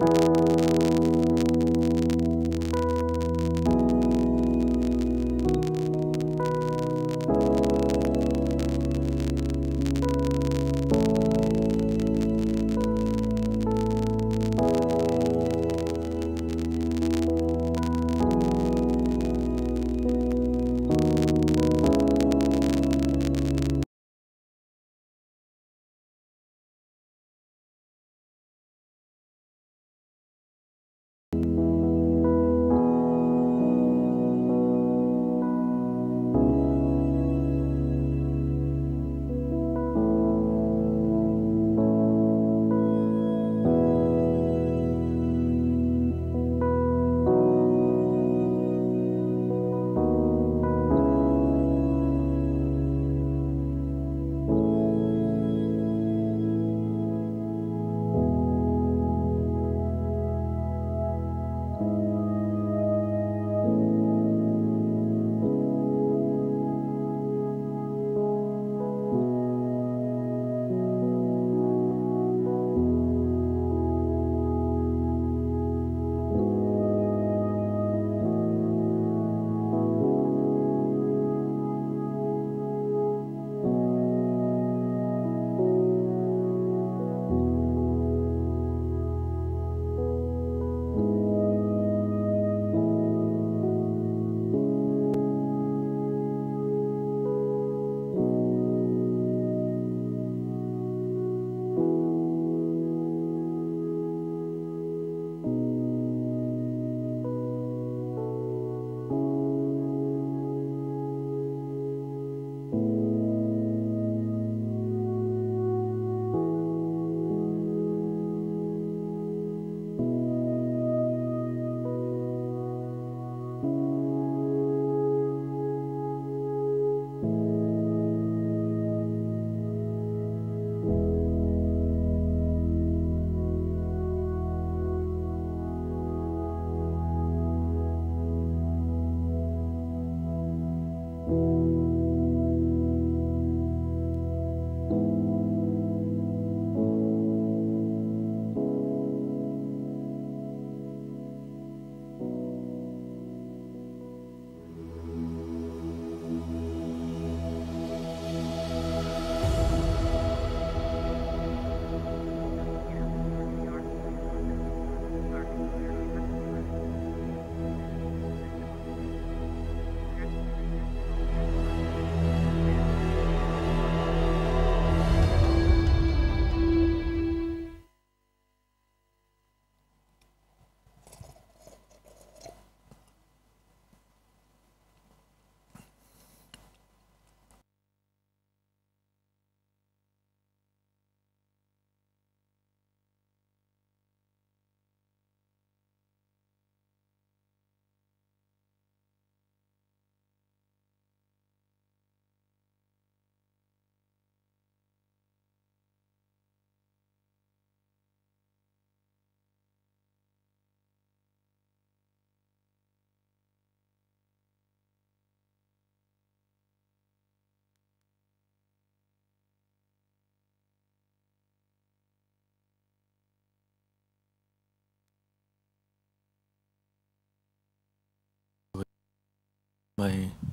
My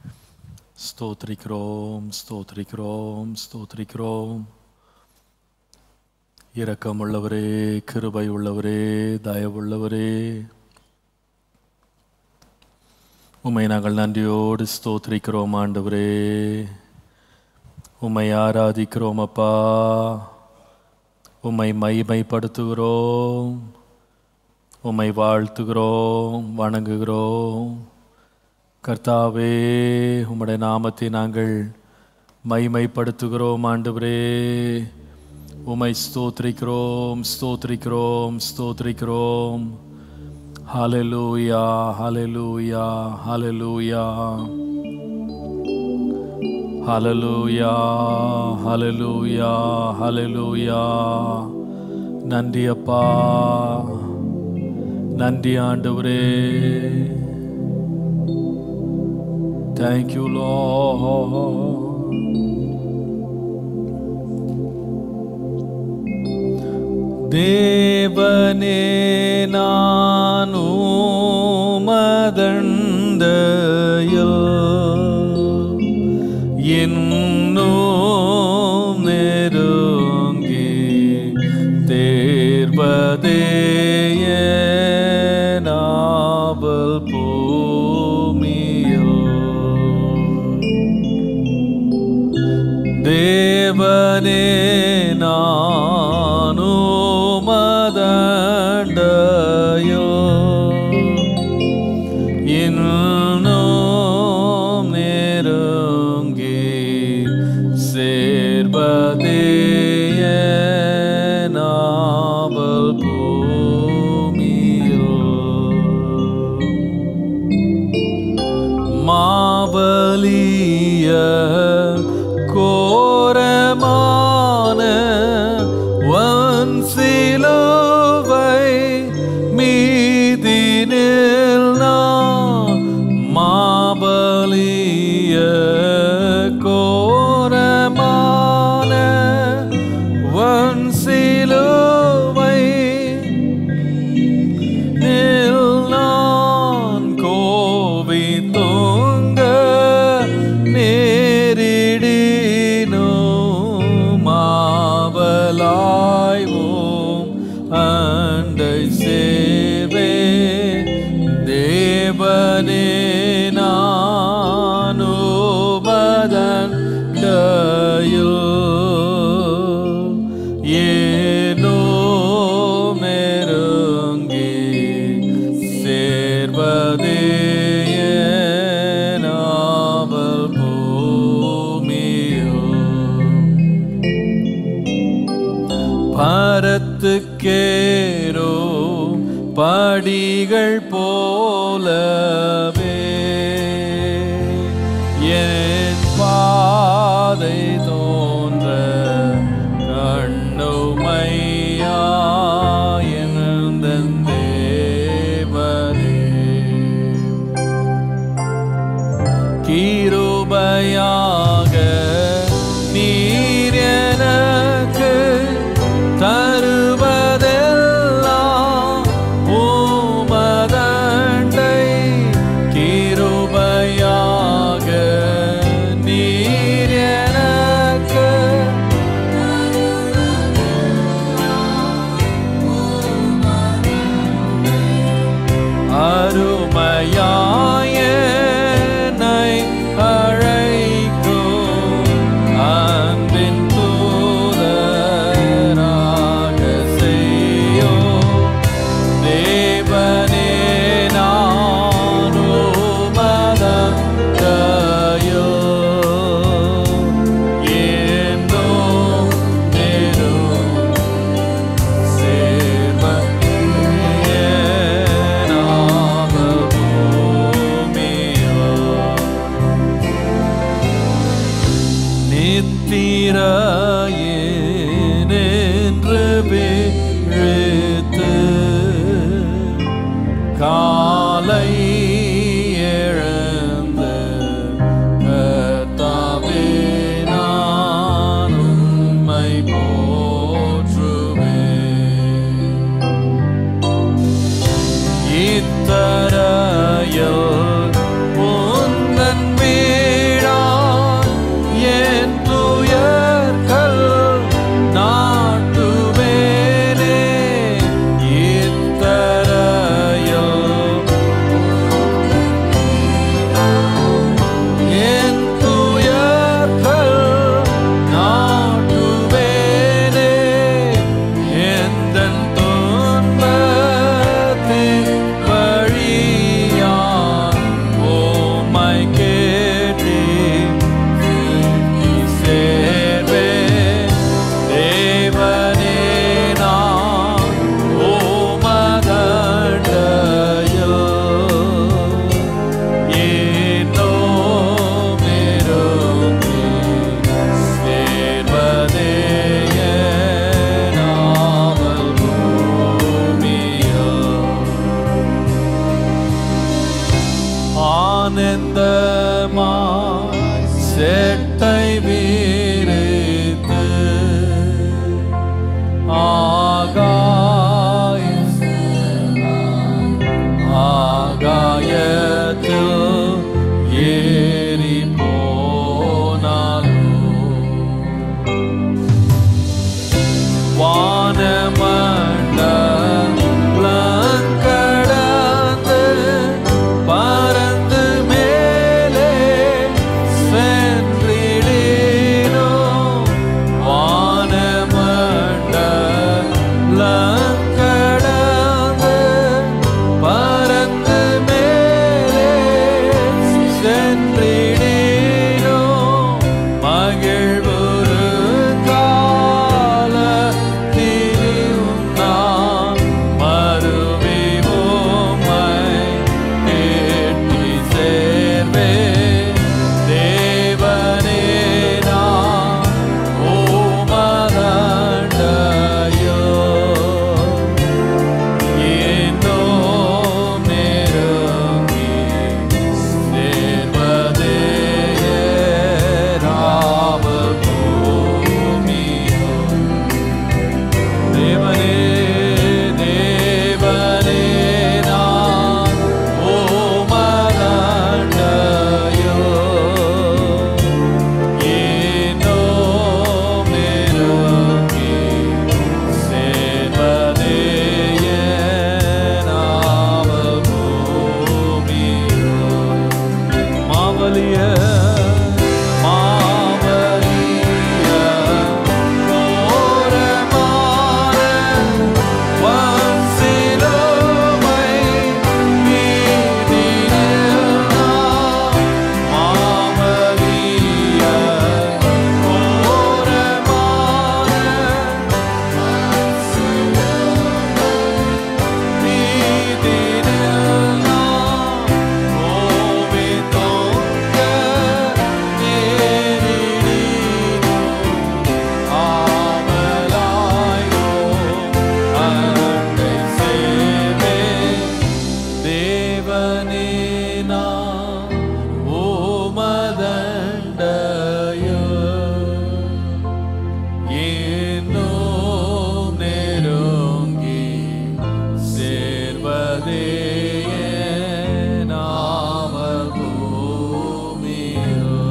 ஸ்தோத்திரிக்கிறோம் ஸ்தோத்திரிக்கிறோம் ஸ்தோத்திரிக்கிறோம் இரக்கமுள்ளவரே கிருபை உள்ளவரே தயவுள்ளவரே உம்மை நாங்கள் நன்றியோடு ஸ்தோத்திரிக்கிறோம் ஆண்டவரே உம்மை ஆராதிக்கிறோம் அப்பா உம்மை மைமைப்படுத்துகிறோம் உம்மை வாழ்த்துகிறோம் வணங்குகிறோம் கர்த்தாவே உம்முடைய நாமத்தை நாங்கள் மைமைப்படுத்துகிறோம் ஆண்டவரே உம்மை ஸ்தோத்திரிக்கிறோம் ஸ்தோத்திரிக்கிறோம் ஸ்தோத்திரிக்கிறோம் ஹalleluya ஹalleluya ஹalleluya ஹalleluya ஹalleluya ஹalleluya நன்றி அப்பா நன்றி ஆண்டவரே Thank you, Lord. தேவனே நான் உமதண்டையில் இன்னும் நெருங்கி தேர்வதேய நாவல் பூமியோ தேவனே நானோ மதண்டயோ இன்னும் நெருங்கி சேர்வதேய நாவல் பூமியோ மாவலிய கோரமான வன் சிலுவை மீதினில் நான் மாவலிய கோரமான வன் சிலுவை நில் நான் கோவி தூங்க நேரிடினோ மாவலாய்வோம் அண்டை சேவே தேவனே நானோ மதன் ஏனோ நெருங்கி சேர்வதே நாவல் பூமியோ பரத்துக்கேரோ படிகள் போலவே என் பாதை தோன்ற கண்ணுமையா எழுந்தன் தேவனே கிருபையாக நீர் எனக்கு தருவதெல்லாம் உமதண்டை கிருபையாக நீர் எனக்கு அருமையாயனை அழைக்கும் அன்பின் தூதராக செய்யோ தேவனே நானோ மதந்தயோ ஏனோ நேரோ நித்திரையேனென்று விழித்து காலை எழுந்து கர்த்தாவே நான் உம்மை போற்றுவேன் இத்தரையில் உந்தன் வீடான் என் துயர்கள் நாட்டுவேனே இத்தரையில் என் துயர்கள் நாட்டுவேனே எந்தன் துன்பத்தின் வழியாய் நாமல் பூமியோ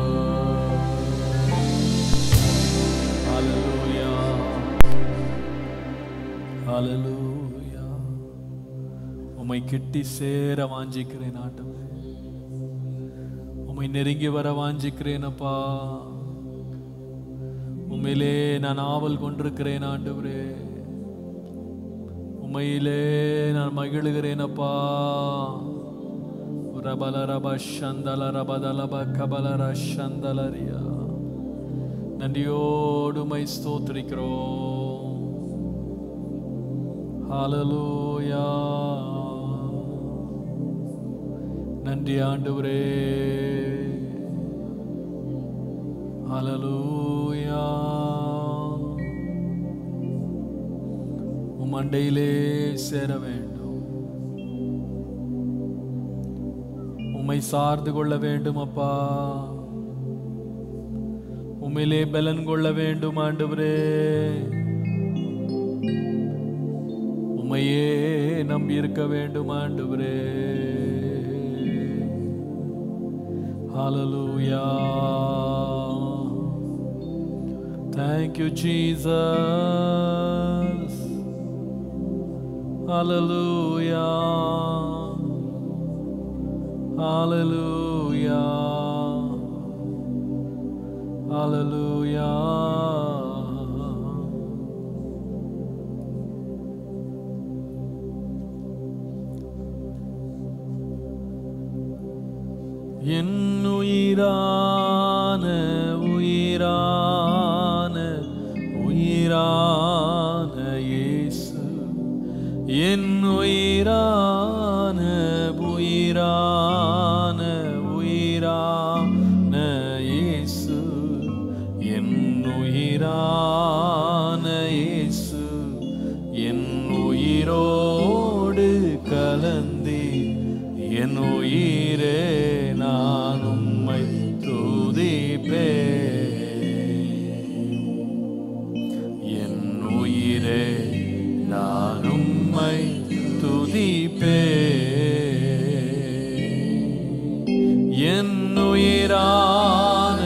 Hallelujah. Hallelujah. உம்மை கிட்டி சேர வாஞ்சிக்கிறேன் ஆண்டவரே உம்மை நெருங்கி வர வாஞ்சிக்கிறேன் அப்பா உண்மையிலே நான் ஆவல் கொண்டிருக்கிறேன் ஆண்டவரே உண்மையிலே நான் மகிழுகிறேன் அப்பா ரபல ரப சந்தல ரபதலப கபலர சந்தலரியா நன்றியோடு மை ஸ்தோத்திரிக்கிறோம் ஹalleluya நன்றி ஆண்டவரே ஹalleluya உம் அண்டையிலே சேர வேண்டும் உம்மை சார்ந்து கொள்ள வேண்டும் அப்பா உம்மிலே பலன் கொள்ள வேண்டும் ஆண்டவரே உம்மையே நம்பி இருக்க வேண்டும் ஆண்டவரே ஹalleluya thank you jesus hallelujah hallelujah hallelujah என் உயிரான உயிரான உயிரான இயேசு என் உயிரான உயிரான உயிரான இயேசு என் உயிரான இயேசு என் உயிரோடு கலந்தே என் உயிரே நான் உம்மை துதிப்பே என் உயிரே நான் உம்மை துதிப்பே என் உயிரான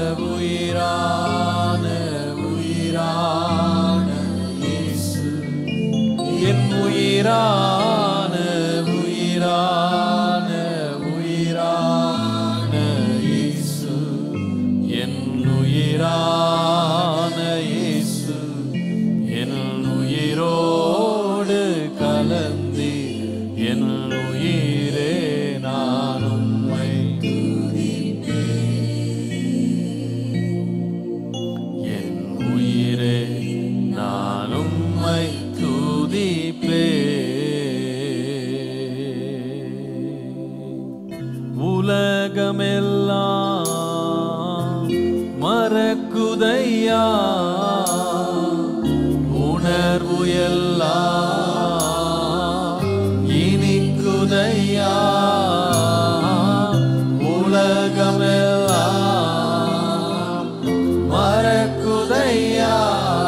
உயிரான உயிரான இயேசு என் உயிரான உயிரான உயிரான இயேசு என் உயிரான இயேசு என் உயிரோடு கலந்தி என் உயிரே நான் உம்மை என் உயிரே நான் உம்மை துதிப்பே உலகமெல்லாம் மறக்குதையா உணர்வு எல்லாம் இனிக்குதையா உலகமெல்லாம் மறக்குதையா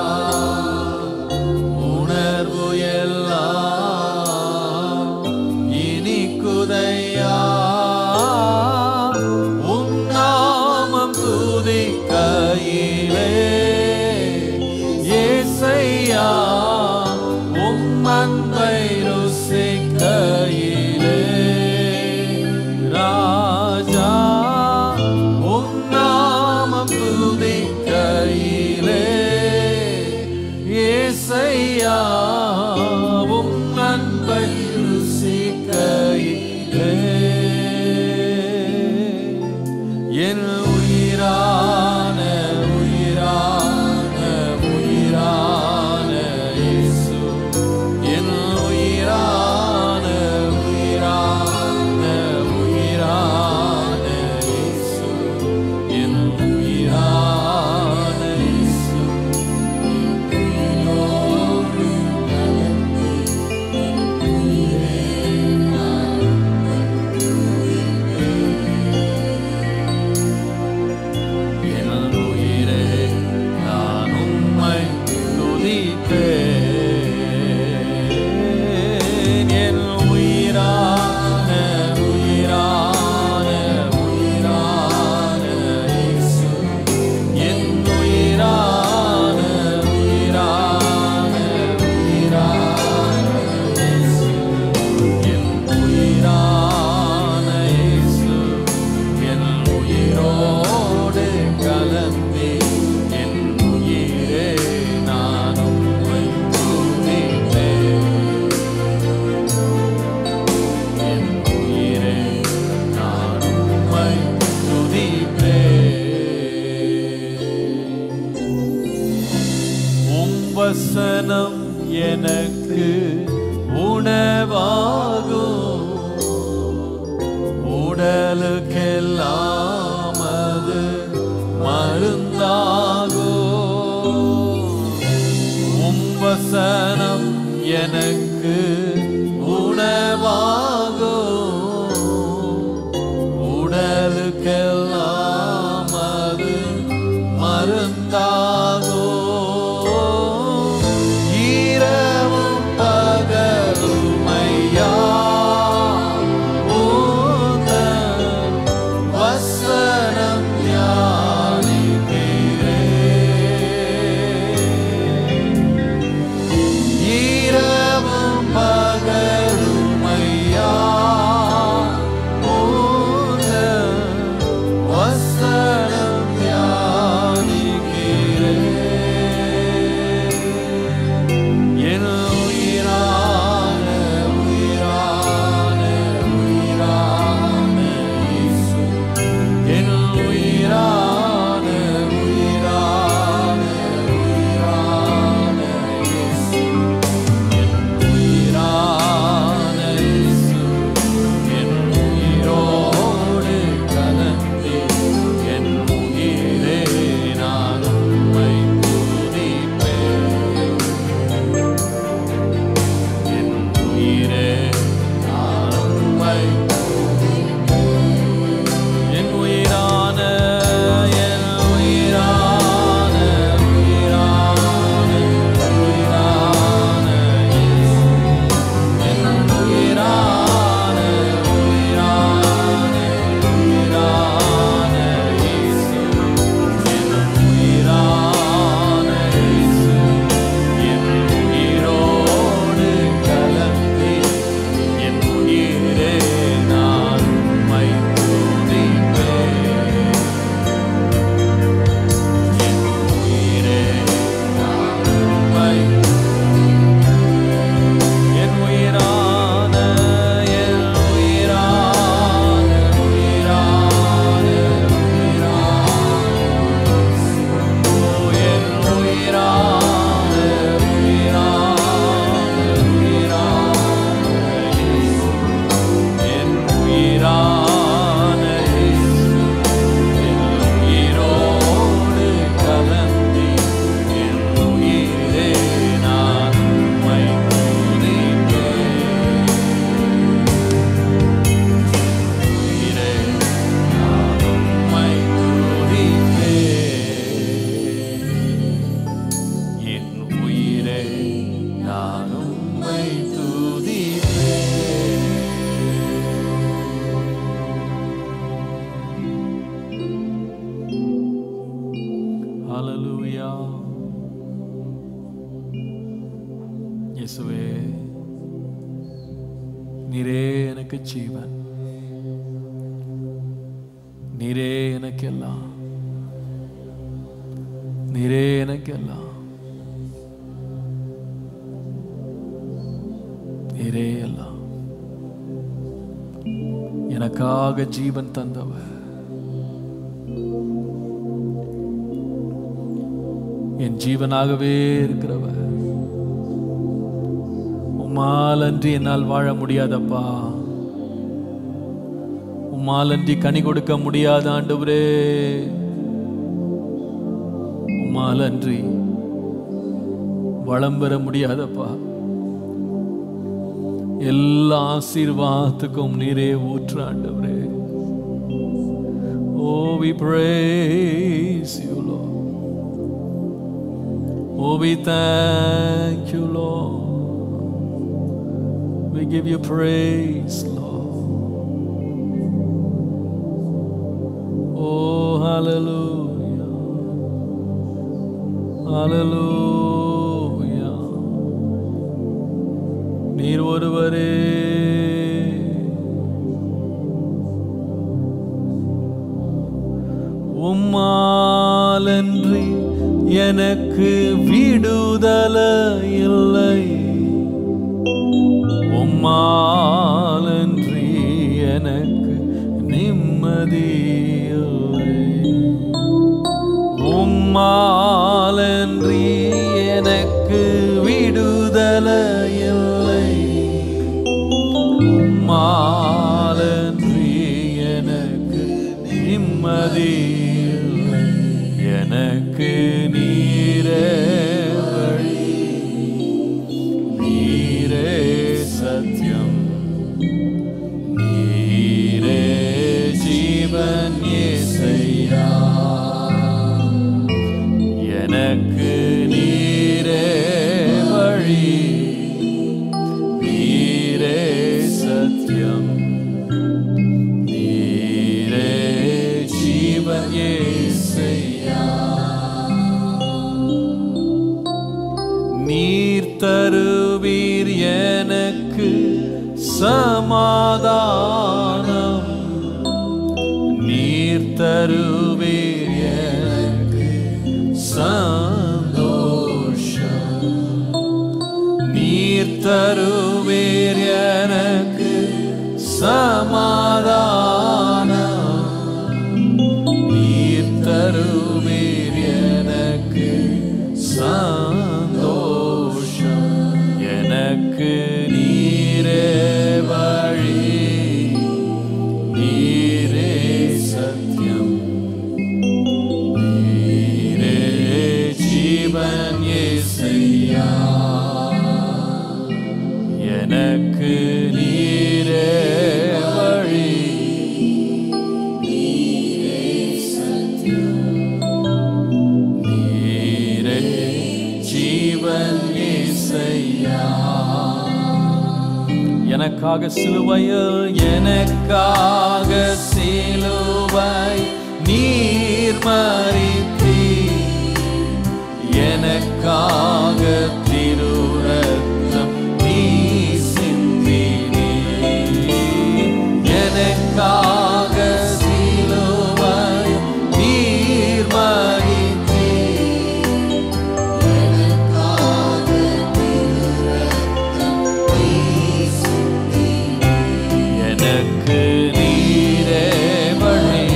உணர்வு எல்லாம் இனிக்குதையா உன் நாமம் துதிக்கையிலே ஏசையா உம் அன்பை ருசிக்கையிலே ராஜா உம் நாமம் துதிக்கையிலே ஏசையா உம் அன்பை ருசிக்கையிலே என் உயிரான உயிரான உயிரான இயேசு என் எனக்கு உணவாகும் உடலுக்கெல்லாம் அது மருந்தாகும் உம் வசனம் எனக்கு உணவாகும் உடலுக்கெல்லாம் அது மருந்தாகும் இரவும் பகலும் ஐயா உந்தன் வசனம் தியானிக்கிறேன். இரவும் பகலும் ஐயா உந்தன் வசனம் தியானிக்கிறேன். என் உயிரான உயிரான உயிரான இயேசு என் உயிரான உயிரான உயிரான இயேசு என் உயிரான இயேசு என் உயிரோடு கலந்தே என் உயிரே நான் உம்மை துதிப்பேன் என் உயிரே நான் உம்மை என் உயிரான என் உயிரான உயிரான உயிரான இயேசு. என் உயிரான உயிரான உயிரான இயேசு. என் உயிரான இயேசு. என் உயிரோடு கலந்து என் உயிரே நான் உம்மை துதிப்பேன். என் உயிரே நான் உம்மை என் உயிரான என் உயிரான உயிரான உயிரான ஓ என் உயிரான உயிரான உயிரான இயேசு. என் உயிரான இயேசு. என் உயிரோடு கலந்து என் உயிரே நான் உம்மை துதிப்பேன். உயிரே நான் உம்மை துதிப்பேன். என் உயிரே நான் உம்மை துதிப்பேன். ஹalleluya இயேசுவே நீரே எனக்கு ஜீவன் நீரே எனக்கு எல்லாம் நீரே எனக்கு எல்லாம் நீரே எல்லாம் எனக்காக ஜீவன் தந்தவர் என் ஜீவனாகவே இருக்கிறவர் உம்மால் அன்றி என்னால் வாழ முடியாதப்பா உம்மால் அன்றி கனி கொடுக்க முடியாத ஆண்டவரே உம்மால் அன்றி வளம் பெற முடியாதப்பா எல்லா ஆசீர்வாதத்துக்கும் நீரே ஊற்று ஆண்டவரே ஓ we praise you Lord Oh, we thank you, Lord. We give you praise, Lord. Oh, hallelujah. Hallelujah. நீர் ஒருவரே உம்மாலன்றி எனக்கு விடுதல இல்லை உம்மாலன்றி எனக்கு நிம்மதி இல்லை உம்மாலன்றி எனக்கு விடுதலை இல்லை உம்மாலன்றி எனக்கு நிம்மதி இல்லை எனக்கு நீரே வழி நீரே சத்தியம் நீரே ஜீவன் இயேசையா எனக்கு நீரே வழி நீரே சத்தியம் நீரே ஜீவன் இயேசையா நீர் தருவீர் எனக்கு சமாதானம் நீர் தருவீர் எனக்கு சந்தோஷம் நீர் தருவீர் எனக்கு சமாதானம் நீர் தருவீர் எனக்கு சந்தோஷம் எனக்கு நீரே வழி நீரே சத்தியம் நீரே ஜீவன் இயேசையா எனக்கு நீரே வழி நீரே ஜீவன் இயேசையா எனக்காக சிலுவையில் எனக்காக சிலுவை நீர் மறித்தீ எனக்காக திருரத்தம் நீ சிந்தினீ எனக்காக சிலுவை நீர் மறித்தீ எனக்கு நீரே வழி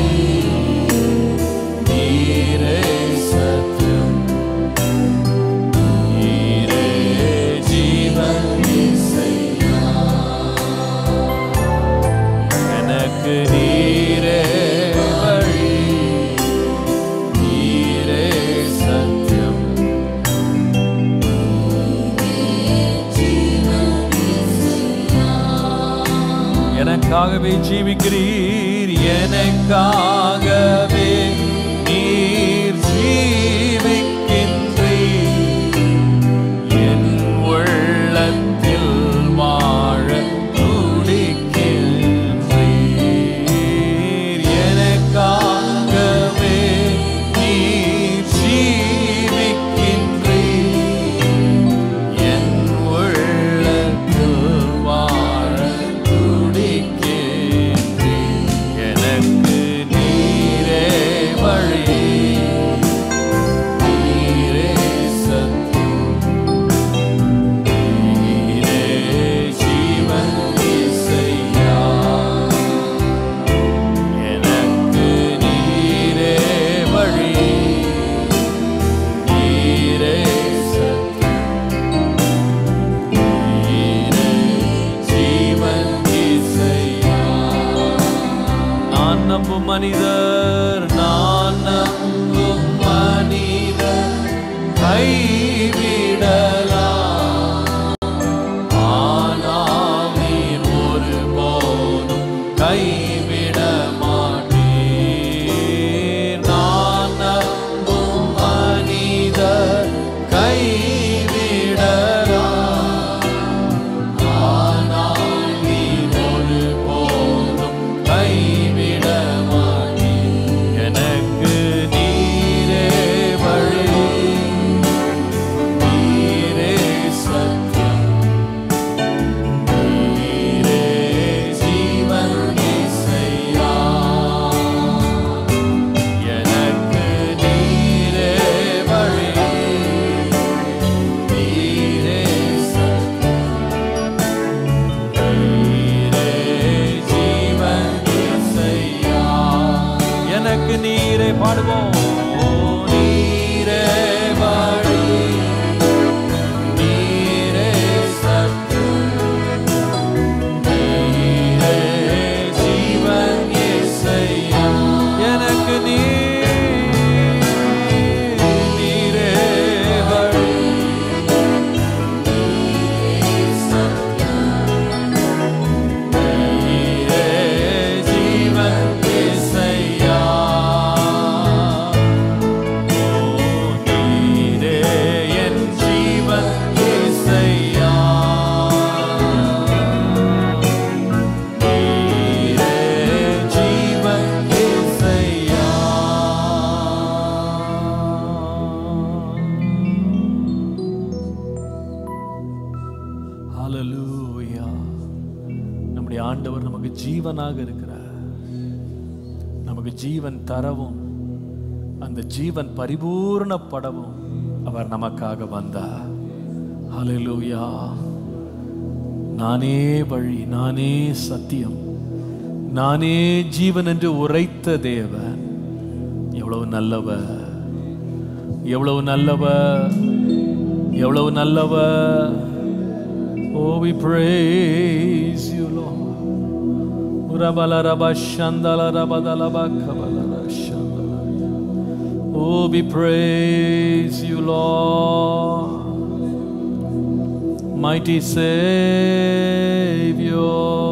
நீரே சத்தியம் நீரே ஜீவன் இசையா எனக்கு நீரே வழி நீரே சத்தியம் எனக்காகவே ஜீவிக்கிறீர் எனக்காகவே நீர் ஜீவிக்கின்றீர் என் உள்ளத்தில் வாழ துடிக்கின்றீர் எனக்காகவே நீர் ஜீவிக்கின்றீர் என் உள்ளத்தில் வாழ துடிக்கின்றீர் எனக்கு நீரே வழி நீரே சத்தியம் நீரே ஜீவன் இசையா எனக்கு நீரே வழி நீரே சத்தியம் நீரே ஜீவன் இசையா நான் நம்பும் மனிதர் நான் நம்பும் மனிதர் கைவிடலாம் ஆனால் நீர் ஒருபோதும் கைவிட மாட்டீர் நான் நம்பும் மனிதர் கைவிடலாம் ஆனால் நீர் ஒருபோதும் கைவிட மாட்டீர் எனக்கு நீரே வழி நீரே சத்தியம் நீரே ஜீவன் இசையா எனக்கு நீரே வழி நீரே சத்தியம் நீரே ஜீவன் இசையா எனக்கு நீரே பாடுவோம் நீரே வழி நீரே சத்தியம் ஹalleluya நம்முடைய ஆண்டவர் நமக்கு ஜீவனாக இருக்கிறார் நமக்கு ஜீவன் தரவும் அந்த ஜீவன் பரிபூர்ணப்படவும் அவர் நமக்காக வந்தார் ஹalleluya நானே வழி நானே சத்தியம் நானே ஜீவன் என்று உரைத்த தேவன் எவ்வளவு நல்லவர் எவ்வளவு நல்லவர் எவ்வளவு நல்லவர் Oh, we praise you, Lord. Urabala raba shandala rabadala bakabala ra shandala. Oh, we praise you, Lord. Mighty Savior.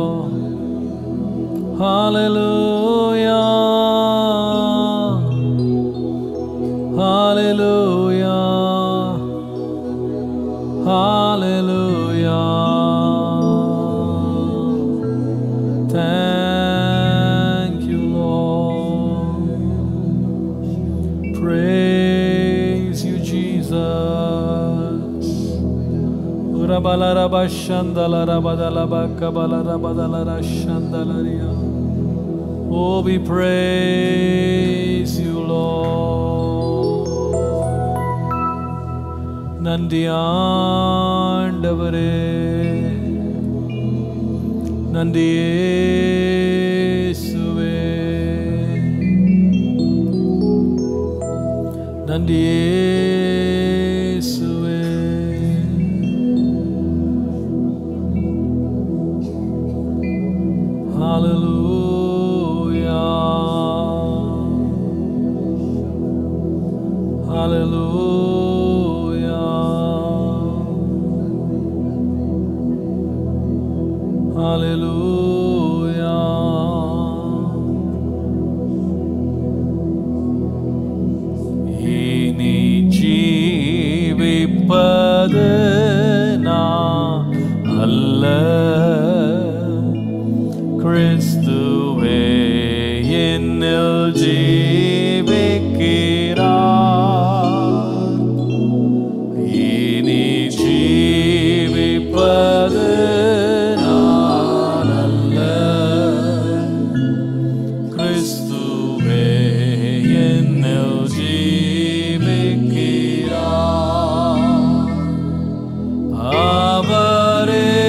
Hallelujah. Hallelujah. Hallelujah. Thank you, Lord. Praise you, Jesus. Urabalaraba shandalarabadalaba kabalarabadalara shandalaria. Oh, we praise you, Lord. நன்றி ஆண்டவரே நன்றி இயேசுவே நன்றி இயேசுவே Hallelujah. Hallelujah. இனி ஜீவிப்பது நான் அல்ல கிறிஸ்துவே என்னில் ஜீவிக்கிறார் இனி ஜீவிப்பது நான் அல்ல கிறிஸ்துவே என்னில் ஜீவிக்கிறார் அவரே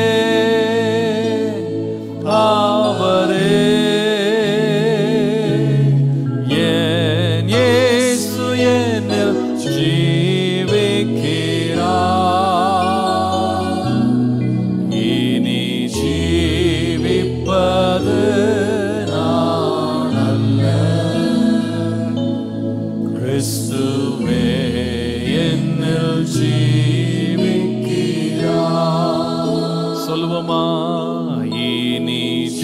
அவரே என் இயேசு என்னில் ஜீவிக்கிறார் இனி ஜீவிப்பது நான் அல்ல கிறிஸ்துவே என்னில் ஜீவிக்கிறார் சொல்லுவோமா இனி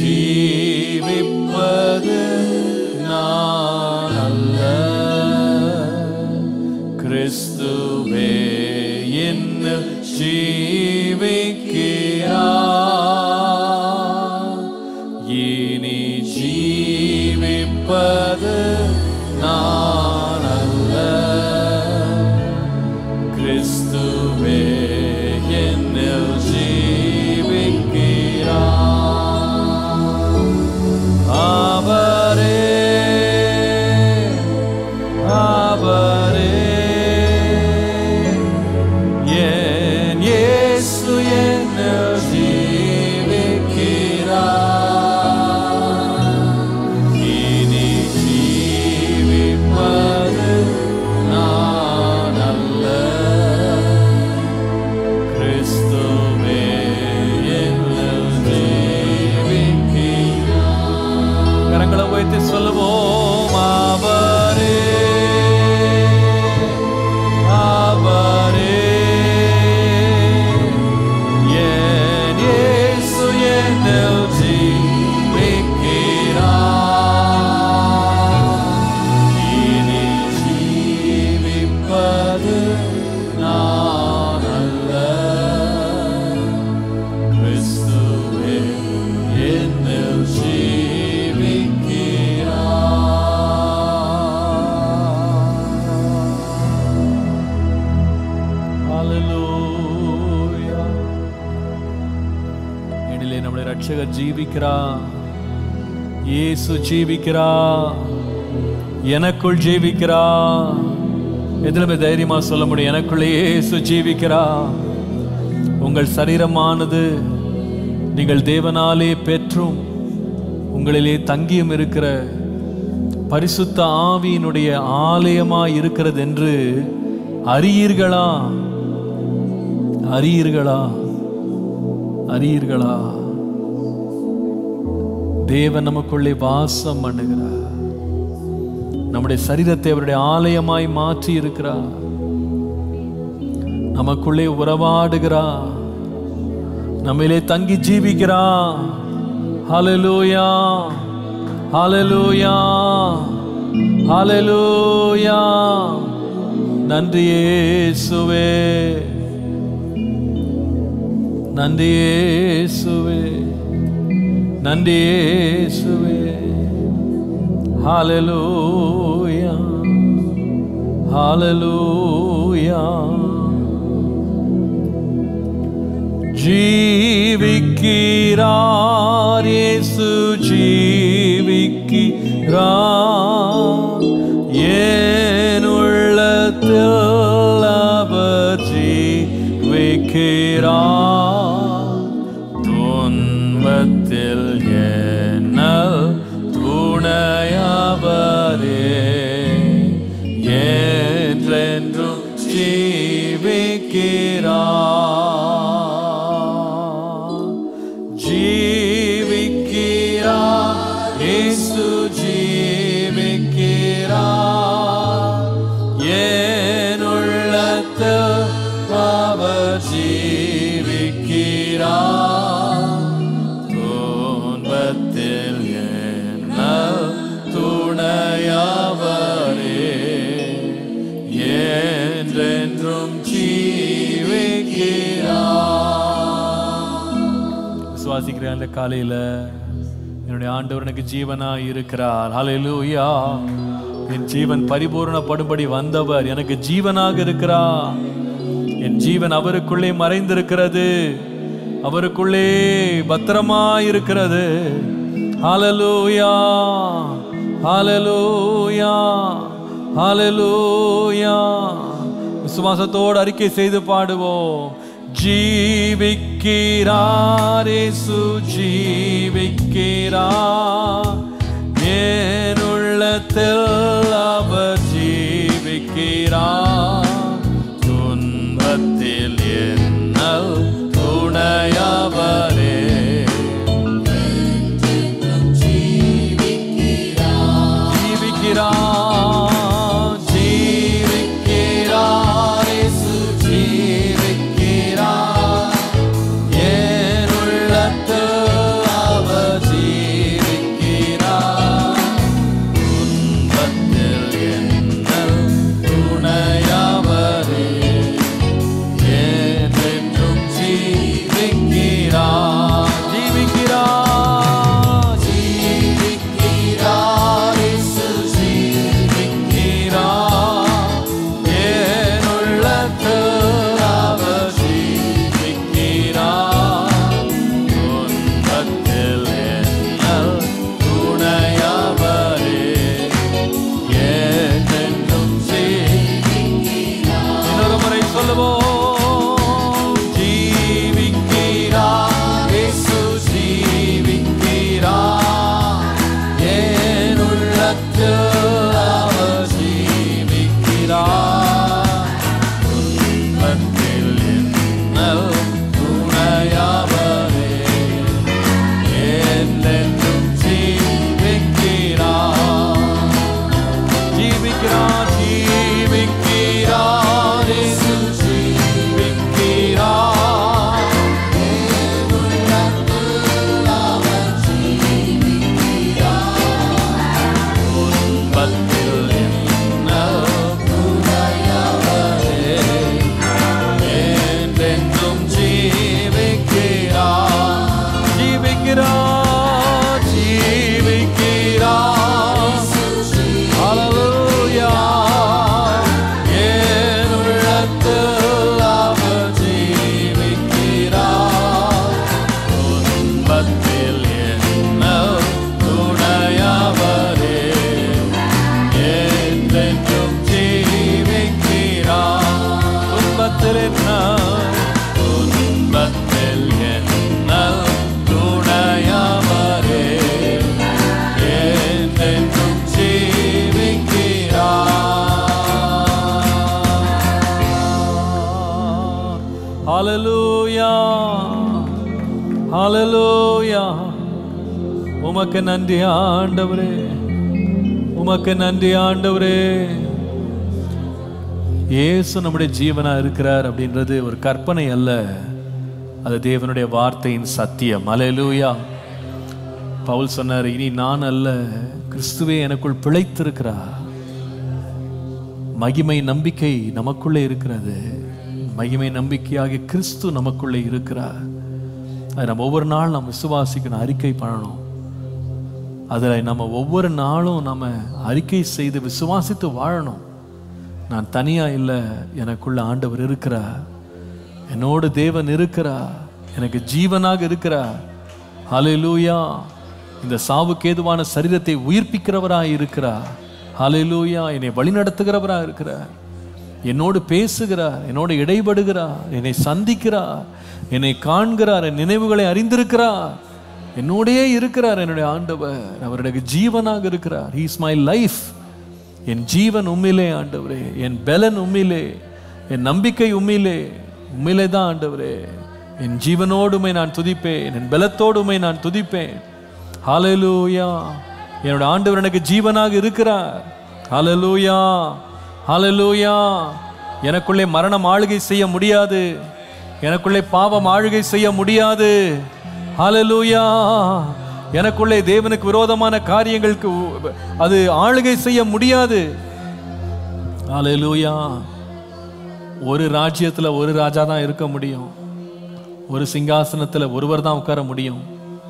ஜீவிப்பது நான் அல்ல கிறிஸ்துவே என்னில் ஜீவிக்கிறார் இனி ஜீவிப்பது நான் அல்ல கிறிஸ்துவே என்னில் ஜீவிக்கிறார் அவர் என்னிலே நம்முடைய ரட்சகர் ஜீவிக்கிறா இயேசு ஜீவிக்கிறா எனக்குள் ஜீவிக்கிறா எதிலுமே தைரியமா சொல்ல முடியும் எனக்குள்ளே இயேசு ஜீவிக்கிறா உங்கள் சரீரமானது நீங்கள் தேவனாலே பெற்றும் உங்களிலே தங்கியும் இருக்கிற பரிசுத்த ஆவியினுடைய ஆலயமாய் இருக்கிறது என்று அறியீர்களா அறியீர்களா அறியீர்களா தேவன் நமக்குள்ளே வாசம் பண்ணுகிறார் நம்முடைய சரீரத்தை அவருடைய ஆலயமாய் மாற்றி இருக்கிறார் நமக்குள்ளே உறவாடுகிறார் நம்மிலே தங்கி ஜீவிக்கிறா ஹalleluya ஹalleluya ஹalleluya நன்றி இயேசுவே நன்றி இயேசுவே நன்றி இயேசுவே ஹalleluya ஹalleluya ஜீவிக்கிறார் இயேசு ஜீவிக்கிறார் ஏன் உள்ளத்தில் அவர் ஜீவிக்கிறார் துன்பத்தில் என்னல் துணையவரே என்றென்றும் ஜீவிக்கிறார் ஜீவிக்கிறார் இயேசு ஜீவிக்கிறார் என் உள்ளத்தில் அவர் ஜீவிக்கிறார் துன்பத்தில் என்ன துணையவரே என்றென்றும் ஜீவிக்கிறார் விசுவாசிக்கிறேன் அந்த காலையில என்னுடைய ஆண்டவர் எனக்கு ஜீவனா இருக்கிறார் ஹalleluya என் ஜீவன் பரிபூரணப்படும்படி வந்தவர் எனக்கு ஜீவனாக இருக்கிறார் என் ஜீவன் அவருக்குள்ளே மறைந்திருக்கிறது அவருக்குள்ளே பத்திரமா இருக்கிறது ஹalleluya ஹalleluya ஹalleluya விசுவாசத்தோடு அறிக்கை செய்து பாடுவோம் ஜீவிக்கிறார் இயேசு ஜீவிக்கிறார் என் உள்ளத்தில் அவர் ஜீவிக்கிறார் துன்பத்தில் என்னல் துணையவரே ஜீவிக்கிறார் ஜீவிக்கிறார் இயேசு ஜீவிக்கிறார் என் உள்ளத்தில் அவர் ஜீவிக்கிறார் ஹalleluya உமக்கு நன்றி ஆண்டவரே உமக்கு நன்றி ஆண்டவரே இயேசு நம்முடைய ஜீவனா இருக்கிறார் அப்படின்றது ஒரு கற்பனை அல்ல அது தேவனுடைய வார்த்தையின் சத்தியம் அலையலூயா பவுல் சொன்னார் இனி நான் அல்ல கிறிஸ்துவே எனக்குள் பிழைத்திருக்கிறார் மகிமை நம்பிக்கை நமக்குள்ளே இருக்கிறது மகிமை நம்பிக்கையாகிய கிறிஸ்து நமக்குள்ளே இருக்கிறார் அதை நம்ம ஒவ்வொரு நாள் நம்ம விசுவாசிக்கணும் அறிக்கை பண்ணணும் அதில் நம்ம ஒவ்வொரு நாளும் நம்ம அறிக்கை செய்து விசுவாசித்து வாழணும் நான் தனியா இல்லை எனக்குள்ள ஆண்டவர் இருக்கிறார் என்னோடு தேவன் இருக்கிறார் எனக்கு ஜீவனாக இருக்கிறார் ஹalleluya இந்த சாவுக்கு ஏதுவான சரீரத்தை உயிர்ப்பிக்கிறவராய் இருக்கிறார் ஹalleluya என்னை வழிநடத்துகிறவராய் இருக்கிறார் என்னோடு பேசுகிறார் என்னோடு இடைபடுகிறார் என்னை சந்திக்கிறார் என்னை காண்கிறார் என் நினைவுகளை அறிந்திருக்கிறார் என்னோடே இருக்கிறார் என்னுடைய ஆண்டவர் அவருடைய ஜீவனாக இருக்கிறார் ஹீஸ் மை லைஃப் என் ஜீவன் உண்மையிலே ஆண்டவரே என் பலன் உண்மையிலே என் நம்பிக்கை உண்மையிலே உண்மையிலே தான் ஆண்டவரே என் ஜீவனோடுமை நான் துதிப்பேன் என் பலத்தோடுமை நான் துதிப்பேன் ஹalleluya என்னோட ஆண்டவர் எனக்கு ஜீவனாக இருக்கிறார் ஹalleluya ஹalleluya எனக்குள்ளே மரணம் ஆளுகை செய்ய முடியாது எனக்குள்ளே பாவம் ஆளுகை செய்ய முடியாது ஹalleluya எனக்குள்ளே தேவனுக்கு விரோதமான காரியங்களுக்கு உ- அது ஆளுகை செய்ய முடியாது ஹalleluya ஒரு ராஜ்யத்துல ஒரு ராஜா தான் இருக்க முடியும் ஒரு சிங்காசனத்துல ஒருவர் தான் உட்கார முடியும்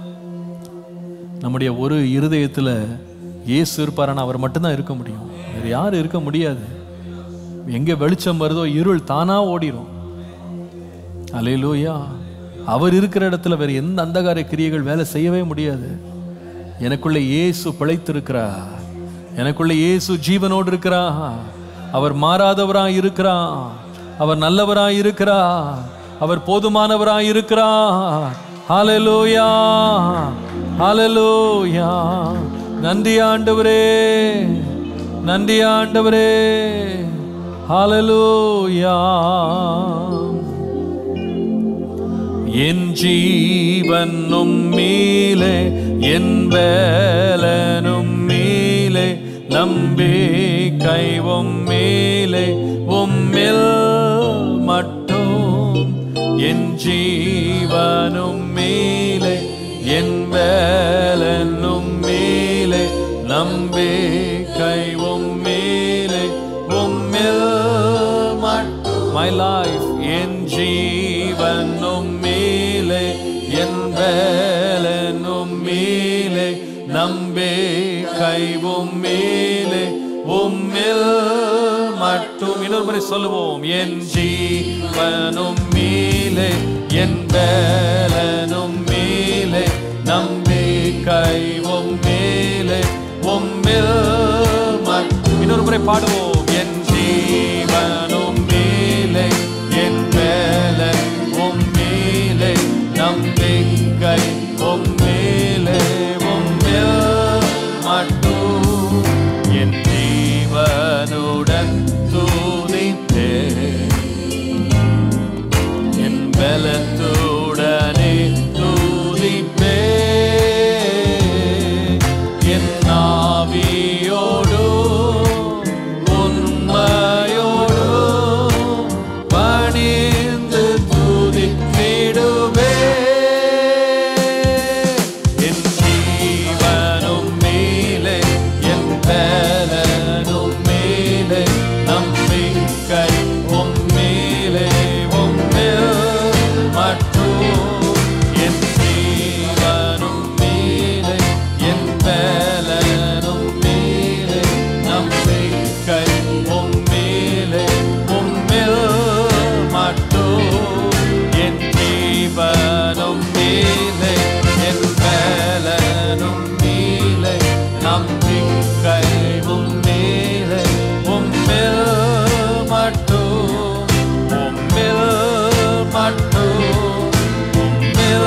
நம்முடைய ஒரு இருதயத்துல இயேசு இருப்பாரான அவர் மட்டும்தான் இருக்க முடியும் வேற யாரும் இருக்க முடியாது எங்க வெளிச்சம் வருதோ இருள் தானா ஓடிரும் அலையிலூயா அவர் இருக்கிற இடத்துல வேற எந்த அந்தகார கிரியைகள் வேலை செய்யவே முடியாது எனக்குள்ள இயேசு பிழைத்திருக்கிறார் எனக்குள்ள இயேசு ஜீவனோடு இருக்கிறா அவர் மாறாதவராய் இருக்கிறார் அவர் நல்லவராய் இருக்கிறார் அவர் போதுமானவராய் இருக்கிறார் ஹalleluya ஹalleluya நன்றி ஆண்டவரே நன்றி ஆண்டவரே ஹalleluya என் ஜீவனும் மீலே என் வேலனும் மீலே நம்பிக்கை உம்மேலே உம்மில் மட்டும் என் ஜீவனும் மேலே என் வேலனும் மேலே நம்பிக்கை உம்மேலே உம்மில் மட்டும் மை லைஃப் என் ஜீவனும் மேலே என் வேலனும் மேலே நம்பிக்கைவும் மேலே உம்மில் மட்டும் இன்னொரு முறை சொல்லுவோம் என் ஜீவனும் மேலே என் வேலனும் மேலே நம்பிக்கைவும் மேலே உம்மில் மட்டும் இன்னொரு முறை பாடுவோம் என் ஜீவனும் மேலே என் வேலன் உம் மேலே நம்பிக்கை உம் மேலே உம்மில் மட்டும் என் ஜீவனுடன் தூதித்தே என் பலத்துடனே தூதிப்பே என் ஆவியோடு உண்மையோடு பணிந்து துதித்திடுவே என் ஜீவனும் மேலே என் பலனும் மேலே நம்பிக்கை உம் மேலே உம்மில் மட்டும் என் ஜீவனும் மேலே என் பலனும் மேலே நம்பிக்கை உம் மேலே உம்மில் மட்டும் என் ஜீவனும் மேலே என் பலனும் மேலே நம்பிக்கை உம் மேலே உம்மில் மட்டும் உம்மில் மட்டும் உம்மில்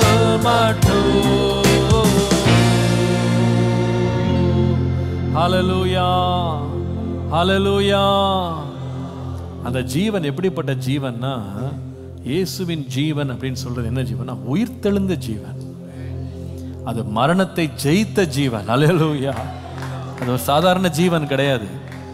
மட்டும் ஹalleluya ஹalleluya அந்த ஜீவன் எப்படிப்பட்ட ஜீவன்னா இயேசுவின் ஜீவன் அப்படின்னு சொல்றது என்ன ஜீவன் உயிர்த்தெழுந்த ஜீவன் அது மரணத்தை ஜெயித்த ஜீவன் அல்லேலூயா அது ஒரு சாதாரண ஜீவன் கிடையாது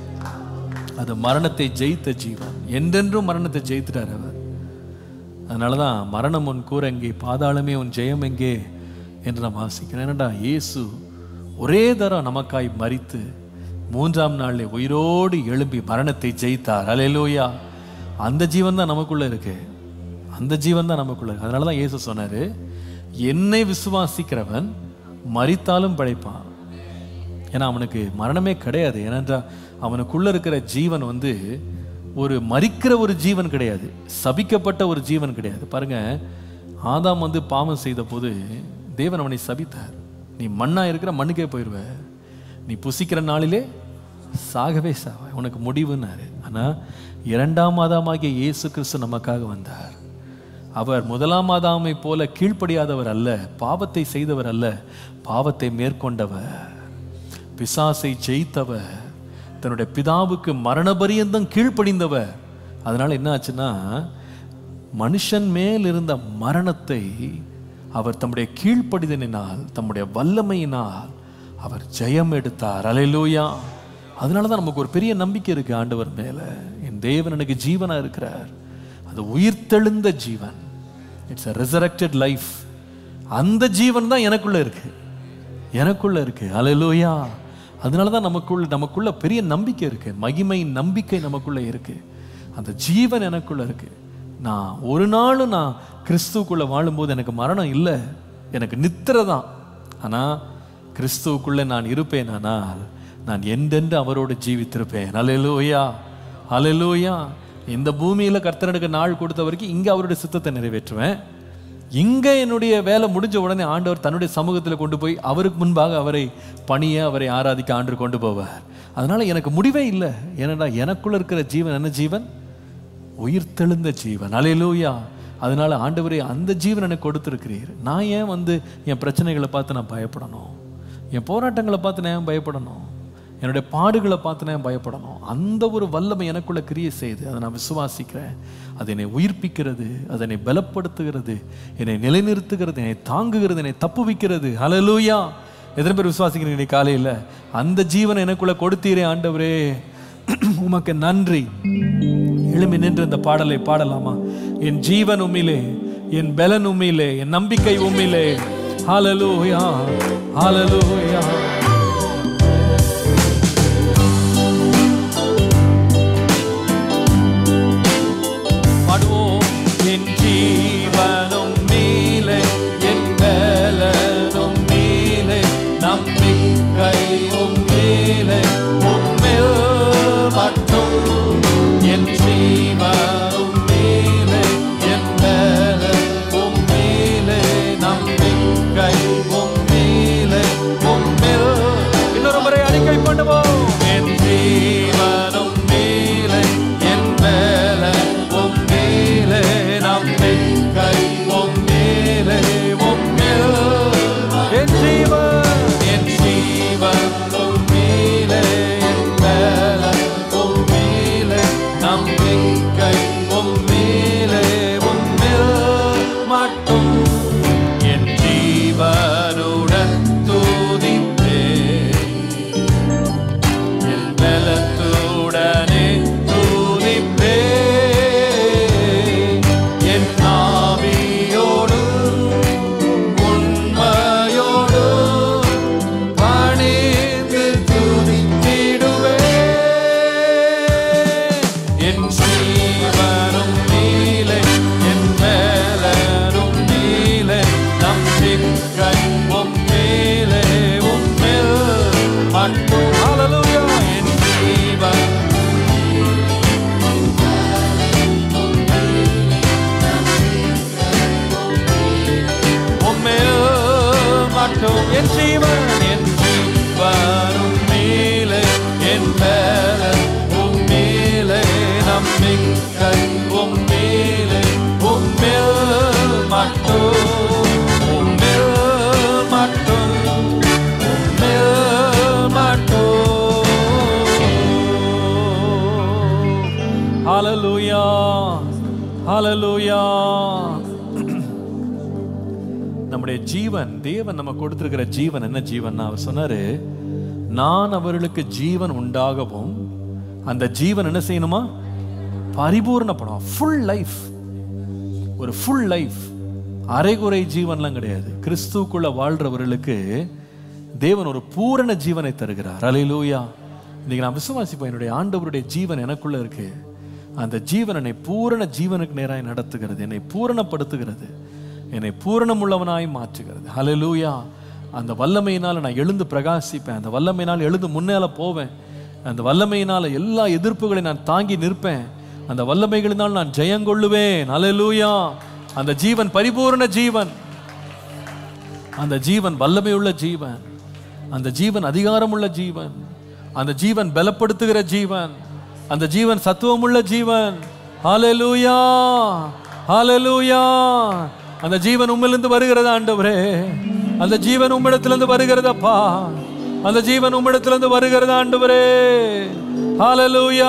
அது மரணத்தை ஜெயித்த ஜீவன் என்றென்றும் மரணத்தை ஜெயித்துட்டார் அவர் அதனால தான் மரணம் உன் கூற எங்கே பாதாளமே உன் ஜெயம் எங்கே என்று நான் வாசிக்கிறேன் என்னடா இயேசு ஒரே தரம் நமக்காய் மரித்து மூன்றாம் நாளில் உயிரோடு எழும்பி மரணத்தை ஜெயித்தார் அலையலூயா அந்த ஜீவன் தான் நமக்குள்ள இருக்கு அந்த ஜீவன் தான் நமக்குள்ள இருக்கு அதனால தான் இயேசு சொன்னாரு என்னை விசுவாசிக்கிறவன் மரித்தாலும் படைப்பான் ஏன்னா அவனுக்கு மரணமே கிடையாது ஏனென்றால் அவனுக்குள்ள இருக்கிற ஜீவன் வந்து ஒரு மரிக்கிற ஒரு ஜீவன் கிடையாது சபிக்கப்பட்ட ஒரு ஜீவன் கிடையாது பாருங்க ஆதாம் வந்து பாவம் செய்த போது தேவன் அவனை சபித்தார் நீ மண்ணா இருக்கிற மண்ணுக்கே போயிடுவ நீ புசிக்கிற நாளிலே சாகவே சாவ உனக்கு முடிவுன்னாரு ஆனா இரண்டாம் ஆதாமாகிய இயேசு கிறிஸ்து நமக்காக வந்தார் அவர் முதலாம் ஆதாமை போல கீழ்ப்படியாதவர் அல்ல பாவத்தை செய்தவர் அல்ல பாவத்தை மேற்கொண்டவர் பிசாசை ஜெயித்தவர் தன்னுடைய பிதாவுக்கு மரணபரியந்தம் கீழ்ப்படிந்தவர் அதனால என்ன ஆச்சுன்னா மனுஷன் மேல் இருந்த மரணத்தை அவர் தம்முடைய கீழ்ப்படிதலினால் தம்முடைய வல்லமையினால் அவர் ஜெயம் எடுத்தார் அலையிலூயா அதனால தான் நமக்கு ஒரு பெரிய நம்பிக்கை இருக்கு ஆண்டவர் மேல என் தேவன் எனக்கு ஜீவனா இருக்கிறார் அது உயிர்த்தெழுந்த ஜீவன் இட்ஸ் a resurrected லைஃப் அந்த ஜீவன் தான் எனக்குள்ள இருக்கு எனக்குள்ள இருக்கு அலையிலூயா அதனால தான் நமக்குள்ள நமக்குள்ள பெரிய நம்பிக்கை இருக்கு மகிமை நம்பிக்கை நமக்குள்ள இருக்கு அந்த ஜீவன் எனக்குள்ள இருக்கு நான் ஒரு நாளும் நான் கிறிஸ்துவுக்குள்ள வாழும்போது எனக்கு மரணம் இல்லை எனக்கு நித்திரை தான் ஆனா கிறிஸ்துவுக்குள்ள நான் இருப்பேன் ஆனால் நான் என்றென்று அவரோடு ஜீவித்திருப்பேன் அலையலூயா அலையலூயா இந்த பூமியில கர்த்தனுக்கு நாள் கொடுத்த வரைக்கும் இங்க அவருடைய சித்தத்தை நிறைவேற்றுவேன் இங்க என்னுடைய வேலை முடிஞ்ச உடனே ஆண்டவர் தன்னுடைய சமூகத்தில் கொண்டு போய் அவருக்கு முன்பாக அவரை பணிய அவரை ஆராதிக்க ஆண்டு கொண்டு போவார் அதனால எனக்கு முடிவே இல்லை ஏனடா எனக்குள்ள இருக்கிற ஜீவன் என்ன ஜீவன் உயிர்த்தெழுந்த ஜீவன் அலையலூயா அதனால ஆண்டவரே அந்த ஜீவன் எனக்கு கொடுத்துருக்கிறீர் நான் ஏன் வந்து என் பிரச்சனைகளை பார்த்து நான் பயப்படணும் என் போராட்டங்களை பார்த்து நான் ஏன் பயப்படணும் என்னுடைய பாடுகளை பார்த்து நான் ஏன் பயப்படணும் அந்த ஒரு வல்லமை எனக்குள்ள கிரியை செய்து அதை நான் விசுவாசிக்கிறேன் அது என்னை உயிர்ப்பிக்கிறது அது என்னை பலப்படுத்துகிறது என்னை நிலைநிறுத்துகிறது என்னை தாங்குகிறது என்னை தப்புவிக்கிறது ஹalleluya எத்தனை பேர் விசுவாசிக்கிறீங்க இன்னைக்கு காலையில் அந்த ஜீவனை எனக்குள்ள கொடுத்தீரே ஆண்டவரே உமக்கு நன்றி எழுமி நின்று இந்த பாடலை பாடலாமா என் ஜீவன் உம்மிலே என் பலன் உம்மிலே என் நம்பிக்கை உம்மிலே ஹalleluya ஹalleluya பாடுவோம் என் ஜீவனும் மீலே என் பலனும் மீலே நம்பிக்கையும் மீலே உம்மில் மட்டும் என் ஜீவனும் மீலே என் பலனும் மீலே நம்பிக்கை உம்மீலே உம்மில் இன்னொரு முறை அறிக்கை பண்ணுவோம் என் ஜீவனும் மீலே என் பலன் உம்மீலே நம்பிக்கை உம்மீலே உம்மில் என் ஜீவன் என் ஜீவன் உம்மீலே என் பலன் உம்மீலே நம்பிக்கை உம்மீலே உம்மில் மட்டும் என் ஜீவனுடன் துதிப்பேன் என் பலத்துடனே துதிப்பே என் ஆவியோடு உண்மையோடு பணிந்து துதித்திடுவே என் ஜீவனும் நீலே என் மேலனும் நீலே நம்பிக்கை உம்மேலே உம்மில் மட்டும் ஹalleluya என் ஜீவன் உம்மில் மட்டும் என் ஜீவன் என் ஜீவனும் மேலே என் மேல உம்மேலே நம்பிக்கை உம்மேலே உம்மில் மட்டும் உம்மில் மட்டும் உம்மில் மட்டும் ஹalleluya ஹalleluya ஹalleluya நம்முடைய ஜீவன் தேவன் நம்ம கொடுத்திருக்கிற ஜீவன் என்ன ஜீவன் அவர் சொன்னாரு நான் அவர்களுக்கு ஜீவன் உண்டாகவும் அந்த ஜீவன் என்ன செய்யணுமா பரிபூர்ணப்படும் ஃபுல் லைஃப் ஒரு ஃபுல் லைஃப் அரைகுறை ஜீவன்லாம் கிடையாது கிறிஸ்துவுக்குள்ள வாழ்றவர்களுக்கு தேவன் ஒரு பூரண ஜீவனை தருகிறார் அலையிலூயா இன்னைக்கு நான் விசுவாசிப்பேன் என்னுடைய ஆண்டவருடைய ஜீவன் எனக்குள்ள இருக்கு அந்த ஜீவன் என்னை பூரண ஜீவனுக்கு நேராய் நடத்துகிறது என்னை பூரணப்படுத்துகிறது என்னை பூரணமுள்ளவனாய் மாற்றுகிறது ஹalleluya அந்த வல்லமையினால நான் எழுந்து பிரகாசிப்பேன் அந்த வல்லமையினால் எழுந்து முன்னால போவேன் அந்த வல்லமையினால எல்லா எதிர்ப்புகளை நான் தாங்கி நிற்பேன் அந்த வல்லமைகளினால் நான் ஜெயங்கொள்ளுவேன் ஹalleluya அந்த ஜீவன் பரிபூரண ஜீவன் அந்த ஜீவன் வல்லமையுள்ள ஜீவன் அந்த ஜீவன் அதிகாரமுள்ள ஜீவன் அந்த ஜீவன் பலப்படுத்துகிற ஜீவன் அந்த ஜீவன் சத்துவமுள்ள ஜீவன் ஹalleluya ஹalleluya அந்த ஜீவன் உம்மிலிருந்து வருகிறது ஆண்டவரே அந்த ஜீவன் உம்மிடத்திலிருந்து வருகிறதப்பா அந்த ஜீவன் உம்மிடத்திலிருந்து வருகிறது ஆண்டவரே ஹalleluya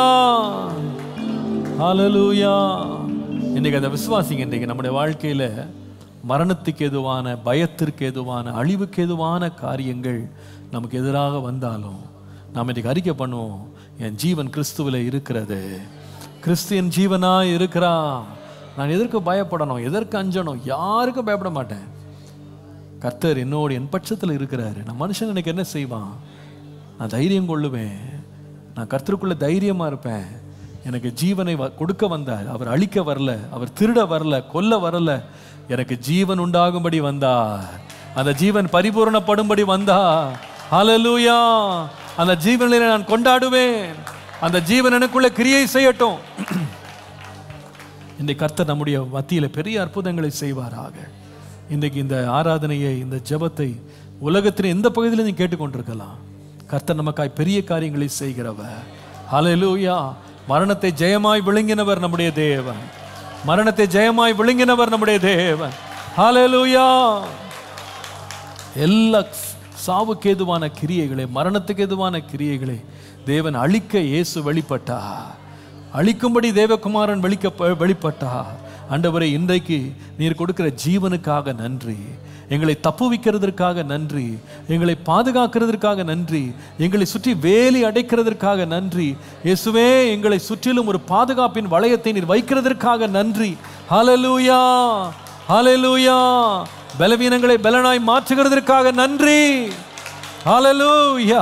ஹalleluya இன்னைக்கு அந்த விசுவாசிங்க இன்னைக்கு நம்முடைய வாழ்க்கையில மரணத்துக்கு எதுவான பயத்திற்கு எதுவான அழிவுக்கு எதுவான காரியங்கள் நமக்கு எதிராக வந்தாலும் நாம் இன்னைக்கு அறிக்கை பண்ணுவோம் என் ஜீவன் கிறிஸ்துவில் இருக்கிறது கிறிஸ்து என் ஜீவனா இருக்கிறா நான் எதற்கு பயப்படணும் எதற்கு அஞ்சணும் யாருக்கும் பயப்பட மாட்டேன் கர்த்தர் என்னோடு என் பட்சத்தில் இருக்கிறாரு நான் மனுஷன் எனக்கு என்ன செய்வான் நான் தைரியம் கொள்ளுவேன் நான் கர்த்தருக்குள்ள தைரியமா இருப்பேன் எனக்கு ஜீவனை வ- கொடுக்க வந்தார் அவர் அழிக்க வரல அவர் திருட வரல கொல்ல வரல எனக்கு ஜீவன் உண்டாகும்படி வந்தார் அந்த ஜீவன் பரிபூரணப்படும்படி வந்தார் ஹalleluya அந்த ஜீவனை நான் கொண்டாடுவேன் அந்த ஜீவன் எனக்குள்ள கிரியை செய்யட்டும் இந்த கர்த்தர் நம்முடைய மத்தியில பெரிய அற்புதங்களை செய்வாராக இன்றைக்கு இந்த ஆராதனையை இந்த ஜெபத்தை உலகத்தின் எந்த பகுதியிலும் நீ கேட்டுக்கொண்டிருக்கலாம் கர்த்தர் நமக்காய் பெரிய காரியங்களை செய்கிறவர் ஹalleluya மரணத்தை ஜெயமாய் விழுங்கினவர் நம்முடைய தேவன் மரணத்தை ஜெயமாய் விழுங்கினவர் நம்முடைய தேவன் ஹalleluya எல்லா சாவுக்கு ஏதுவான கிரியைகளை மரணத்துக்கு ஏதுவான கிரியைகளை தேவன் அழிக்க இயேசு வெளிப்பட்டார் அழிக்கும்படி தேவகுமாரன் வெளிக்க வெளிப்பட்டார் ஆண்டவரே இன்றைக்கு நீர் கொடுக்கிற ஜீவனுக்காக நன்றி எங்களை தப்புவிக்கிறதற்காக நன்றி எங்களை பாதுகாக்கிறதற்காக நன்றி எங்களை சுற்றி வேலி அடைக்கிறதற்காக நன்றி இயேசுவே எங்களை சுற்றிலும் ஒரு பாதுகாப்பின் வளையத்தை நீர் வைக்கிறதற்காக நன்றி ஹalleluya ஹalleluya பலவீனங்களை பலனாய் மாற்றுகிறதற்காக நன்றி ஹalleluya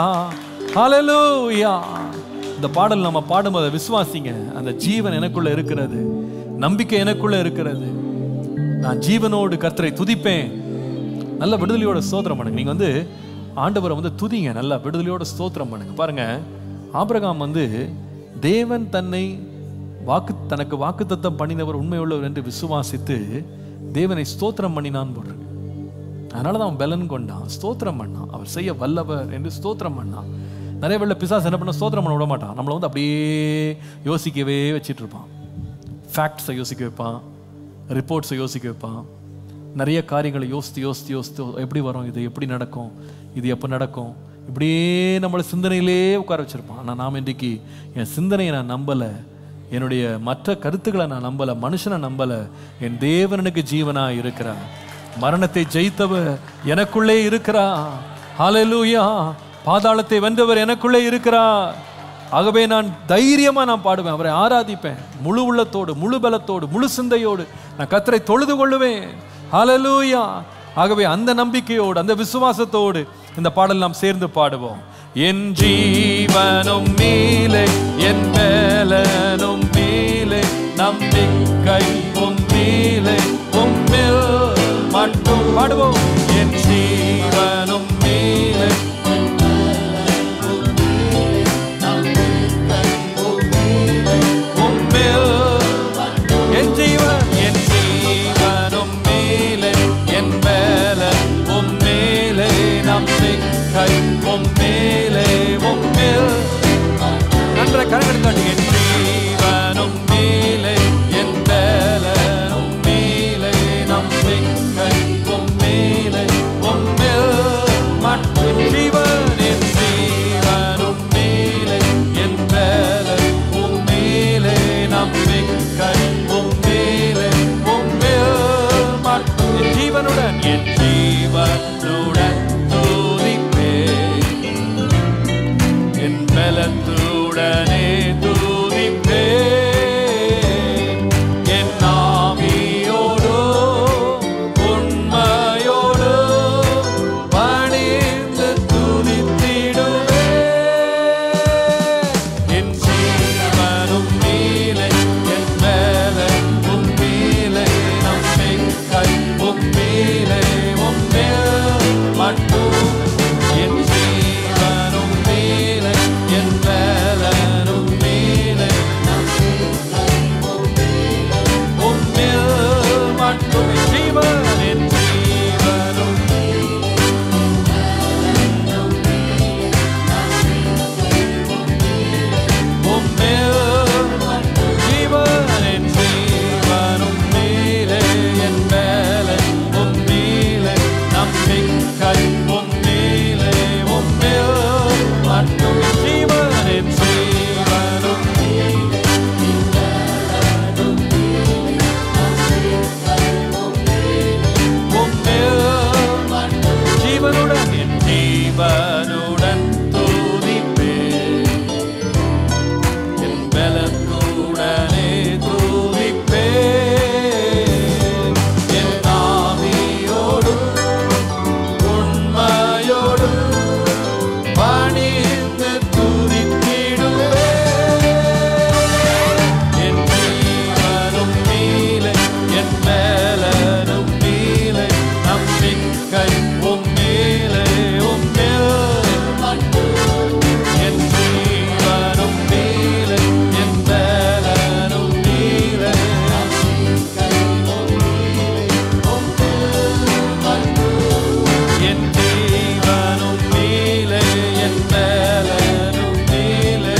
ஹalleluya இந்த பாடல் நம்ம பாடும்போது விசுவாசிங்க அந்த ஜீவன் எனக்குள்ள இருக்கிறது நம்பிக்கை எனக்குள்ள இருக்கிறது நான் ஜீவனோடு கர்த்தரை துதிப்பேன் நல்ல விடுதலையோட ஸ்தோத்திரம் பண்ணுங்க நீங்க வந்து ஆண்டவரை வந்து துதிங்க நல்லா விடுதலையோட ஸ்தோத்திரம் பண்ணுங்க பாருங்க ஆபிரகாம் வந்து தேவன் தன்னை வாக்கு தனக்கு வாக்குத்தத்தம் பண்ணினவர் உண்மையுள்ளவர் என்று விசுவாசித்து தேவனை ஸ்தோத்திரம் பண்ணினான் போடுறது அதனால தான் அவன் பலன் கொண்டான் ஸ்தோத்திரம் பண்ணான் அவர் செய்ய வல்லவர் என்று ஸ்தோத்திரம் பண்ணான் நிறைய வெள்ள பிசாசு என்ன பண்ண ஸ்தோத்திரம் பண்ண விட மாட்டான் நம்மளை வந்து அப்படியே யோசிக்கவே வச்சிட்டு இருப்பான் ஃபேக்ட்ஸை யோசிக்க வைப்பான் ரிப்போர்ட்ஸை யோசிக்க வைப்பான் நிறைய காரியங்களை யோசித்து யோசித்து யோசித்து எப்படி வரும் இது எப்படி நடக்கும் இது எப்போ நடக்கும் இப்படியே நம்மளை சிந்தனையிலே உட்கார வச்சிருப்பான் ஆனால் நாம் இன்றைக்கு என் சிந்தனையை நான் நம்பலை என்னுடைய மற்ற கருத்துக்களை நான் நம்பலை மனுஷனை நம்பலை என் தேவனுக்கு ஜீவனா இருக்கிறார் மரணத்தை ஜெயித்தவர் எனக்குள்ளே இருக்கிறார் ஹalleluya பாதாளத்தை வென்றவர் எனக்குள்ளே இருக்கிறார் ஆகவே நான் தைரியமா நான் பாடுவேன் அவரை ஆராதிப்பேன் முழு உள்ளத்தோடு முழு பலத்தோடு முழு சிந்தையோடு நான் கத்தரை தொழுது கொள்ளுவேன் ஹalleluya ஆகவே அந்த நம்பிக்கையோடு அந்த விசுவாசத்தோடு இந்த பாடல் நாம் சேர்ந்து பாடுவோம் என் ஜீவனும் மேலே என் மேலனும் மேலே நம்பிக்கை உம்மேலே உம்மில் மட்டும் பாடுவோம் என் ஜீவனும் மேலே உம்மில் என் ஜீவன் என் ஜீவனும் மேலே என் மேல உம்மேலே நம்பிக்கை உம்மேலே உம்மில் நன்ற கரங்கள் காட்டி என் ஜீவனும் மேலே என் மேலனும் மேலே நம்பிக்கை உம்மேலே உம்மில் மட்டும் ஜீவன் என் ஜீவனும் மேலே என் மேல உம்மேலே நம்பிக்கை உம்மேலே என் ஜீவனுடன் துதிப்பேன் என் பலத்துடனே துதிப்பேன் என் ஆவியோடு உண்மையோடு பணிந்து துதித்திடுவேன் என் ஜீவனும் நீலை என் பலனும் நீலை நம்பிக்கை உம்மீலை உம்மேல் மட்டும் என் ஜீவனும் நீலை என் பலனும் நீலை உம்மேல் மட்டும் ஜீவன் என் ஜீவனும் உம்மேல் ஜீவனின் ஜீவனும் நீலே என் மேலே உம்மீலே நம்பிக்கை உம்மீலே உம்மேல் மட்டும் ஜீவனின் ஜீவனும் உம்மேல் ஜீவனுடன் என் ஜீவனுடன் துதிப்பேன் என் பலத்துடனே துதிப்பேன். என் ஆவியோடு, உண்மையோடு பணிந்து துதித்திடுவேன். என் ஜீவனும் நீலை, என் பலனும் நீலை, நம்பிக்கை உம்மேலே, உம்மேல் என் ஜீவனும் நீலை, என் பலனும் நீலை. என் ஜீவனும் நீலை, என் பலனும் நீலை.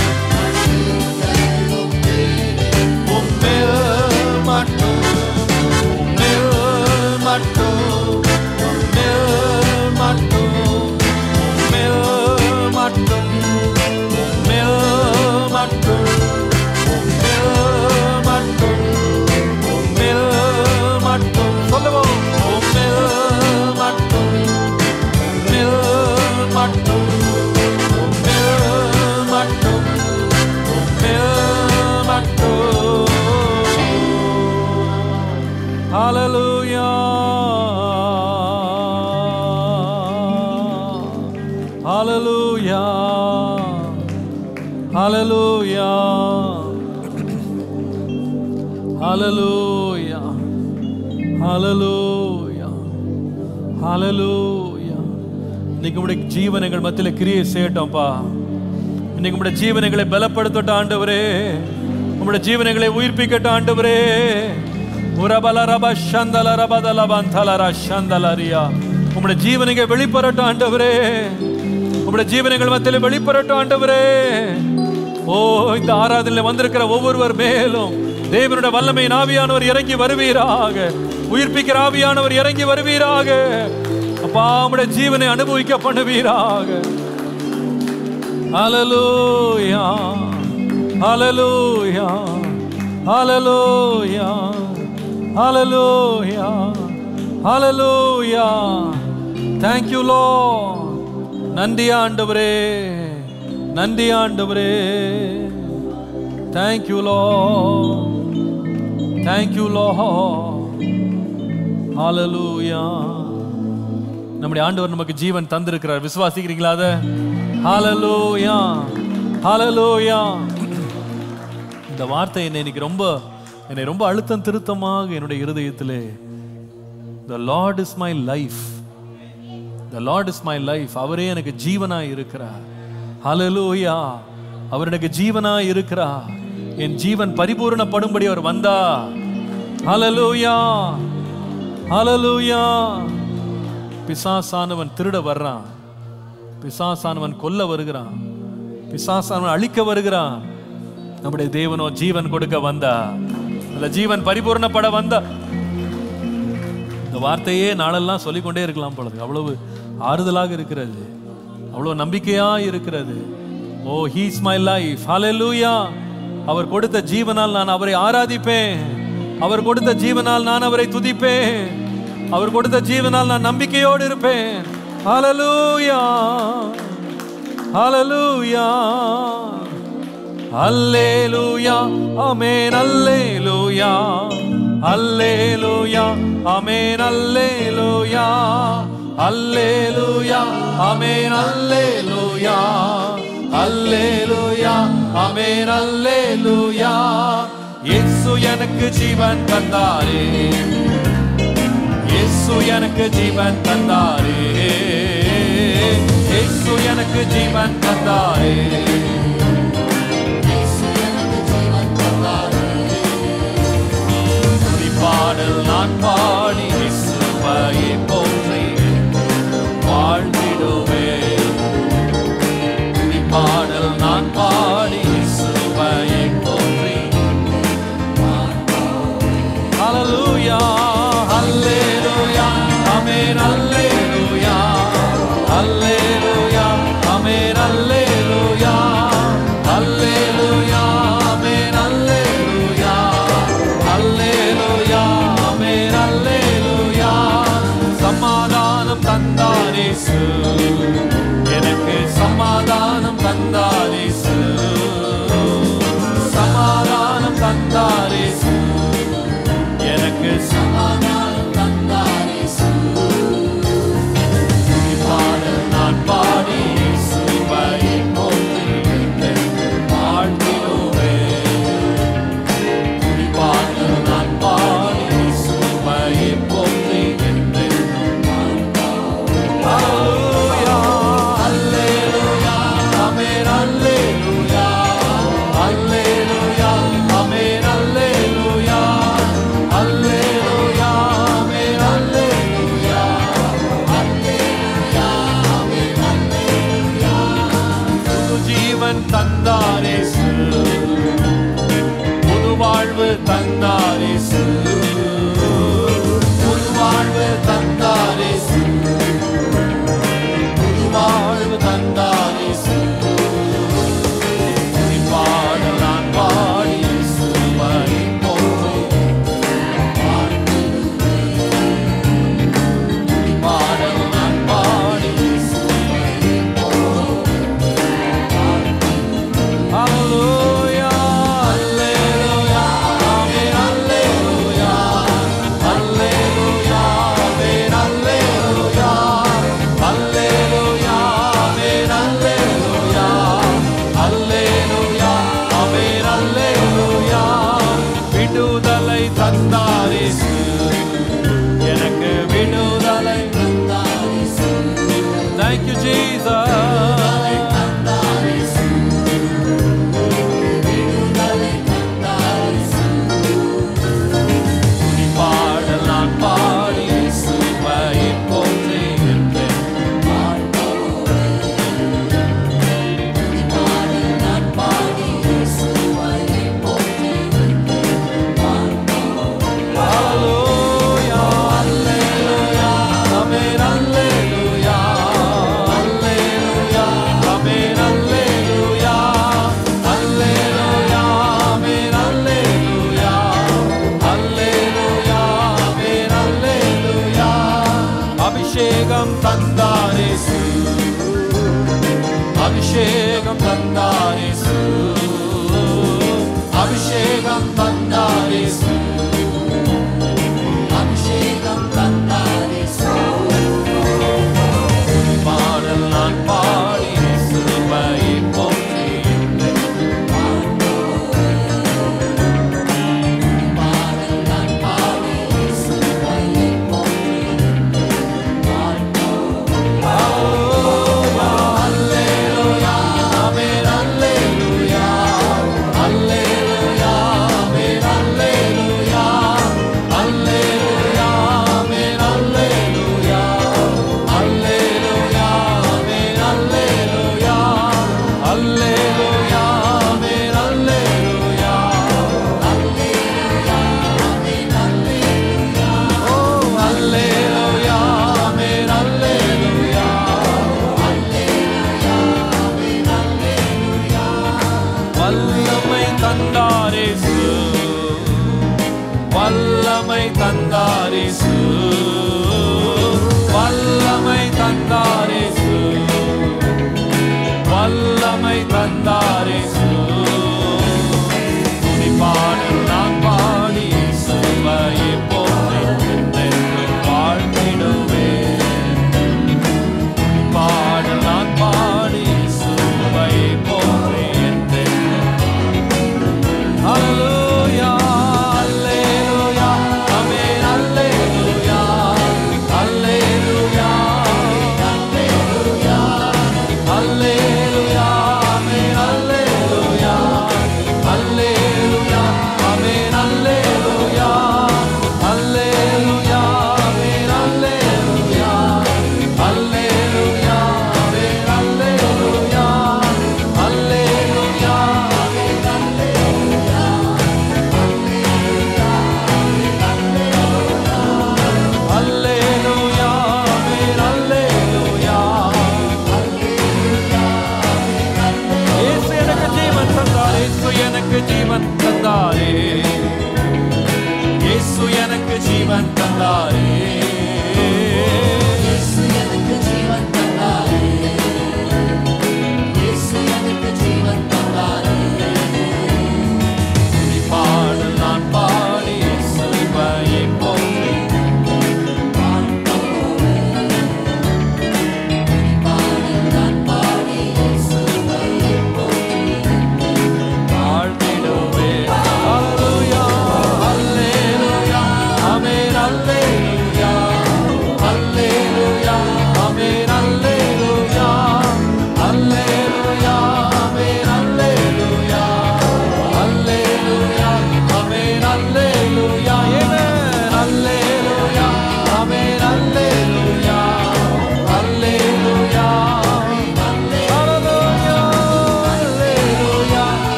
உம்மேல் மட்டும், உம்மேல் மட்டும், உம்மேல் மட்டும், உம்மேல் மட்டும், உம்மேல் மட்டும், உம்மேல் மட்டும், உம்மேல் மட்டும். சொல்லுவோம். உம்மேல் மட்டும், உம்மேல் மட்டும், உம்மேல் மட்டும், உம்மேல் மட்டும். Hallelujah. Hallelujah. Hallelujah. Hallelujah. Hallelujah. Hallelujah. இன்னைக்கு உடைய ஜீவனங்கள் மத்தியில கிரியை செய்யட்டோம்ப்பா இன்னைக்கு உடைய ஜீவனங்களை பலப்படுத்தட்டும் ஆண்டவரே உம்முடைய ஜீவனங்களை உயிர்ப்பிக்கட்டும் ஆண்டவரே உரபல ரப சந்தல ரபதல பந்தல சந்தலரியா உம்முடைய ஜீவனங்கள் வெளிப்படட்டும் ஆண்டவரே உம்முடைய ஜீவனங்கள் மத்தியில வெளிப்படட்டும் ஆண்டவரே ஓ இந்த ஆராதனையில் வந்திருக்கிற ஒவ்வொருவர் மேலும் தேவனுடைய வல்லமையின் ஆவியானவர் இறங்கி வருவீராக உயிர்ப்பிக்கிற ஆவியானவர் இறங்கி வருவீராக அப்பா உம்முடைய ஜீவனை அனுபவிக்க பண்ணுவீராக Hallelujah. Hallelujah. Hallelujah. Hallelujah. Hallelujah. Thank you, Lord. நன்றி ஆண்டவரே நன்றி ஆண்டவரே Thank you, Lord. Thank you, Lord. Hallelujah. நம்முடைய ஆண்டவர் நமக்கு ஜீவன் தந்திருக்கிறார் விசுவாசிக்கிறீங்களா அத ஹalleluya ஹalleluya இந்த வார்த்தை என்னை இன்னைக்கு ரொம்ப என்னை ரொம்ப அழுத்தம் திருத்தமாக என்னுடைய இருதயத்திலே the lord is my life the lord is my life அவரே எனக்கு ஜீவனாய் இருக்கிறார் ஹalleluya அவர் எனக்கு ஜீவனாய் இருக்கிறார் என் ஜீவன் பரிபூரணப்படும்படி அவர் வந்தா ஹalleluya ஹalleluya பிசாசானவன் திருட வர்றான் பிசாசானவன் கொல்ல வருகிறான் பிசாசானவன் அழிக்க வருகிறான் நம்முடைய தேவனோ ஜீவன் கொடுக்க வந்தா அந்த ஜீவன் பரிபூர்ணப்பட வந்தா இந்த வார்த்தையே நாளெல்லாம் சொல்லிக்கொண்டே இருக்கலாம் பொழுது அவ்வளவு ஆறுதலாக இருக்கிறது அவ்வளவு நம்பிக்கையா இருக்கிறது oh he's my life hallelujah அவர் கொடுத்த ஜீவனால் நான் அவரை ஆராதிப்பேன் அவர் கொடுத்த ஜீவனால் நான் அவரை துதிப்பேன் அவர் கொடுத்த ஜீவனால் நான் நம்பிக்கையோடு இருப்பேன் ஹalleluya ஹalleluya அல்லேலூயா ஆமென் அல்லேலூயா அல்லேலூயா ஆமென் அல்லேலூயா அல்லேலூயா ஆமென் அல்லேலூயா அல்லேலூயா ஆமென் அல்லேலூயா இயேசு எனக்கு ஜீவன் தந்தாரே இயேசு எனக்கு ஜீவன் தந்தாரே இயேசு எனக்கு ஜீவன் தந்தாரே துதி பாடல் நான் பாடி இயேசுவை போற்றி வாழ்ந்திடுவேன் துதி பாடல் நான் பாடி இயேசுவை போற்றி Hallelujah, hallelujah, amen, hallelujah, hallelujah, amen, hallelujah, hallelujah, amen, hallelujah, hallelujah, amen, hallelujah. சமாதானம் தந்தாரேசு எனக்கு சமாதானம் தந்தாரேசு சமாதானம் தந்தாரேசு எனக்கு சமாதானம் தந்தாரே பாடல் நான் பாடி சிலுவை போற்றி வாழ்த்திடுவேன் பாடல் நான் பாடி சிலுவை போற்றி Hallelujah, hallelujah, amen, hallelujah, hallelujah, amen, hallelujah, hallelujah, amen, hallelujah, hallelujah, amen, hallelujah. புது ஜீவன் தந்தாரேசு புது வாழ்வு தந்தாரேசு புது வாழ்வு தந்தாரேசு புது வாழ்வு தந்தாரேசு துதி பாடல் நான் பாடி இயேசுவை போற்றி துதி பாடல் நான் பாடி இயேசுவை Hallelujah, hallelujah, amen, hallelujah, hallelujah, amen, hallelujah, hallelujah, amen, hallelujah, hallelujah, amen, hallelujah. விடுதலை தந்தாரிசு எனக்கு விடுதலை தந்தாரிசு Thank you, Jesus. துதி பாடல் நான் பாடி இயேசுவை போற்றி நிற்பேன். Hallelujah, hallelujah, amen, hallelujah, hallelujah, amen, hallelujah, hallelujah, amen, hallelujah, hallelujah, amen, hallelujah. அபிஷேகம் தந்தாரேசு அபிஷேகம் தந்தாரேசு அபிஷேகம் தந்தாரேசு அபிஷேகம் தந்தாரேசு பாடல் நான் பாடி சிலுவை போற்றி பாடல் நான் பாடி சிலுவை போற்றி Hallelujah, amen, hallelujah,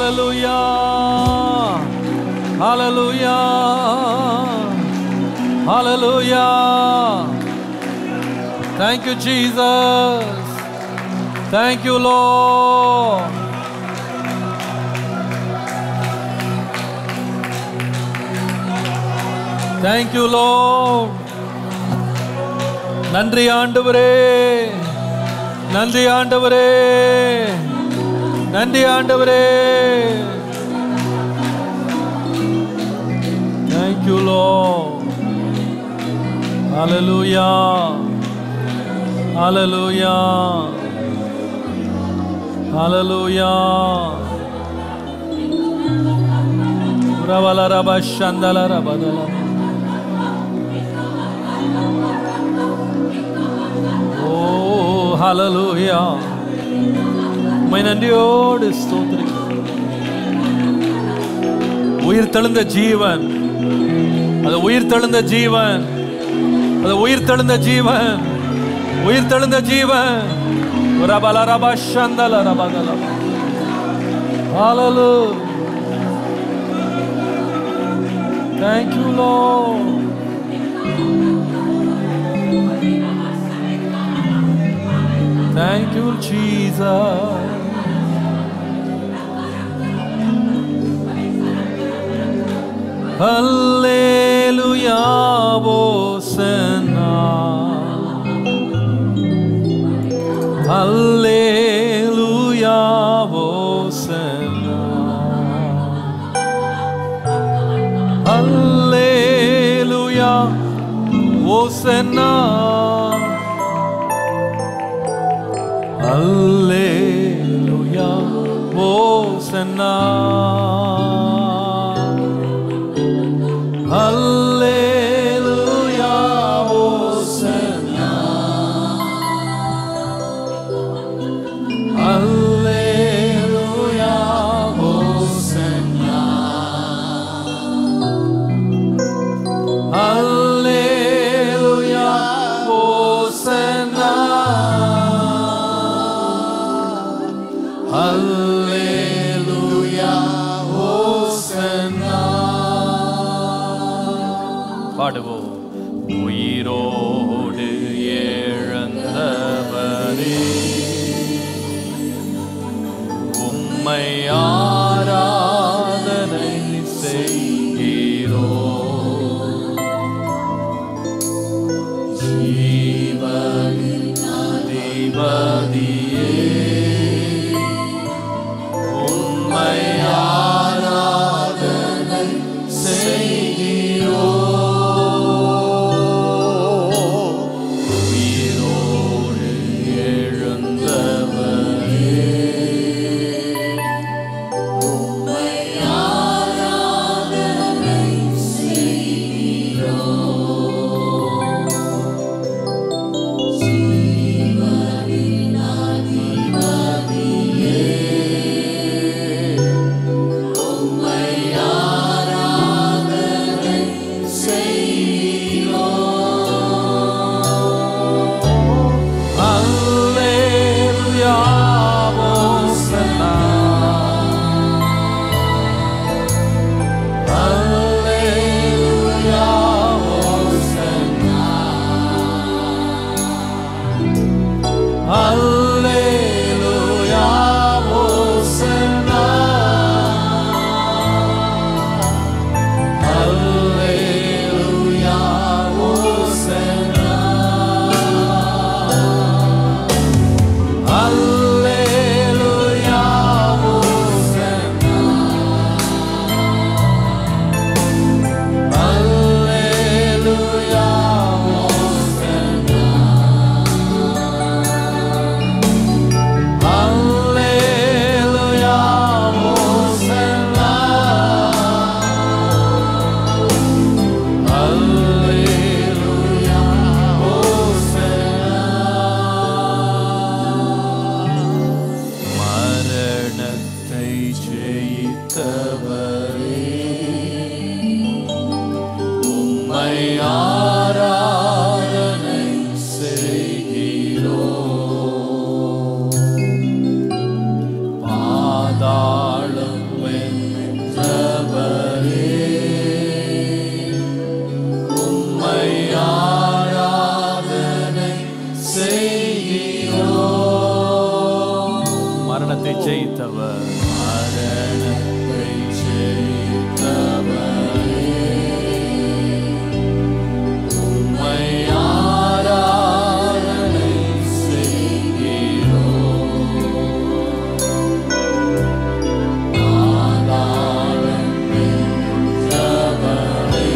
Hallelujah. Hallelujah. Hallelujah. Thank you, Jesus. Thank you, Lord. Thank you, Lord. நன்றி ஆண்டவரே நன்றி ஆண்டவரே நன்றி ஆண்டவரே Thank you, Lord. Hallelujah. Hallelujah. Hallelujah. Ravala raba shandala rabadala. Oh, hallelujah. உம்மை நன்றியோடு ஸ்தோத்திரிக்கிறோம் உயிர் தெழுந்த ஜீவன் அது உயிர் தெழுந்த ஜீவன் அது உயிர் தெழுந்த ஜீவன் உயிர் தெழுந்த ஜீவன் ரபல ரப சந்தல ரபகல Hallelujah. Thank you, Lord. Thank you, Jesus. Hallelujah, Hosanna. Hallelujah, Hosanna. Hallelujah, Hosanna. Hallelujah, Hosanna. Hallelujah, Hosanna. Hallelujah, Hosanna. Hallelujah, Hosanna. Hallelujah, Hosanna. பாடுவோம் உயிரோடு எழுந்தவரே உம்மை ஆராதனை செய்கிறோ ஜீவனின் அதிபதியே உம்மை ஆராதனை செய்கிறோ உயிரோடு எழுந்தவரே Alleluia, Hosanna. Alleluia, Hosanna. Alleluia, Hosanna. Alleluia, Hosanna. Alleluia, Hosanna. Alleluia, Hosanna. Alleluia, Hosanna. Alleluia, Hosanna. மரணத்தை ஜெயித்தவரே உம்மை ஆராதனை செய்கிறோ பாதாளம் மரணத்தை ஜெயித்தவர் மரணத்தை ஜெயித்தவரே உம்மை ஆராதனை செய்கிறோம் ஆதாரம் பெற்றவரே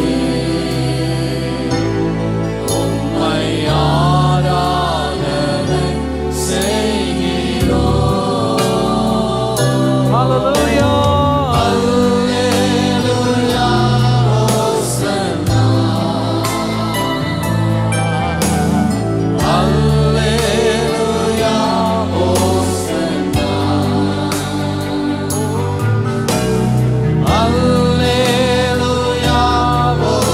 உம்மை ஆராதனை செய்கிறோம் Hallelujah. Hallelujah. Hosanna. Hallelujah. Hosanna. Hallelujah.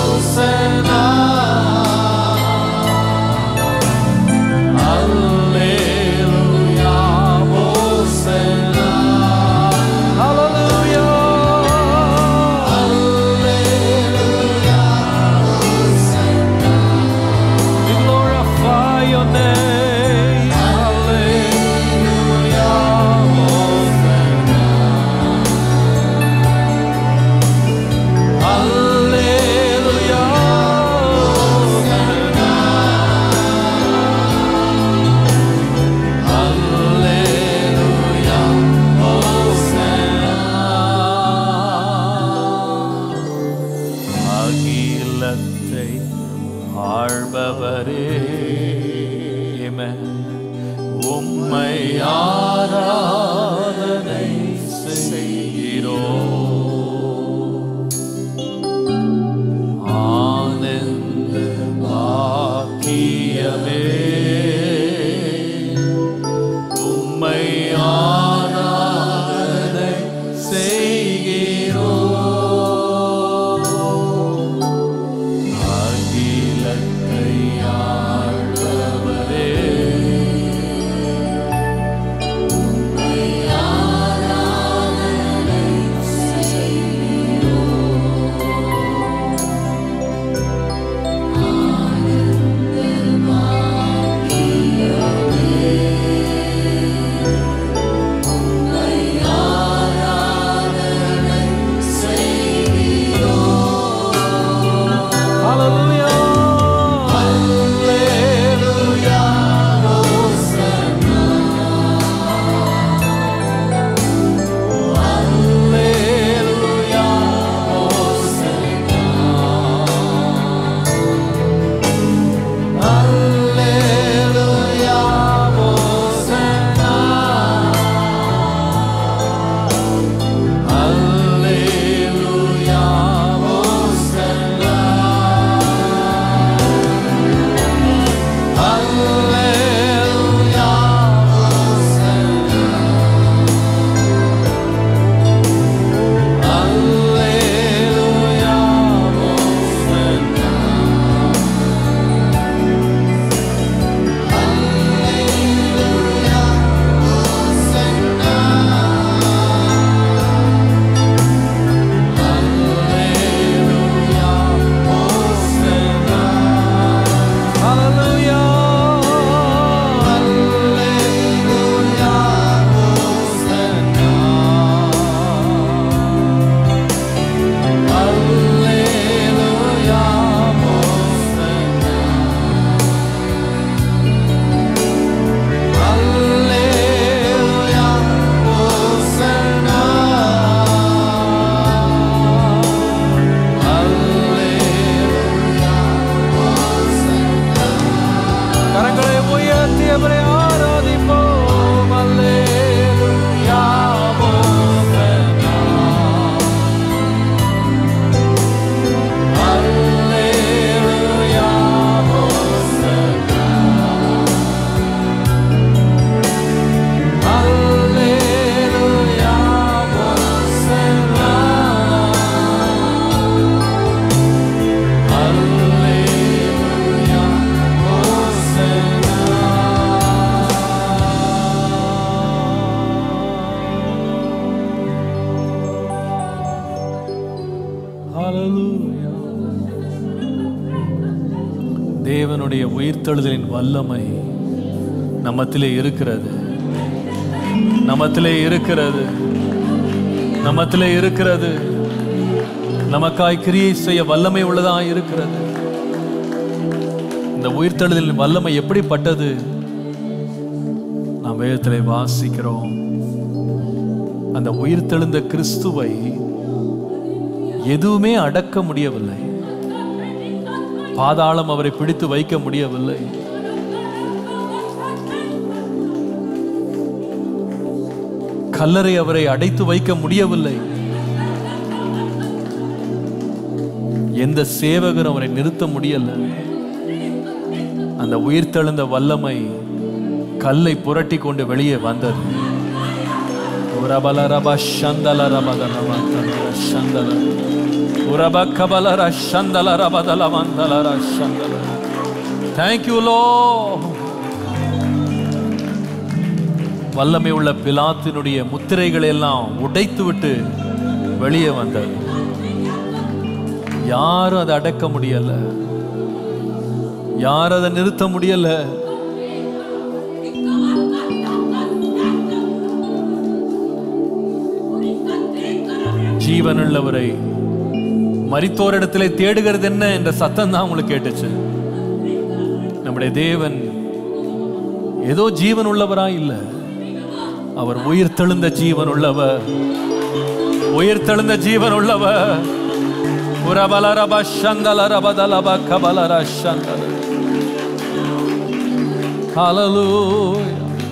Hosanna. Hallelujah, Hosanna. Hallelujah. Hallelujah, Hosanna. We glorify your name. Hallelujah, Hosanna. Hallelujah, Hosanna. Hallelujah, Hosanna. அகிலத்தை ஆள்பவரே Amen. உம்மை ஆராதனை செய்கிறோம் ஆனந்த பாக்கியமே உம்மை ஆராதனை செய்கிறோம் அகிலத்தை ஆழ்பவரே உம்மை ஆராதனை Hallelujah. Hallelujah. Hosanna. Hallelujah. Hosanna. Hallelujah. Hosanna. Hallelujah. Hosanna. Hallelujah, Hosanna. Hallelujah, Hosanna. Hallelujah, Hallelujah, Hosanna. Hallelujah. Hallelujah. Hosanna. Hallelujah. Hosanna. Hallelujah. Hosanna. Hallelujah. Hosanna. கரங்களை உயர்த்தி அவரை ஆராதிப்போம் அல்லேலூயா ஹோசன்னா அல்லேலூயா ஹோசன்னா அல்லேலூயா ஹோசன்னா அல்லேலூயா ஹalleluya தேவனுடைய உயிர்த்தெழுதலின் வல்லமை நம்மத்திலே இருக்கிறது நமத்திலே இருக்கிறது நமத்திலே இருக்கிறது நமக்காய் கிரியை செய்ய வல்லமை உள்ளதா இருக்கிறது இந்த உயிர்த்தெழுதலின் வல்லமை எப்படிப்பட்டது நாம் வேதத்திலே வாசிக்கிறோம் அந்த உயிர்த்தெழுந்த கிறிஸ்துவை எதுவுமே அடக்க முடியவில்லை பாதாளம் அவரை பிடித்து வைக்க முடியவில்லை கல்லறை அவரை அடைத்து வைக்க முடியவில்லை எந்த சேவகரும் அவரை நிறுத்த முடியல அந்த உயிர்த்தெழுந்த வல்லமை கல்லை புரட்டி கொண்டு வெளியே வந்தது உரபல ரப சந்தல ரபத ரமந்தல சந்தல உரப கபல ர சந்தல ரபதல மந்தல ர சந்தல தேங்க்யூ லோ வல்லமை உள்ள பிலாத்தினுடைய முத்திரைகளை எல்லாம் உடைத்து விட்டு வெளியே வந்தது யாரும் அதை அடக்க முடியல யாரும் அதை நிறுத்த முடியல ஜீவனுள்ளவரை மரித்தோரிடத்திலே தேடுகிறது என்ன என்ற சத்தம் தான் உங்களுக்கு கேட்டுச்சு நம்முடைய தேவன் ஏதோ ஜீவன் உள்ளவரா இல்ல அவர் உயிர் தெழுந்த ஜீவன் உள்ளவர் உயிர் தெழுந்த ஜீவன் உள்ளவர் உரபல ரப சந்தல ரபதலப கபலர சந்தல ஹalleluya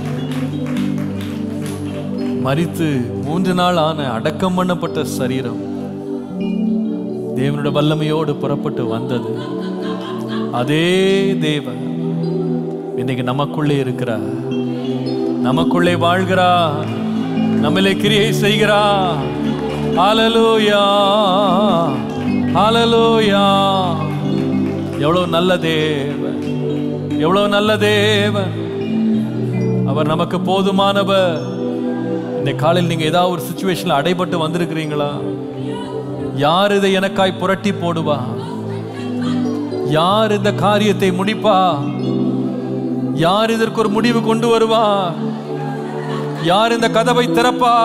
மரித்து மூன்று நாள் ஆன அடக்கம் பண்ணப்பட்ட சரீரம் தேவனுடைய வல்லமையோடு புறப்பட்டு வந்தது அதே தேவன் இன்னைக்கு நமக்குள்ளே இருக்கிறார் நமக்குள்ளே வாழ்கிறார் நம்மளே கிரியை செய்கிறார் ஹalleluya ஹalleluya எவ்வளவு நல்ல தேவன் எவ்வளவு நல்ல தேவன் அவர் நமக்கு போதுமானவர் இந்த காலையில் நீங்க ஏதாவது ஒரு சுச்சுவேஷன்ல அடைபட்டு வந்திருக்கிறீங்களா யார் இதை எனக்காய் புரட்டி போடுவா யார் இந்த காரியத்தை முடிப்பா யார் இதற்கு ஒரு முடிவு கொண்டு வருவா யார் இந்த கதவை திறப்பா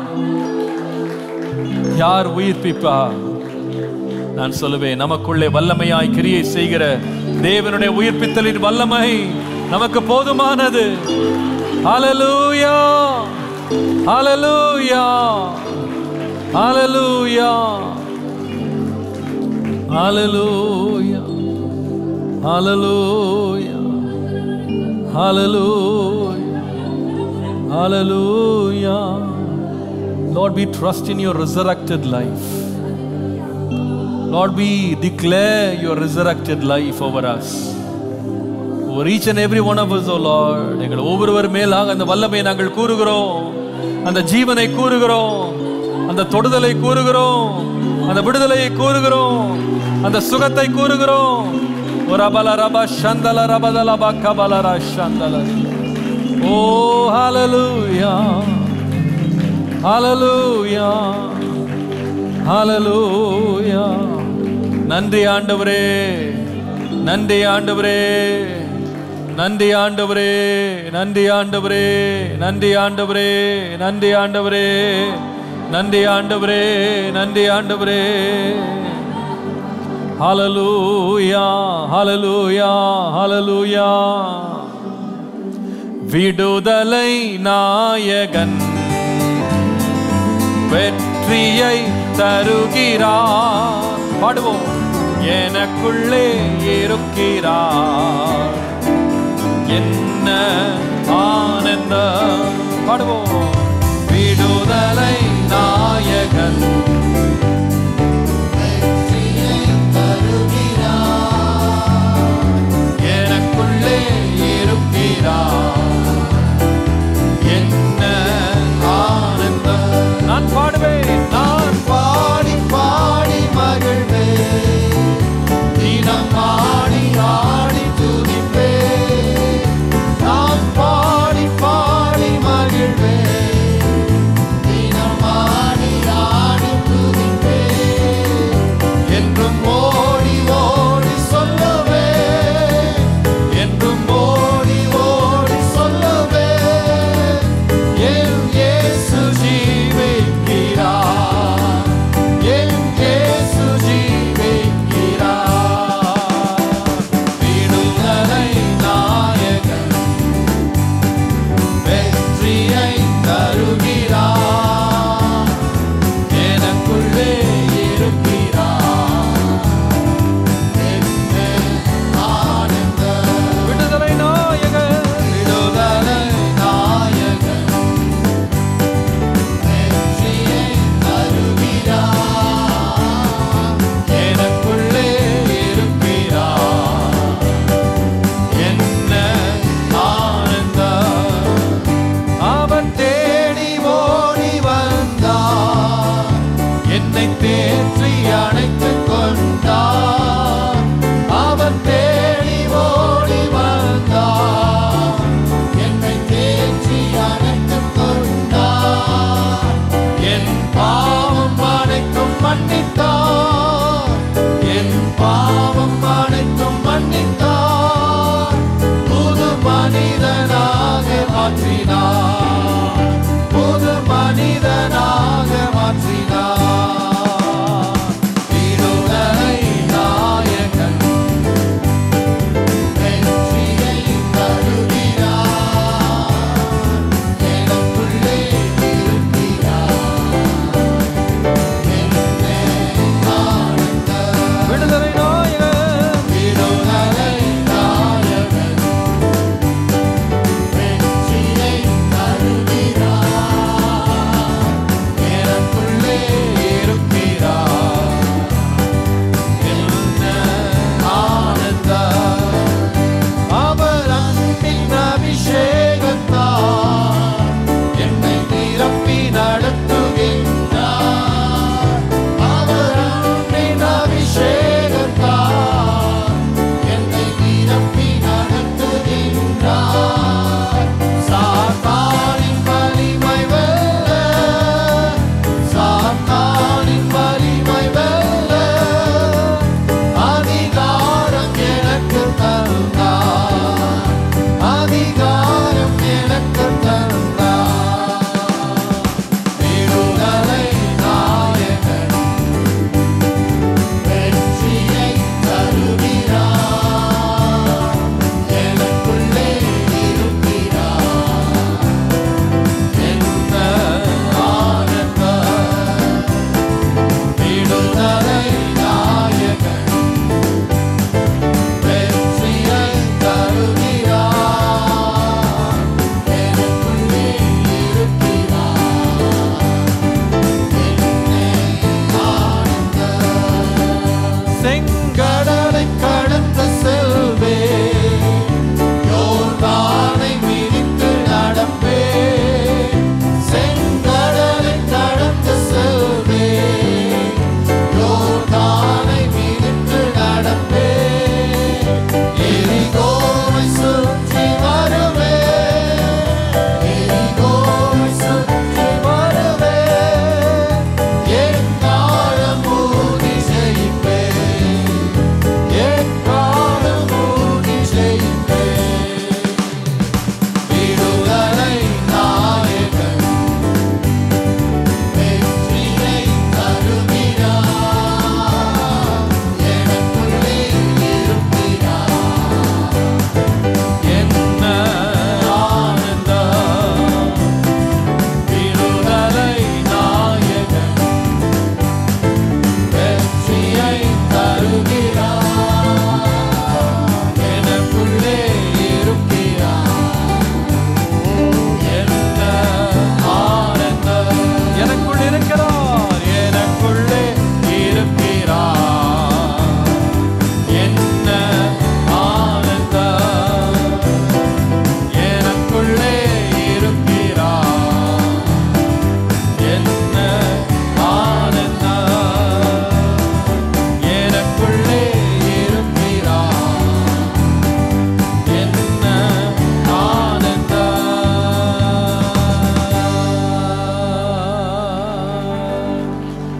யார் உயிர்ப்பிப்பா நான் சொல்லுவேன் நமக்குள்ளே வல்லமையாய் கிரியை செய்கிற தேவனுடைய உயிர்ப்பித்தலின் வல்லமை நமக்கு போதுமானது ஹalleluya hallelujah hallelujah hallelujah hallelujah hallelujah hallelujah Lord we trust in your resurrected life Lord, we declare your resurrected life over us. Over each and every one of us, oh Lord. எங்கள் ஒவ்வொருவர் மேலாக அந்த வல்லமை நாங்கள் கூறுகிறோம் அந்த ஜீவனை கூறுகிறோம் அந்த தொடுதலை கூறுகிறோம் அந்த விடுதலையை கூறுகிறோம் அந்த சுகத்தை கூறுகிறோம் ஒரு அபல ரப சந்தல ரபதல கபலர சந்தல ஓ ஹalleluya ஹalleluya ஹalleluya நன்றி ஆண்டவரே நன்றி ஆண்டவரே நன்றி ஆண்டவரே நன்றி ஆண்டவரே நன்றி ஆண்டவரே நன்றி ஆண்டவரே நன்றி ஆண்டவரே நன்றி ஆண்டவரே ஹalleluya ஹalleluya ஹalleluya விடுதலை நாயகன் வெற்றியை தருகிறார் பாடுவோம் எனக்குள்ளே இருக்கிறார் என்ன ஆனந்த பாடுவோம் விடுதலை நாயகன் எனக்குள்ளே இருக்கிறார் என்ன ஆனந்தம் நான் பாடுவேன் நான் பாடி பாடி மகிழ்வே தினம் ஆடி ஆடி துதிப்பே நான் பாடி பாடி மகிழ்வே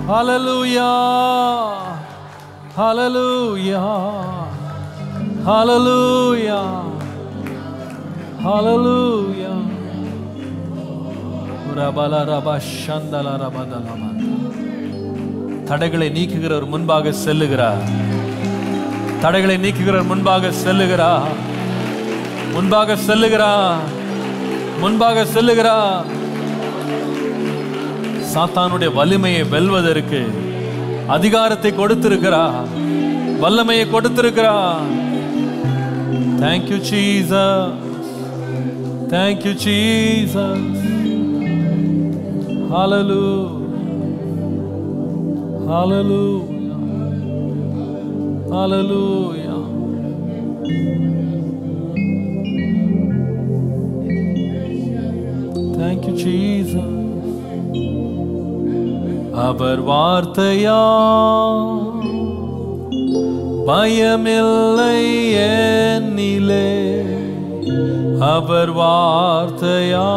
ஹalleluya ஹalleluya ஹalleluya ஹalleluya ரபல ரப ஷந்தல ரபதலம தடைகளை நீக்குகிறவர் முன்பாக செல்லுகிறார் தடைகளை நீக்குகிறவர் முன்பாக செல்லுகிறார் முன்பாக செல்லுகிறார் முன்பாக செல்லுகிறார் சாத்தானுடைய வலிமையை வெல்வதற்கு அதிகாரத்தை கொடுத்திருக்கிறார் வல்லமையை கொடுத்திருக்கிறார் thank you Jesus thank you Jesus hallelujah hallelujah hallelujah thank you Jesus அவர் வார்த்தையா பயமில்லை என்னிலே அவர் வார்த்தையா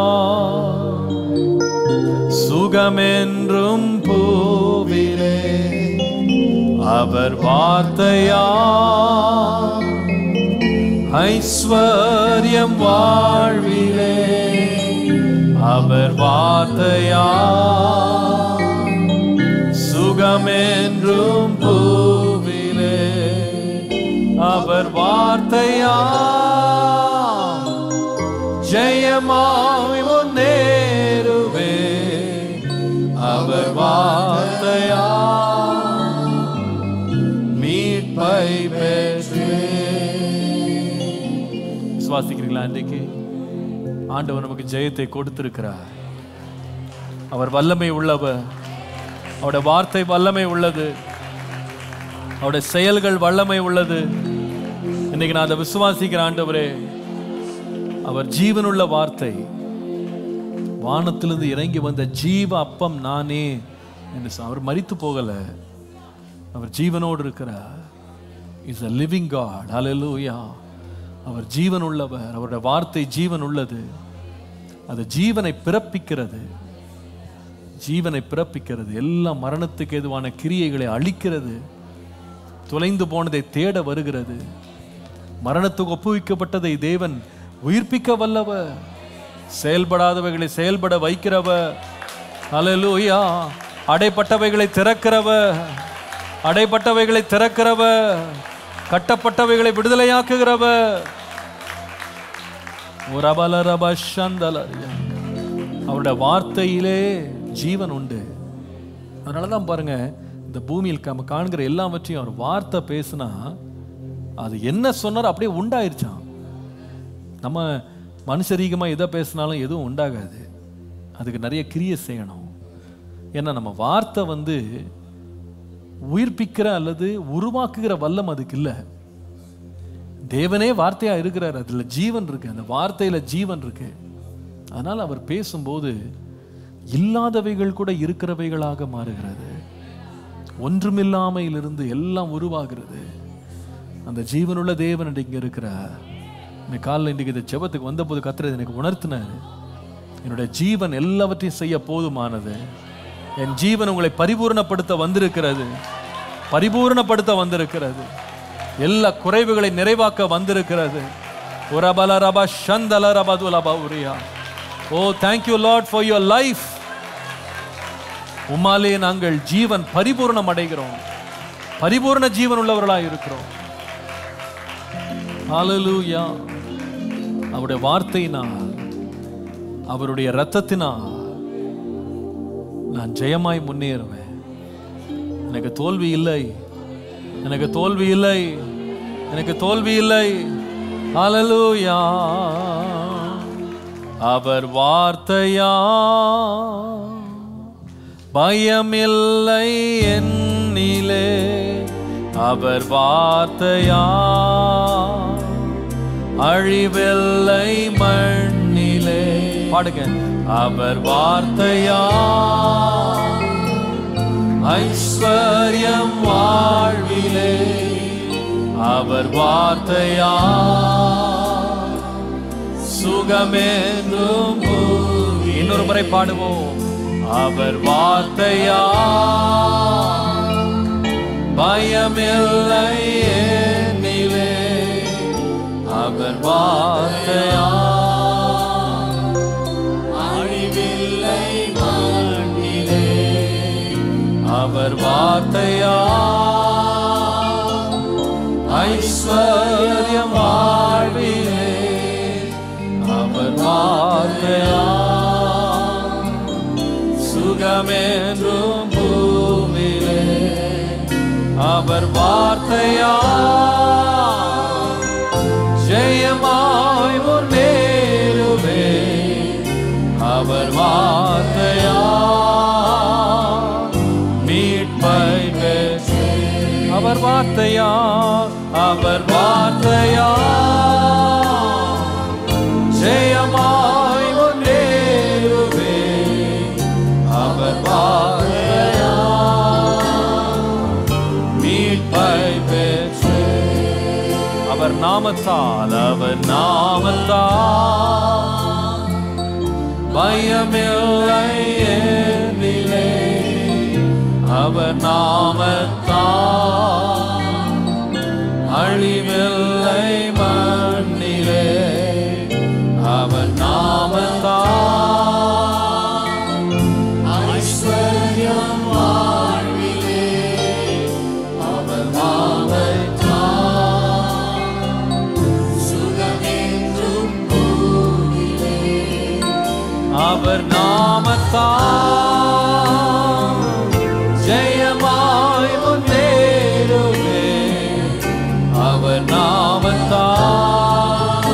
சுகமென்றும் பூவிலே அவர் வார்த்தையா ஐஸ்வர்யம் வாழ்விலே அவர் வார்த்தையா சுகமென்றும் பூவிலே அவர் வார்த்தையா ஜெயமாய் முன்னேறுவே அவர் வார்த்தையா மீட்பை பெற்றே சுவாசிக்கிறீங்களா இன்றைக்கு ஆண்டவர் நமக்கு ஜெயத்தை கொடுத்திருக்கிறார் அவர் வல்லமை உள்ளவர் அவருடைய வார்த்தை வல்லமை உள்ளது அவருடைய செயல்கள் வல்லமை உள்ளது இன்னைக்கு நான் அதை விசுவாசிக்கிற ஆண்டவரே அவர் ஜீவனுள்ள வார்த்தை வானத்திலிருந்து இறங்கி வந்த ஜீவ அப்பம் நானே என்று சொ- அவர் மரித்து போகல அவர் ஜீவனோடு இருக்கிறார் is a living God hallelujah அவர் ஜீவன் உள்ளவர் அவருடைய வார்த்தை ஜீவன் உள்ளது அது ஜீவனை பிறப்பிக்கிறது ஜீவனை பிறப்பிக்கிறது எல்லா மரணத்துக்கு எதுவான கிரியைகளை அழிக்கிறது தொலைந்து போனதை தேட வருகிறது மரணத்துக்கு ஒப்புவிக்கப்பட்டதை தேவன் உயிர்ப்பிக்க வல்லவர் செயல்படாதவைகளை செயல்பட வைக்கிறவர் அல்லேலூயா அடைப்பட்டவைகளை திறக்கிறவர் அடைப்பட்டவைகளை திறக்கிறவர் கட்டப்பட்டவைகளை விடுதலையாக்குகிறவர் ஒரு அபல ரப சந்தலரியா. அவருடைய வார்த்தையிலே ஜீவன் உண்டு அதனால தான் பாருங்க இந்த பூமியில் நம்ம காண்கிற எல்லாவற்றையும் அவர் வார்த்தை பேசினா அது என்ன சொன்னாரோ அப்படியே உண்டாயிருச்சான் நம்ம மனுஷரீகமாக எதை பேசினாலும் எதுவும் உண்டாகாது அதுக்கு நிறைய கிரியை செய்யணும் ஏன்னா நம்ம வார்த்தை வந்து உயிர்ப்பிக்கிற அல்லது உருவாக்குகிற வல்லம் அதுக்கு இல்லை தேவனே வார்த்தையா இருக்கிறார் அதுல ஜீவன் இருக்கு அந்த வார்த்தையில ஜீவன் இருக்கு அதனால் அவர் பேசும்போது இல்லாதவைகள் கூட இருக்கிறவைகளாக மாறுகிறது ஒன்றுமில்லாமையிலிருந்து எல்லாம் உருவாகிறது அந்த ஜீவனுள்ள தேவன் இங்க இருக்கிறார் இந்த காலையில் இன்றைக்கு இந்த ஜெபத்துக்கு வந்தபோது கத்துறது எனக்கு உணர்த்தினார் என்னுடைய ஜீவன் எல்லாவற்றையும் செய்ய போதுமானது என் ஜீவன் உங்களை பரிபூரணப்படுத்த வந்திருக்கிறது பரிபூரணப்படுத்த வந்திருக்கிறது எல்லா குறைவுகளை நிறைவாக்க வந்திருக்கிறது உரபல ரபா ஷந்தல ரபதுலபா உரியா oh thank you Lord for your life உம்மாலே நாங்கள் ஜீவன் பரிபூர்ணம் அடைகிறோம் பரிபூர்ண ஜீவன் உள்ளவர்களாய் இருக்கிறோம் ஹalleluya அவருடைய வார்த்தையினால் அவருடைய இரத்தத்தினால் நான் ஜெயமாய் முன்னேறுவேன் எனக்கு தோல்வி இல்லை எனக்கு தோல்வி இல்லை எனக்கு தோல்வி இல்லை ஹalleluya அவர் வார்த்தையா பயமில்லை என்னிலே அவர் வார்த்தையா அழிவில்லை மண்ணிலே பாடுங்க அவர் வார்த்தையா ஐஸ்வர்யம் வாழ்விலே அவர் வார்த்தையா சுகமென்றும் பூவி- இன்னொரு முறை பாடுவோம் அவர் வார்த்தையா பயமில்லை என்னிலே அவர் வார்த்தையா அழிவில்லை மண்ணிலே அவர் வார்த்தையா ஐஸ்வர்யம் வாழ்விலே அவர் வார்த்தையா சுகமென்றும் பூமியிலே அவர் வார்த்தையா ஜெயமாய் முன்னேறுவே அவர் வார்த்தையா மீட்பை பெற்று அவர் வார்த்தையா அவர் வார்த்தையா ஜெயமாய் முன்னேறுவே அவர் வார்த்தையா மீட்பை பெற்று அவர் நாமத்தால் அவர் நாமத்தால் பயமில்லை என்னிலே அவர் நாமத்தால் அழிவில்லை மண்ணிலே அவர் நாமத்தால் ஐஸ்வர்யம் வாழ்விலே அவர் நாமத்தால் சுகமென்றும் பூவிலே அவர் நாமத்தால் ஜெயமாய் முன்னேறுவே அவர் நாமத்தால்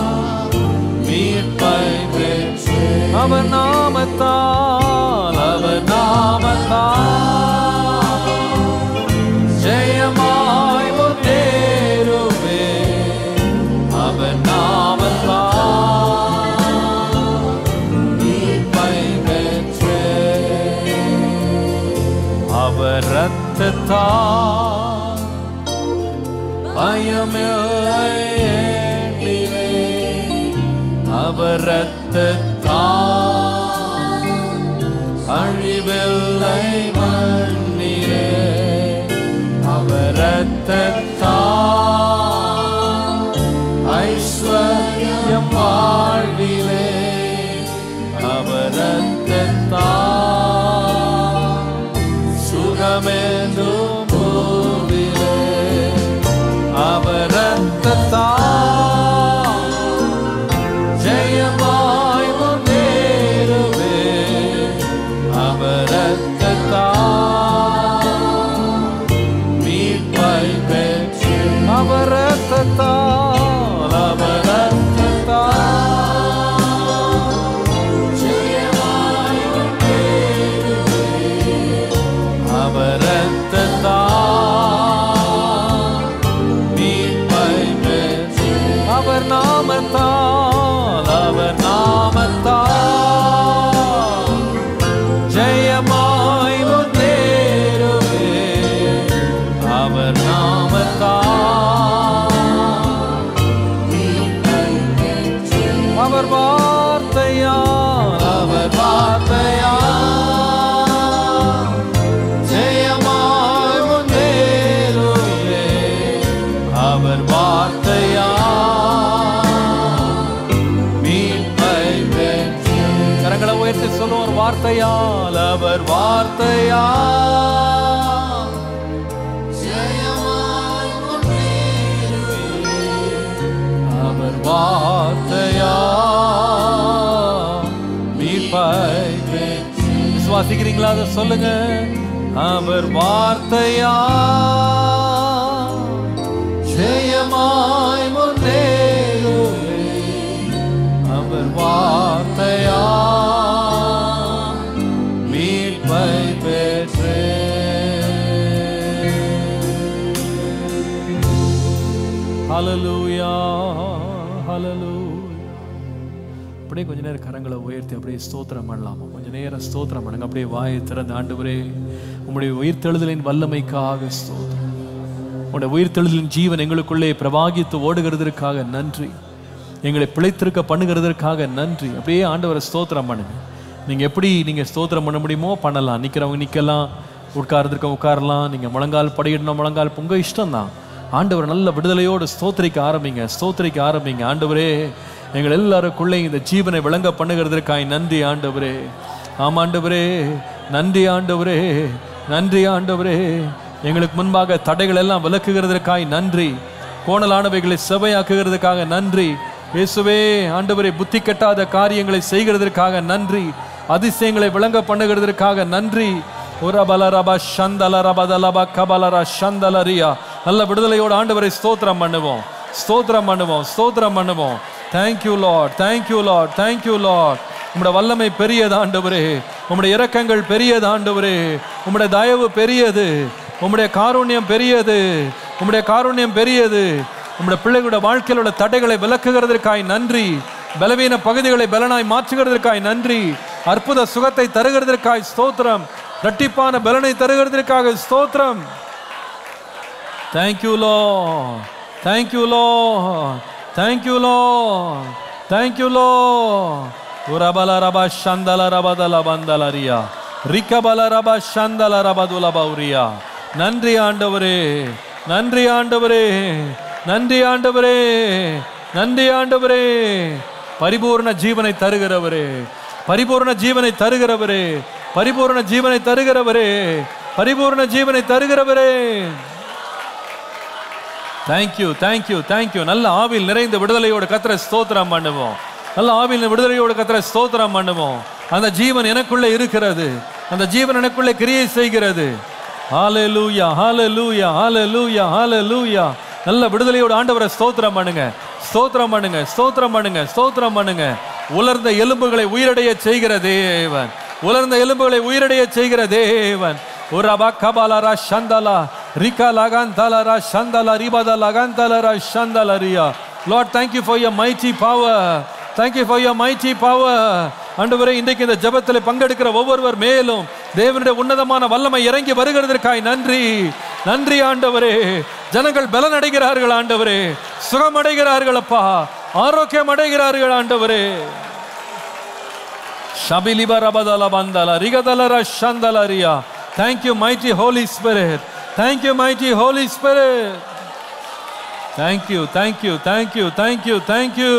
மீட்பை பெற்று அவர் நாமத்தால் அவர் நாமத்தால் ஜெயமாய் முன்னேறுவே அவர் நாமத்தால் மீட்பை பெற்று அவர் ரத்தத்தால் பயமில்லை என்னிலே. அவர் ரத்தத்தால் அழிவில்லை மண்ணிலே அவர் ரத்தத்தால் ஐஸ்வர்யம் வாழ்விலே அவர் ரத்தத்தால் சுகமென்றும் பூவிலே அவர் ரத்தத்தால் ஜெயமாய் முன்னேறுவே அவர் ரத்தத்தால் மீட்பை பெற்று அவர் ரத்தத்தால் அவர் ரத்தத்தால் ஜெயமாய் முன்னேறுவே அவர் ரத்தத்தால் மீட்பை பெற்று அவர் நாமத்தால் அவர் நாமத்தால் ஜெயமாய் முன்னேறுவே அவர் நாமத்தால் அவர் வார்த்தையால் அவர் வார்த்தையால் ஜெயமாய் முன்னேறுவே அவர் வார்த்தையால் மீட்பை பெற்று கரங்களை உயர்த்தி சொல்லுவோம் வார்த்தையால் அவர் வார்த்தையால் ஜெயமாய் முன்னேறுவே அவர் வார்த்தையா மீட்பை பெற்று விசுவாசிக்கிறீங்களா அதை சொல்லுங்க அவர் வார்த்தையா ஜெயமாய் முன்னேறுவே அவர் வார்த்தையா மீட்பை பெற்று ஹalleluya ஹalleluya அப்படியே கொஞ்ச நேரம் கரங்களை உயர்த்தி அப்படியே ஸ்தோத்திரம் பண்ணலாமா கொஞ்ச நேரம் ஸ்தோத்திரம் பண்ணுங்க அப்படியே வாயை திறந்து ஆண்டவரே உம்முடைய உயிர்த்தெழுதலின் வல்லமைக்காக ஸ்தோத்திரம் உம்முடைய உயிர்த்தெழுதலின் ஜீவன் எங்களுக்குள்ளே பிரவாகித்து ஓடுகிறதற்காக நன்றி எங்களை பிழைத்திருக்க பண்ணுகிறதற்காக நன்றி அப்படியே ஆண்டவரை ஸ்தோத்திரம் பண்ணுங்க நீங்க எப்படி நீங்க ஸ்தோத்திரம் பண்ண முடியுமோ பண்ணலாம் நிக்கிறவங்க நிக்கலாம் உட்கார்ந்துருக்க உட்காரலாம் நீங்க முழங்கால் படியிடணும் முழங்கால் உங்க இஷ்டம் தான் ஆண்டவர் நல்ல விடுதலையோடு ஸ்தோத்திரிக்க ஆரம்பிங்க ஸ்தோத்திரிக்க ஆரம்பிங்க ஆண்டவரே எங்கள் எல்லாருக்குள்ளே இந்த ஜீவனை விளங்க பண்ணுகிறதற்காய் நன்றி ஆண்டவரே ஆமா ஆண்டவரே நன்றி ஆண்டவரே நன்றி ஆண்டவரே எங்களுக்கு முன்பாக தடைகள் எல்லாம் விலக்குகிறதற்காய் நன்றி கோணலானவைகளை செவையாக்குகிறதுக்காக நன்றி இயேசுவே ஆண்டவரே புத்தி கெட்டாத காரியங்களை செய்கிறதற்காக நன்றி அதிசயங்களை விளங்க பண்ணுகிறதற்காக நன்றி உரபலரபா சந்தலரபதலபா கபலரா சந்தலரியா நல்ல விடுதலையோடு ஆண்டவரை ஸ்தோத்திரம் பண்ணுவோம் ஸ்தோத்திரம் பண்ணுவோம் ஸ்தோத்திரம் பண்ணுவோம் thank you Lord thank you Lord thank you Lord உம்முடைய வல்லமை பெரியது ஆண்டவரே உம்முடைய இரக்கங்கள் பெரியது ஆண்டவரே உம்முடைய தயவு பெரியது உம்முடைய காருண்யம் பெரியது உம்முடைய காருண்யம் பெரியது உம்முடைய பிள்ளைகளோட வாழ்க்கையில் உள்ள தடைகளை விலக்குகிறதற்காய் நன்றி பலவீன பகுதிகளை பலனாய் மாற்றுகிறதற்காய் நன்றி அற்புத சுகத்தை தருகிறதற்காய் ஸ்தோத்திரம் இரட்டிப்பான பலனை தருகிறதற்காக ஸ்தோத்திரம் thank you Lord thank you Lord thank you Lord thank you Lord உரபல ரப சந்தல ரபதல பந்தலரியா ரிக்கபல ரப சந்தல ரபதுல பௌரியா நன்றி ஆண்டவரே நன்றி ஆண்டவரே நன்றி ஆண்டவரே நன்றி ஆண்டவரே பரிபூர்ண ஜீவனை தருகிறவரே பரிபூர்ண ஜீவனை தருகிறவரே பரிபூர்ண ஜீவனை தருகிறவரே பரிபூர்ண ஜீவனை தருகிறவரே தேங்க்யூ தேங்க்யூ தேங்க்யூ நல்ல ஆவில் நிறைந்த விடுதலையோடு கத்திர ஸ்தோத்திரம் பண்ணுவோம் நல்ல ஆவில் விடுதலையோடு கத்திர ஸ்தோத்திரம் பண்ணுவோம் அந்த ஜீவன் எனக்குள்ளே இருக்கிறது அந்த ஜீவன் எனக்குள்ளே கிரியை செய்கிறது ஹalleluya ஹalleluya ஹalleluya ஹalleluya நல்ல விடுதலையோடு ஆண்டவரை ஸ்தோத்திரம் பண்ணுங்க ஸ்தோத்திரம் பண்ணுங்க ஸ்தோத்திரம் பண்ணுங்க ஸ்தோத்திரம் பண்ணுங்க உலர்ந்த எலும்புகளை உயிரடைய செய்கிற தேவன் உலர்ந்த எலும்புகளை உயிரடைய செய்கிற தேவன் உரபா கபாலரா சந்தலா ரிகா லகாந்தலரா சந்தலா ரிபத லகாந்தலரா சந்தலரியா Lord thank you for your mighty power thank you for your mighty power ஆண்டவரே இன்றைக்கு இந்த ஜெபத்தில் பங்கெடுக்கிற ஒவ்வொருவர் மேலும் தேவனுடைய உன்னதமான வல்லமை இறங்கி வருகிறதற்காய் நன்றி நன்றி ஆண்டவரே ஜனங்கள் பலன் அடைகிறார்கள் ஆண்டவரே சுகம் அடைகிறார்கள் அப்பா ஆரோக்கியம் அடைகிறார்கள் ஆண்டவரே Shabilibarabadala bandala, rigadala shandalaria. Thank you, mighty Holy Spirit. Thank you, mighty Holy Spirit. Thank you, thank you, thank you, thank you, thank you.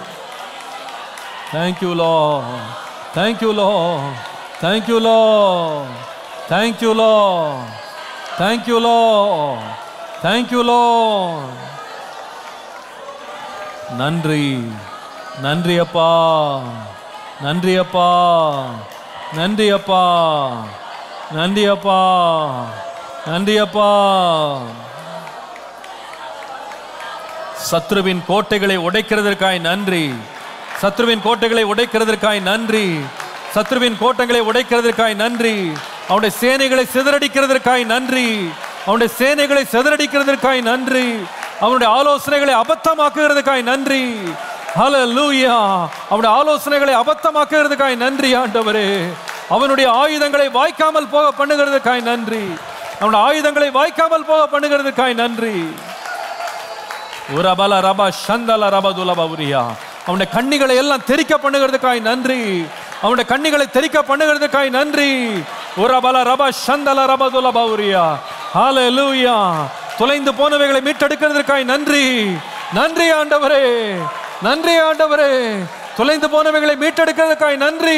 Thank you, Lord. Thank you, Lord. Thank you, Lord. Thank you, Lord. Thank you, Lord. Thank you, Lord. நன்றி நன்றி அப்பா நன்றி அப்பா நன்றி அப்பா நன்றி அப்பா நன்றி அப்பா சத்ருவின் கோட்டைகளை உடைக்கிறதற்காய் நன்றி சத்ருவின் கோட்டைகளை உடைக்கிறதற்காய் நன்றி சத்ருவின் கோட்டைகளை உடைக்கிறதற்காய் நன்றி அவனுடைய சேனைகளை சிதறடிக்கிறதற்காய் நன்றி அவனுடைய சேனைகளை சிதறடிக்கிறதற்காய் நன்றி அவனுடைய ஆலோசனைகளை அபத்தமாக்குகிறதுக்காய் நன்றி ஹalleluya அவனுடைய ஆலோசனைகளை அபத்தமாக்குகிறதுக்காய் நன்றி ஆண்டவரே அவனுடைய ஆயுதங்களை வாய்க்காமல் போக பண்ணுகிறதுக்காய் நன்றி அவனுடைய ஆயுதங்களை வாய்க்காமல் போக பண்ணுகிறதுக்காய் நன்றி உரபல ரப சந்தல ரபதுல பௌரியா அவனுடைய கண்ணிகளை எல்லாம் தெரிக்க பண்ணுகிறதுக்காய் நன்றி அவனுடைய கண்ணிகளை தெரிக்க பண்ணுகிறதுக்காய் நன்றி உரபல ரப சந்தல ரபதுல பௌரியா ஹalleluya தொலைந்து போனவைகளை மீட்டெடுக்கிறதுக்காய் நன்றி நன்றி ஆண்டவரே நன்றி ஆண்டவரே தொலைந்து போனவைகளை மீட்டெடுக்கிறதுக்காய் நன்றி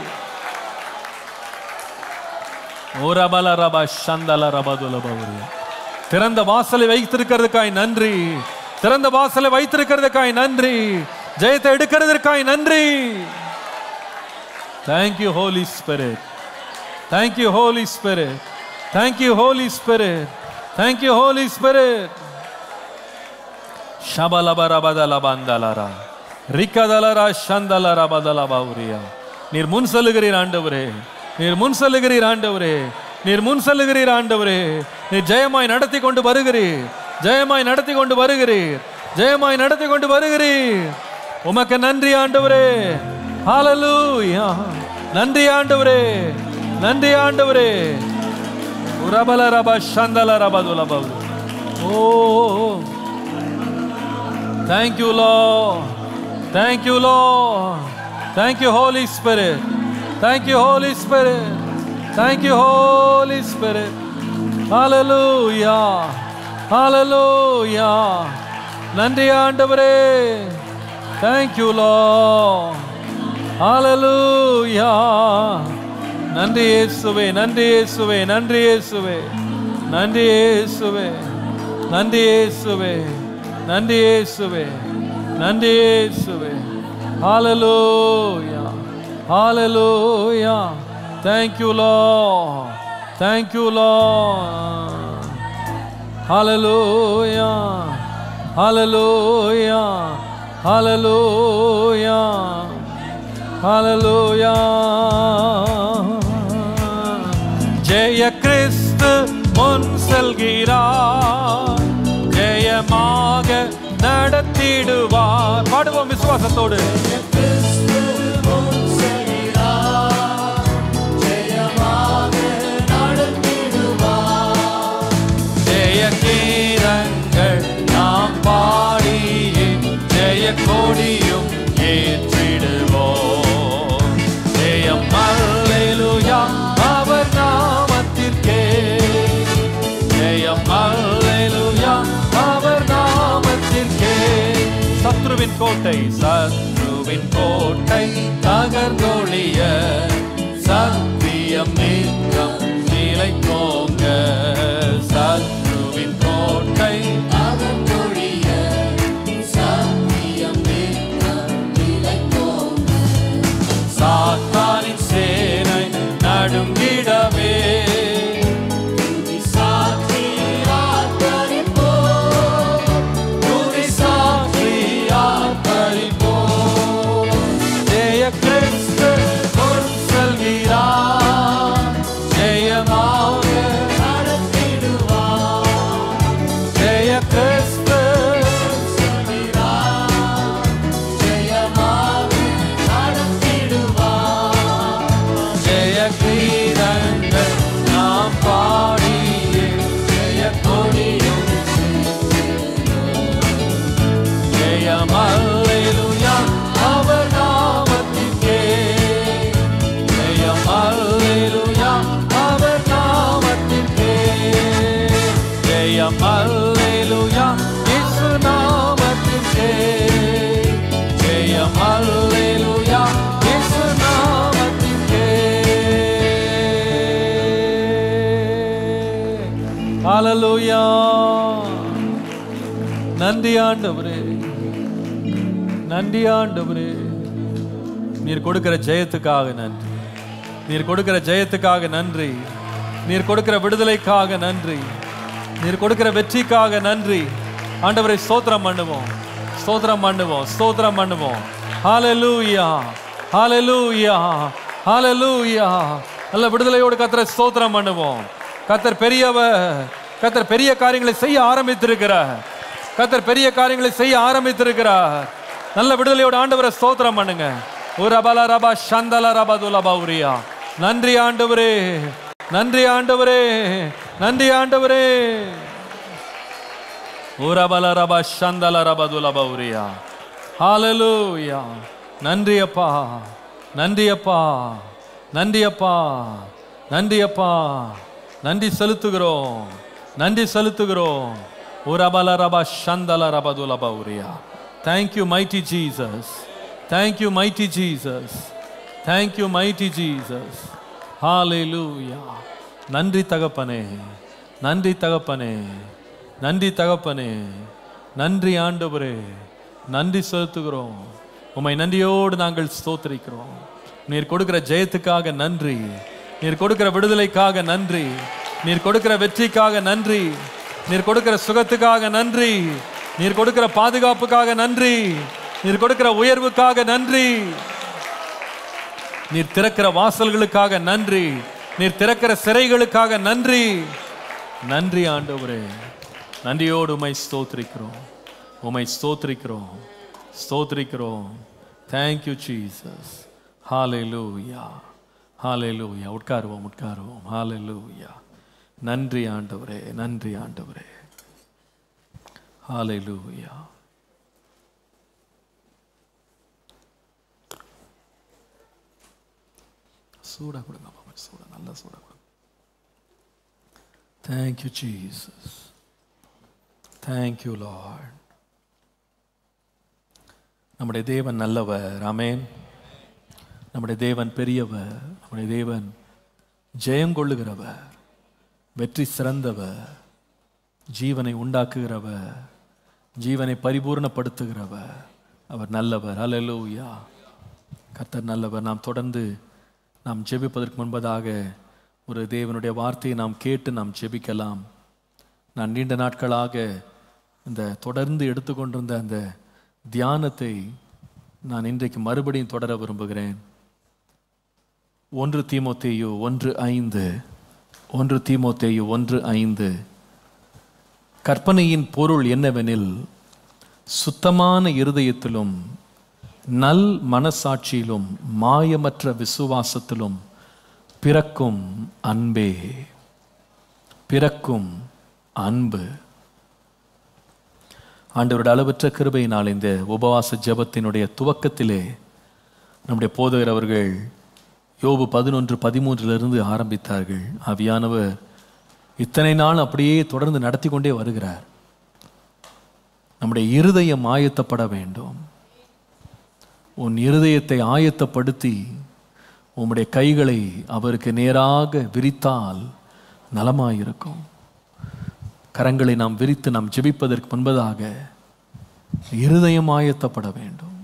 ஓரபல ரப சந்தல ரபதுல பௌரியா திறந்த வாசலை வைத்திருக்கிறதுக்காய் நன்றி திறந்த வாசலை வைத்திருக்கிறதுக்காய் நன்றி ஜெயத்தை எடுக்கிறதற்காய் நன்றி thank you Holy Spirit thank you Holy Spirit thank you Holy Spirit thank you Holy Spirit ஷபலபரபதலபந்தலரா ரிக்கதலரா சந்தலரபதலபௌரியா நீர் முன் செல்லுகிறீர் ஆண்டவரே நீர் முன் செல்லுகிறீர் ஆண்டவரே நீர் முன் செல்லுகிறீர் ஆண்டவரே நீர் ஜெயமாய் நடத்தி கொண்டு வருகிறீர் ஜெயமாய் நடத்தி கொண்டு வருகிறீர் ஜெயமாய் நடத்தி கொண்டு வருகிறீர் உமக்கு நன்றி ஆண்டவரே ஹalleluya நன்றி ஆண்டவரே நன்றி ஆண்டவரே உரபல ரப சந்தல ரபதுலபவு ஓ Thank you, Lord. Thank you, Lord. Thank you, Holy Spirit. Thank you, Holy Spirit. Thank you, Holy Spirit. Hallelujah. Hallelujah. நன்றி ஆண்டவரே Thank you, Lord. Hallelujah. நன்றி இயேசுவே நன்றி இயேசுவே நன்றி இயேசுவே நன்றி இயேசுவே நன்றி இயேசுவே நன்றி இயேசுவே நன்றி இயேசுவே Hallelujah. Hallelujah. Thank you, Lord. Thank you, Lord. Hallelujah. Hallelujah. Hallelujah. Hallelujah. ஜெய கிறிஸ்து முன் செல்கிறார் ஜெயமாக நடத்திடுவார் பாடுவோம் விசுவாசத்தோடு ஜெய கீரங்கள் நாம் பாடியே ஜெய கொடியும் ஏற்றிடுவோம் ஜெயம் அல்லேலூயா அவர் நாமத்திற்கே ஜெயம் அல்லேலூயா அவர் நாமத்திற்கே சத்ருவின் கோட்டை சத்ருவின் கோட்டை தகர்ந்தொழிய சத்தியம் நீக்கம் நிலைக்கோங்க சத்ருவின் கோட்டை சாத்தானின் சேனை நடுங்கிடவே துதி சாட்சி ஆர்ப்பரிப்போம். ஜெய கிறிஸ்து முன் செல்கிறார். ஜெயமாக ஜெய கிறிஸ்து ஜெய கீரங்கள் நாம் பாடியே ஜெய கொடியும் ஜெயம் அல்லேலூயா அவர் நாமத்திற்கே ஜெயம் அல்லேலூயா அவர் நாமத்திற்கே ஜெயம் அல்லேலூயா இயேசு நாமத்திற்கே ஜெயம் அல்லேலூயா இயேசு நாமத்திற்கே ஹalleluya நன்றி ஆண்டவரே நன்றி ஆண்டவரே நீர் கொடுக்கிற ஜெயத்துக்காக நன்றி நீர் கொடுக்கிற ஜெயத்துக்காக நன்றி நீர் கொடுக்கிற விடுதலைக்காக நன்றி நீர் கொடுக்கிற வெற்றிக்காக நன்றி ஆண்டவரை ஸ்தோத்திரம் பண்ணுவோம் ஸ்தோத்திரம் பண்ணுவோம் ஸ்தோத்திரம் பண்ணுவோம் ஹalleluya ஹalleluya ஹalleluya நல்ல விடுதலையோடு கத்தரை ஸ்தோத்திரம் பண்ணுவோம் கத்தர் பெரியவர் கத்தர் பெரிய காரியங்களை செய்ய ஆரம்பித்திருக்கிறார் கத்தர் பெரிய காரியங்களை செய்ய ஆரம்பித்திருக்கிறார் நல்ல விடுதலையோட ஆண்டவரை ஸ்தோத்திரம் பண்ணுங்க ஒரு அபல ரபா சந்தல ரபதுல பௌரியா நன்றி ஆண்டவரே நன்றி ஆண்டவரே நன்றி ஆண்டவரே ஊரபல ரபா சந்தல ரபதுல பௌரியா ஹalleluya நன்றி அப்பா நன்றி அப்பா நன்றி அப்பா நன்றி அப்பா நன்றி செலுத்துகிறோம் நன்றி செலுத்துகிறோம் ஊரபல ரபா சந்தல ரபதுல பௌரியா Thank you mighty Jesus Thank you mighty Jesus Thank you mighty Jesus Hallelujah நன்றி தகப்பனே நன்றி தகப்பனே நன்றி தகப்பனே நன்றி ஆண்டவரே நன்றி செலுத்துகிறோம் உம்மை நன்றியோடு நாங்கள் ஸ்தோத்திரிக்கிறோம் நீர் கொடுக்கிற ஜெயத்துக்காக நன்றி நீர் கொடுக்கிற விடுதலைக்காக நன்றி நீர் கொடுக்கிற வெற்றிக்காக நன்றி நீர் கொடுக்கிற சுகத்துக்காக நன்றி நீர் கொடுக்கிற பாதுகாப்புக்காக நன்றி நீர் கொடுக்கிற உயர்வுக்காக நன்றி நீர் திறக்கிற வாசல்களுக்காக நன்றி நீர் திறக்கிற சிறைகளுக்காக நன்றி நன்றி ஆண்டவரே நன்றியோடு உமை ஸ்தோத்திரிக்கிறோம் உமை ஸ்தோத்திரிக்கிறோம் ஸ்தோத்திரிக்கிறோம் தேங்க்யூ ஜீசஸ் ஹalleluya ஹalleluya உட்காருவோம் உட்காருவோம் ஹalleluya நன்றி ஆண்டவரே நன்றி ஆண்டவரே ஹalleluya சூடா கொடுங்க பாப்பா சூடா நல்லா சூடா கொடுங்க தேங்க்யூ ஜீசஸ் தேங்க்யூ லார்ட் நம்முடைய தேவன் நல்லவர் ஆமென் நம்முடைய தேவன் பெரியவர் நம்முடைய தேவன் ஜெயங்கொள்ளுகிறவர் வெற்றி சிறந்தவர் ஜீவனை உண்டாக்குகிறவர் ஜீவனை பரிபூர்ணப்படுத்துகிறவர் அவர் நல்லவர் அல்லேலூயா கர்த்தர் நல்லவர் நாம் தொடர்ந்து நாம் ஜெபிப்பதற்கு முன்பதாக ஒரு தேவனுடைய வார்த்தையை நாம் கேட்டு நாம் ஜெபிக்கலாம் நான் நீண்ட நாட்களாக இந்த தொடர்ந்து எடுத்துக்கொண்டிருந்த அந்த தியானத்தை நான் இன்றைக்கு மறுபடியும் தொடர விரும்புகிறேன் ஒன்று தீமோத்தேயு ஒன்று ஐந்து ஒன்று தீமோத்தேயு ஒன்று ஐந்து கற்பனையின் பொருள் என்னவெனில் சுத்தமான இருதயத்திலும் நல் மனசாட்சியிலும் மாயமற்ற விசுவாசத்திலும் பிறக்கும் அன்பே பிறக்கும் அன்பு ஆண்டவருடைய அளவற்ற கிருபையினால் இந்த உபவாச ஜெபத்தினுடைய துவக்கத்திலே நம்முடைய போதகர் அவர்கள் யோபு பதினொன்று பதிமூன்றிலிருந்து ஆரம்பித்தார்கள் ஆவியானவர் இத்தனை நாள் அப்படியே தொடர்ந்து நடத்தி கொண்டே வருகிறார் நம்முடைய இருதயம் ஆயத்தப்பட வேண்டும் உன் இருதயத்தை ஆயத்தப்படுத்தி உம்முடைய கைகளை அவருக்கு நேராக விரித்தால் நலமாயிருக்கும் கரங்களை நாம் விரித்து நாம் ஜெபிப்பதற்கு முன்பதாக இருதயம் ஆயத்தப்பட வேண்டும்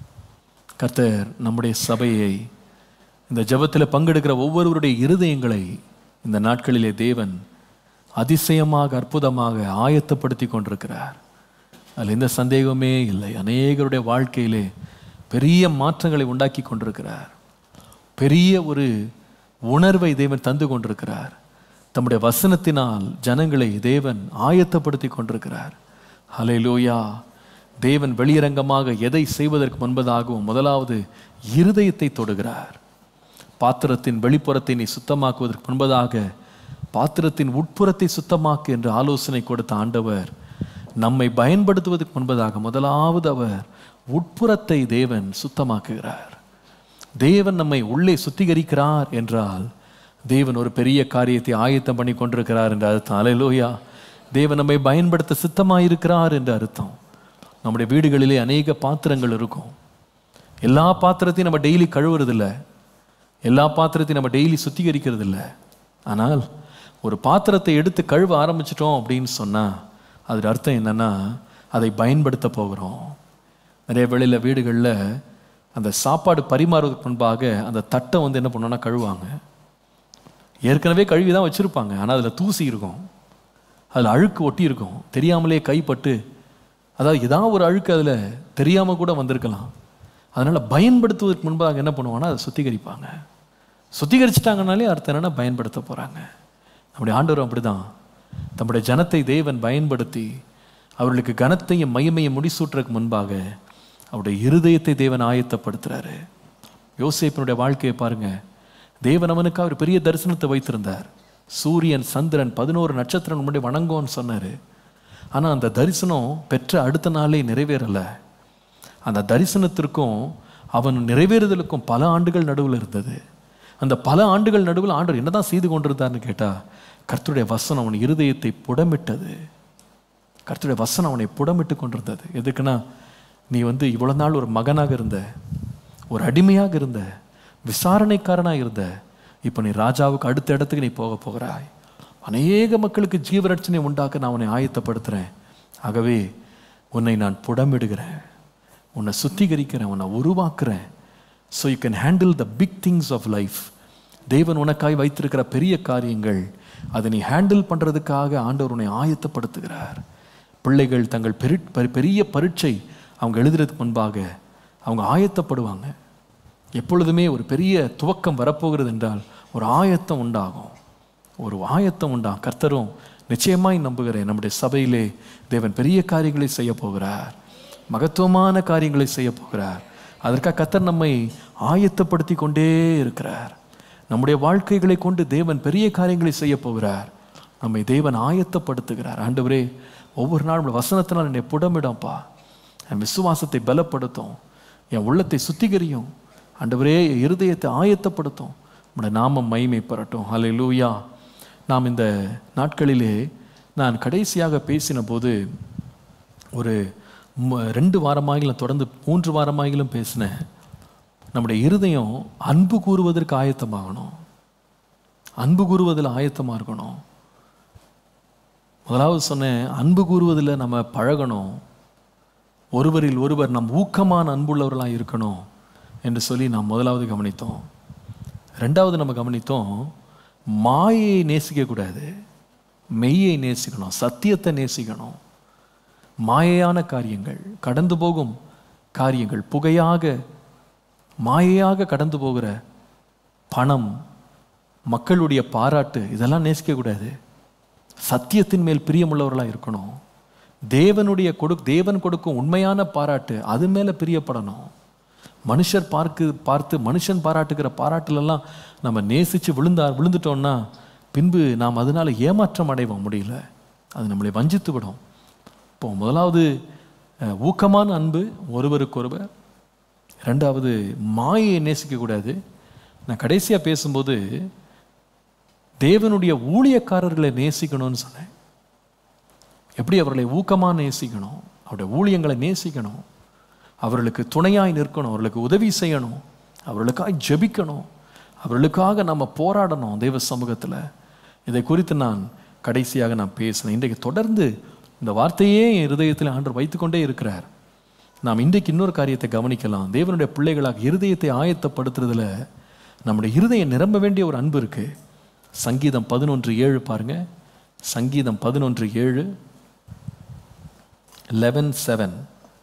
கர்த்தர் நம்முடைய சபையை இந்த ஜெபத்தில் பங்கெடுக்கிற ஒவ்வொருவருடைய இருதயங்களை இந்த நாட்களிலே தேவன் அதிசயமாக அற்புதமாக ஆயத்தப்படுத்தி கொண்டிருக்கிறார் அதில் எந்த சந்தேகமே இல்லை அநேகருடைய வாழ்க்கையிலே பெரிய மாற்றங்களை உண்டாக்கி கொண்டிருக்கிறார் பெரிய ஒரு உணர்வை தேவன் தந்து கொண்டிருக்கிறார் தம்முடைய வசனத்தினால் ஜனங்களை தேவன் ஆயத்தப்படுத்தி கொண்டிருக்கிறார் ஹalleluya தேவன் வெளியரங்கமாக எதை செய்வதற்கு முன்பதாகவும் முதலாவது இருதயத்தை தொடுகிறார் பாத்திரத்தின் வெளிப்புறத்தை நீ சுத்தமாக்குவதற்கு முன்பதாக பாத்திரத்தின் உட்புறத்தை சுத்தமாக்கு என்று ஆலோசனை கொடுத்த ஆண்டவர் நம்மை பயன்படுத்துவதற்கு முன்பதாக முதலாவது அவர் உட்புறத்தை தேவன் சுத்தமாக்குகிறார் தேவன் நம்மை உள்ளே சுத்திகரிக்கிறார் என்றால் தேவன் ஒரு பெரிய காரியத்தை ஆயத்தம் பண்ணி கொண்டிருக்கிறார் என்ற அர்த்தம் அலையிலோயா தேவன் நம்மை பயன்படுத்த சித்தமாயிருக்கிறார் என்ற அர்த்தம் நம்முடைய வீடுகளிலே அநேக பாத்திரங்கள் இருக்கும் எல்லா பாத்திரத்தையும் நம்ம டெய்லி கழுவுறதில்ல எல்லா பாத்திரத்தையும் நம்ம டெய்லி சுத்திகரிக்கிறது இல்லை ஆனால் ஒரு பாத்திரத்தை எடுத்து கழுவ ஆரம்பிச்சிட்டோம் அப்படின்னு சொன்னால் அதோட அர்த்தம் என்னன்னா அதை பயன்படுத்த போகிறோம் நிறைய வேளையில் வீடுகளில் அந்த சாப்பாடு பரிமாறுவதற்கு முன்பாக அந்த தட்டை வந்து என்ன பண்ணுவோம்னா கழுவாங்க ஏற்கனவே கழுவி தான் வச்சுருப்பாங்க ஆனால் அதில் தூசி இருக்கும் அதில் அழுக்கு ஒட்டி இருக்கும் தெரியாமலே கைப்பட்டு அதாவது ஏதாவது ஒரு அழுக்கு அதில் தெரியாமல் கூட வந்திருக்கலாம் அதனால் பயன்படுத்துவதற்கு முன்பாக என்ன பண்ணுவாங்கன்னா அதை சுத்திகரிப்பாங்க சுத்திகரிச்சிட்டாங்கனாலே அர்த்தம் என்னன்னா பயன்படுத்த போகிறாங்க நம்முடைய ஆண்டவர் அப்படிதான் தம்முடைய ஜனத்தை தேவன் பயன்படுத்தி அவர்களுக்கு கனத்தையும் மகிமையும் முடிசூட்டுறதுக்கு முன்பாக அவருடைய இருதயத்தை தேவன் ஆயத்தப்படுத்துறாரு யோசேப்பினுடைய வாழ்க்கையை பாருங்க தேவன் அவனுக்கு அவர் பெரிய தரிசனத்தை வைத்திருந்தார் சூரியன் சந்திரன் பதினோரு நட்சத்திரம் முன்னாடி வணங்கும்னு சொன்னார் ஆனால் அந்த தரிசனம் பெற்ற அடுத்த நாளே நிறைவேறலை அந்த தரிசனத்திற்கும் அவன் நிறைவேறுதலுக்கும் பல ஆண்டுகள் நடுவில் இருந்தது அந்த பல ஆண்டுகள் நடுவில் ஆண்டவர் என்னதான் செய்து கொண்டிருந்தார்னு கேட்டா கர்த்தருடைய வசனம் அவன் இருதயத்தை புடமிட்டது கர்த்தருடைய வசனம் அவனை புடமிட்டு கொண்டிருந்தது எதுக்குன்னா நீ வந்து இவ்வளவு நாள் ஒரு மகனாக இருந்த ஒரு அடிமையாக இருந்த விசாரணைக்காரனாக இருந்த இப்போ நீ ராஜாவுக்கு அடுத்த இடத்துக்கு நீ போக போகிறாய் அநேக மக்களுக்கு ஜீவரட்சணை உண்டாக்க நான் உன்னை ஆயத்தப்படுத்துகிறேன் ஆகவே உன்னை நான் புடமிடுகிறேன் உன்னை சுத்திகரிக்கிறேன் உன்னை உருவாக்குறேன் so you can handle the big things of life தேவன் உனக்காய் வைத்திருக்கிற பெரிய காரியங்கள் அதை நீ ஹேண்டில் பண்ணுறதுக்காக ஆண்டவர் உன்னை ஆயத்தப்படுத்துகிறார் பிள்ளைகள் தங்கள் பெரு பெரு- பெரிய பரீட்சை அவங்க எழுதுறதுக்கு முன்பாக அவங்க ஆயத்தப்படுவாங்க எப்பொழுதுமே ஒரு பெரிய துவக்கம் வரப்போகிறது என்றால் ஒரு ஆயத்தம் உண்டாகும் ஒரு ஆயத்தம் உண்டாகும் கர்த்தரும் நிச்சயமாய் நம்புகிறேன் நம்முடைய சபையிலே தேவன் பெரிய காரியங்களை செய்ய போகிறார் மகத்துவமான காரியங்களை செய்ய போகிறார் அதற்காக கர்த்தர் நம்மை ஆயத்தப்படுத்தி கொண்டே இருக்கிறார் நம்முடைய வாழ்க்கைகளை கொண்டு தேவன் பெரிய காரியங்களை செய்ய போகிறார் நம்மை தேவன் ஆயத்தப்படுத்துகிறார் ஆண்டவரே ஒவ்வொரு நாளும் வசனத்தினால் என்னை புடமிடம்ப்பா என் விசுவாசத்தை பலப்படுத்தும் என் உள்ளத்தை சுத்திகரியும் ஆண்டவரே என் இருதயத்தை ஆயத்தப்படுத்தும் உம்முடைய நாமம் மகிமைப்படட்டும் ஹalleluya நாம் இந்த நாட்களிலே நான் கடைசியாக பேசின போது ஒரு ம- ரெண்டு வாரமாகிலும் தொடர்ந்து மூன்று வாரமாகிலும் பேசினேன் நம்முடைய இருதயம் அன்பு கூறுவதற்கு ஆயத்தமாகணும் அன்பு கூறுவதில் ஆயத்தமாக இருக்கணும் முதலாவது சொன்னேன் அன்பு கூறுவதில் நம்ம பழகணும் ஒருவரில் ஒருவர் நம் ஊக்கமான அன்புள்ளவர்களாக இருக்கணும் என்று சொல்லி நாம் முதலாவது கவனித்தோம் ரெண்டாவது நம்ம கவனித்தோம் மாயை நேசிக்கக்கூடாது மெய்யை நேசிக்கணும் சத்தியத்தை நேசிக்கணும் மாயையான காரியங்கள் கடந்து போகும் காரியங்கள் புகையாக மாயையாக கடந்து போகிற பணம் மக்களுடைய பாராட்டு இதெல்லாம் நேசிக்கக்கூடாது சத்தியத்தின் மேல் பிரியமுள்ளவர்களாக இருக்கணும் தேவனுடைய கொடு தேவன் கொடுக்கும் உண்மையான பாராட்டு அது மேலே பிரியப்படணும் மனுஷர் பார்க்கு பார்த்து மனுஷன் பாராட்டுகிற பாராட்டுலெல்லாம் நம்ம நேசித்து விழுந்தா விழுந்துட்டோம்னா பின்பு நாம் அதனால ஏமாற்றம் அடைவோம் முடியல அது நம்மளை வஞ்சித்து விடும் இப்போ முதலாவது அஹ், ஊக்கமான அன்பு ஒருவருக்கொருவர் ரெண்டாவது மாயை நேசிக்கக்கூடாது நான் கடைசியாக பேசும்போது தேவனுடைய ஊழியக்காரர்களை நேசிக்கணும்னு சொன்னேன் எப்படி அவர்களை ஊக்கமாக நேசிக்கணும் அவருடைய ஊழியங்களை நேசிக்கணும் அவர்களுக்கு துணையாய் நிற்கணும் அவர்களுக்கு உதவி செய்யணும் அவர்களுக்காக ஜெபிக்கணும் அவர்களுக்காக நம்ம போராடணும் தெய்வ சமூகத்தில் இதை குறித்து நான் கடைசியாக நான் பேசினேன் இன்றைக்கு தொடர்ந்து இந்த வார்த்தையே என் இருதயத்தில் ஆண்டவர் வைத்துக்கொண்டே இருக்கிறார் நாம் இன்றைக்கு இன்னொரு காரியத்தை கவனிக்கலாம் தேவனுடைய பிள்ளைகளாக இருதயத்தை ஆயத்தப்படுத்துறதுல நம்முடைய இருதயம் நிரம்ப வேண்டிய ஒரு அன்பு இருக்கு சங்கீதம் பதினொன்று ஏழு பாருங்க சங்கீதம் பதினொன்று ஏழு லெவன் செவன்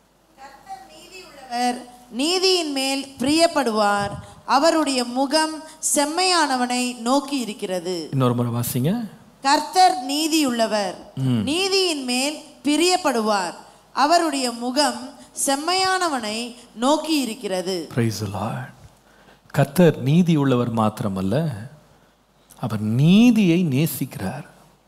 அவர் நீதியின் மேல் பிரியப்படுவார் அவருடைய முகம் செம்மையானவனை நோக்கி இருக்கிறது இன்னொரு முறை வாசிங்க கர்த்தர் நீதியுள்ளவர் நீதியின் மேல் பிரியப்படுவார் அவருடைய முகம் செம்மையானவனை நோக்கி இருக்கிறது பிரைஸ் கர்த்தர் நீதி உள்ளவர் மாத்திரமல்ல அவர் நீதியை நேசிக்கிறார்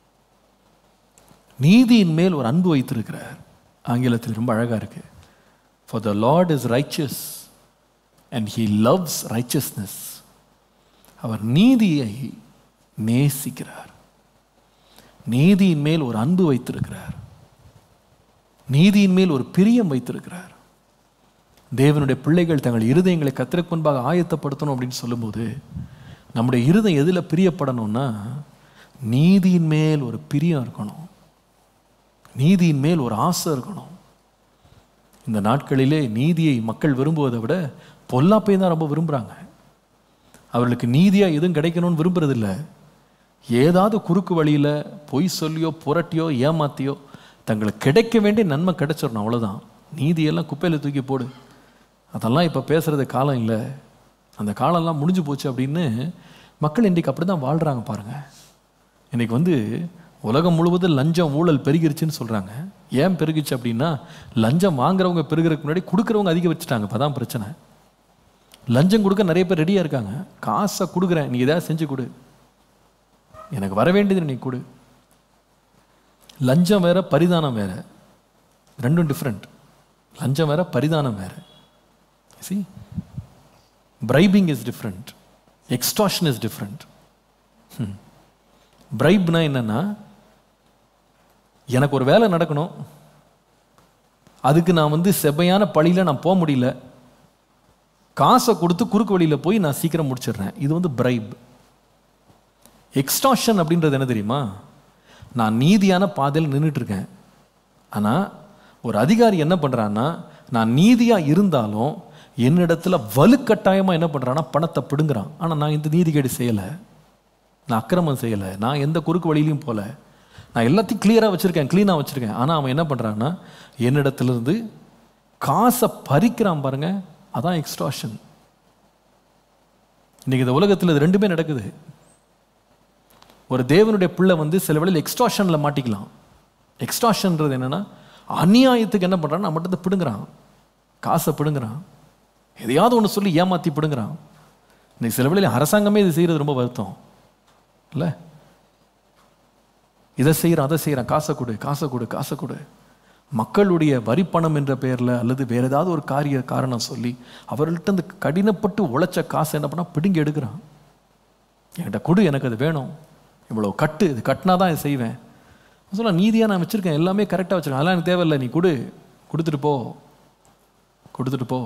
நீதியின் மேல் ஒரு அன்பு வைத்திருக்கிறார் ஆங்கிலத்தில் ரொம்ப அழகா இருக்கு for the Lord is righteous and he loves righteousness அவர் நீதியை நேசிக்கிறார் நீதியின் மேல் ஒரு அன்பு வைத்திருக்கிறார் நீதியின் மேல் ஒரு பிரியம் வைத்திருக்கிறார் தேவனுடைய பிள்ளைகள் தங்கள் இருதயங்களை கத்திரக்கு முன்பாக ஆயத்தப்படுத்தணும் அப்படின்னு சொல்லும்போது நம்முடைய இருதயம் எதில் பிரியப்படணும்னா நீதியின் மேல் ஒரு பிரியம் இருக்கணும் நீதியின் மேல் ஒரு ஆசை இருக்கணும் இந்த நாட்களிலே நீதியை மக்கள் விரும்புவதை விட பொல்லாப்பை தான் ரொம்ப விரும்புகிறாங்க அவர்களுக்கு நீதியாக எதுவும் கிடைக்கணும்னு விரும்புறதில்ல ஏதாவது குறுக்கு வழியில் பொய் சொல்லியோ புரட்டியோ ஏமாத்தியோ தங்களுக்கு கிடைக்க வேண்டிய நன்மை கிடைச்சிடணும் அவ்வளோதான் நீதியெல்லாம் குப்பையில் தூக்கி போடு அதெல்லாம் இப்போ பேசுறது காலம் இல்லை அந்த காலம்லாம் முடிஞ்சு போச்சு அப்படின்னு மக்கள் இன்றைக்கு அப்படி தான் வாழ்கிறாங்க பாருங்க இன்னைக்கு வந்து உலகம் முழுவதும் லஞ்சம் ஊழல் பெருகிருச்சுன்னு சொல்கிறாங்க ஏன் பெருகிச்சு அப்படின்னா லஞ்சம் வாங்குறவங்க பெருகிறதுக்கு முன்னாடி கொடுக்குறவங்க அதிக வச்சுட்டாங்க இப்போ தான் பிரச்சனை லஞ்சம் கொடுக்க நிறைய பேர் ரெடியாக இருக்காங்க காசை கொடுக்குறேன் நீ எதாவது செஞ்சு கொடு எனக்கு வர வேண்டியது நீ கொடு லஞ்சம் வேற பரிதானம் வேற ரெண்டும் டிஃப்ரெண்ட் லஞ்சம் வேற பரிதானம் வேற see bribing is different extortion is different பிரைப்னா என்னன்னா எனக்கு ஒரு வேலை நடக்கணும் அதுக்கு நான் வந்து செவ்வையான பழியில் நான் போக முடியல காசை கொடுத்து குறுக்கு வழியில் போய் நான் சீக்கிரம் முடிச்சிடுறேன் இது வந்து பிரைப் எக்ஸ்டாஷன் அப்படின்றது என்ன தெரியுமா நான் நீதியான பாதையில் நின்றுட்டு இருக்கேன் ஆனால் ஒரு அதிகாரி என்ன பண்ணுறான்னா நான் நீதியாக இருந்தாலும் என்னிடத்துல வலுக்கட்டாயமாக என்ன பண்ணுறான்னா பணத்தை பிடுங்குறான் ஆனால் நான் இந்த நீதிகேடு செய்யலை நான் அக்கிரமம் செய்யலை நான் எந்த குறுக்கு வழியிலையும் போகல நான் எல்லாத்தையும் கிளியராக வச்சுருக்கேன் க்ளீனாக வச்சுருக்கேன் ஆனால் அவன் என்ன பண்ணுறான்னா என்னிடத்துலேருந்து காசை பறிக்கிறான் பாருங்க அதான் எக்ஸ்ட்ராஷன் இன்னைக்கு இந்த உலகத்தில் இது ரெண்டுமே நடக்குது ஒரு தேவனுடைய பிள்ளை வந்து சில வேளையில் எக்ஸ்ட்ராஷனில் மாட்டிக்கலாம் எக்ஸ்ட்ராஷன்றது என்னன்னா அநியாயத்துக்கு என்ன பண்ணுறான் நம்மகிட்ட பிடுங்குறான் காசை பிடுங்குறான் எதையாவது ஒன்று சொல்லி ஏமாற்றி பிடுங்குறான் இன்னைக்கு சில வேளையில் அரசாங்கமே இது செய்கிறது ரொம்ப வருத்தம் இல்லை இதை செய்கிறான் அதை செய்கிறான் காசை கொடு காசை கொடு காசை கொடு மக்களுடைய வரிப்பணம் என்ற பெயரில் அல்லது வேற ஏதாவது ஒரு காரிய காரணம் சொல்லி அவர்கள்ட்ட இந்த கடினப்பட்டு உழைச்ச காசை என்ன பண்ணா பிடுங்கி எடுக்கிறான் என்கிட்ட கொடு எனக்கு அது வேணும் இவ்வளோ கட்டு இது கட்டினா தான் இது செய்வேன் சொல்ல நீதியாக நான் வச்சுருக்கேன் எல்லாமே கரெக்டாக வச்சுருக்கேன் அதெல்லாம் எனக்கு தேவையில்லை நீ கொடு கொடுத்துட்டு போ கொடுத்துட்டு போ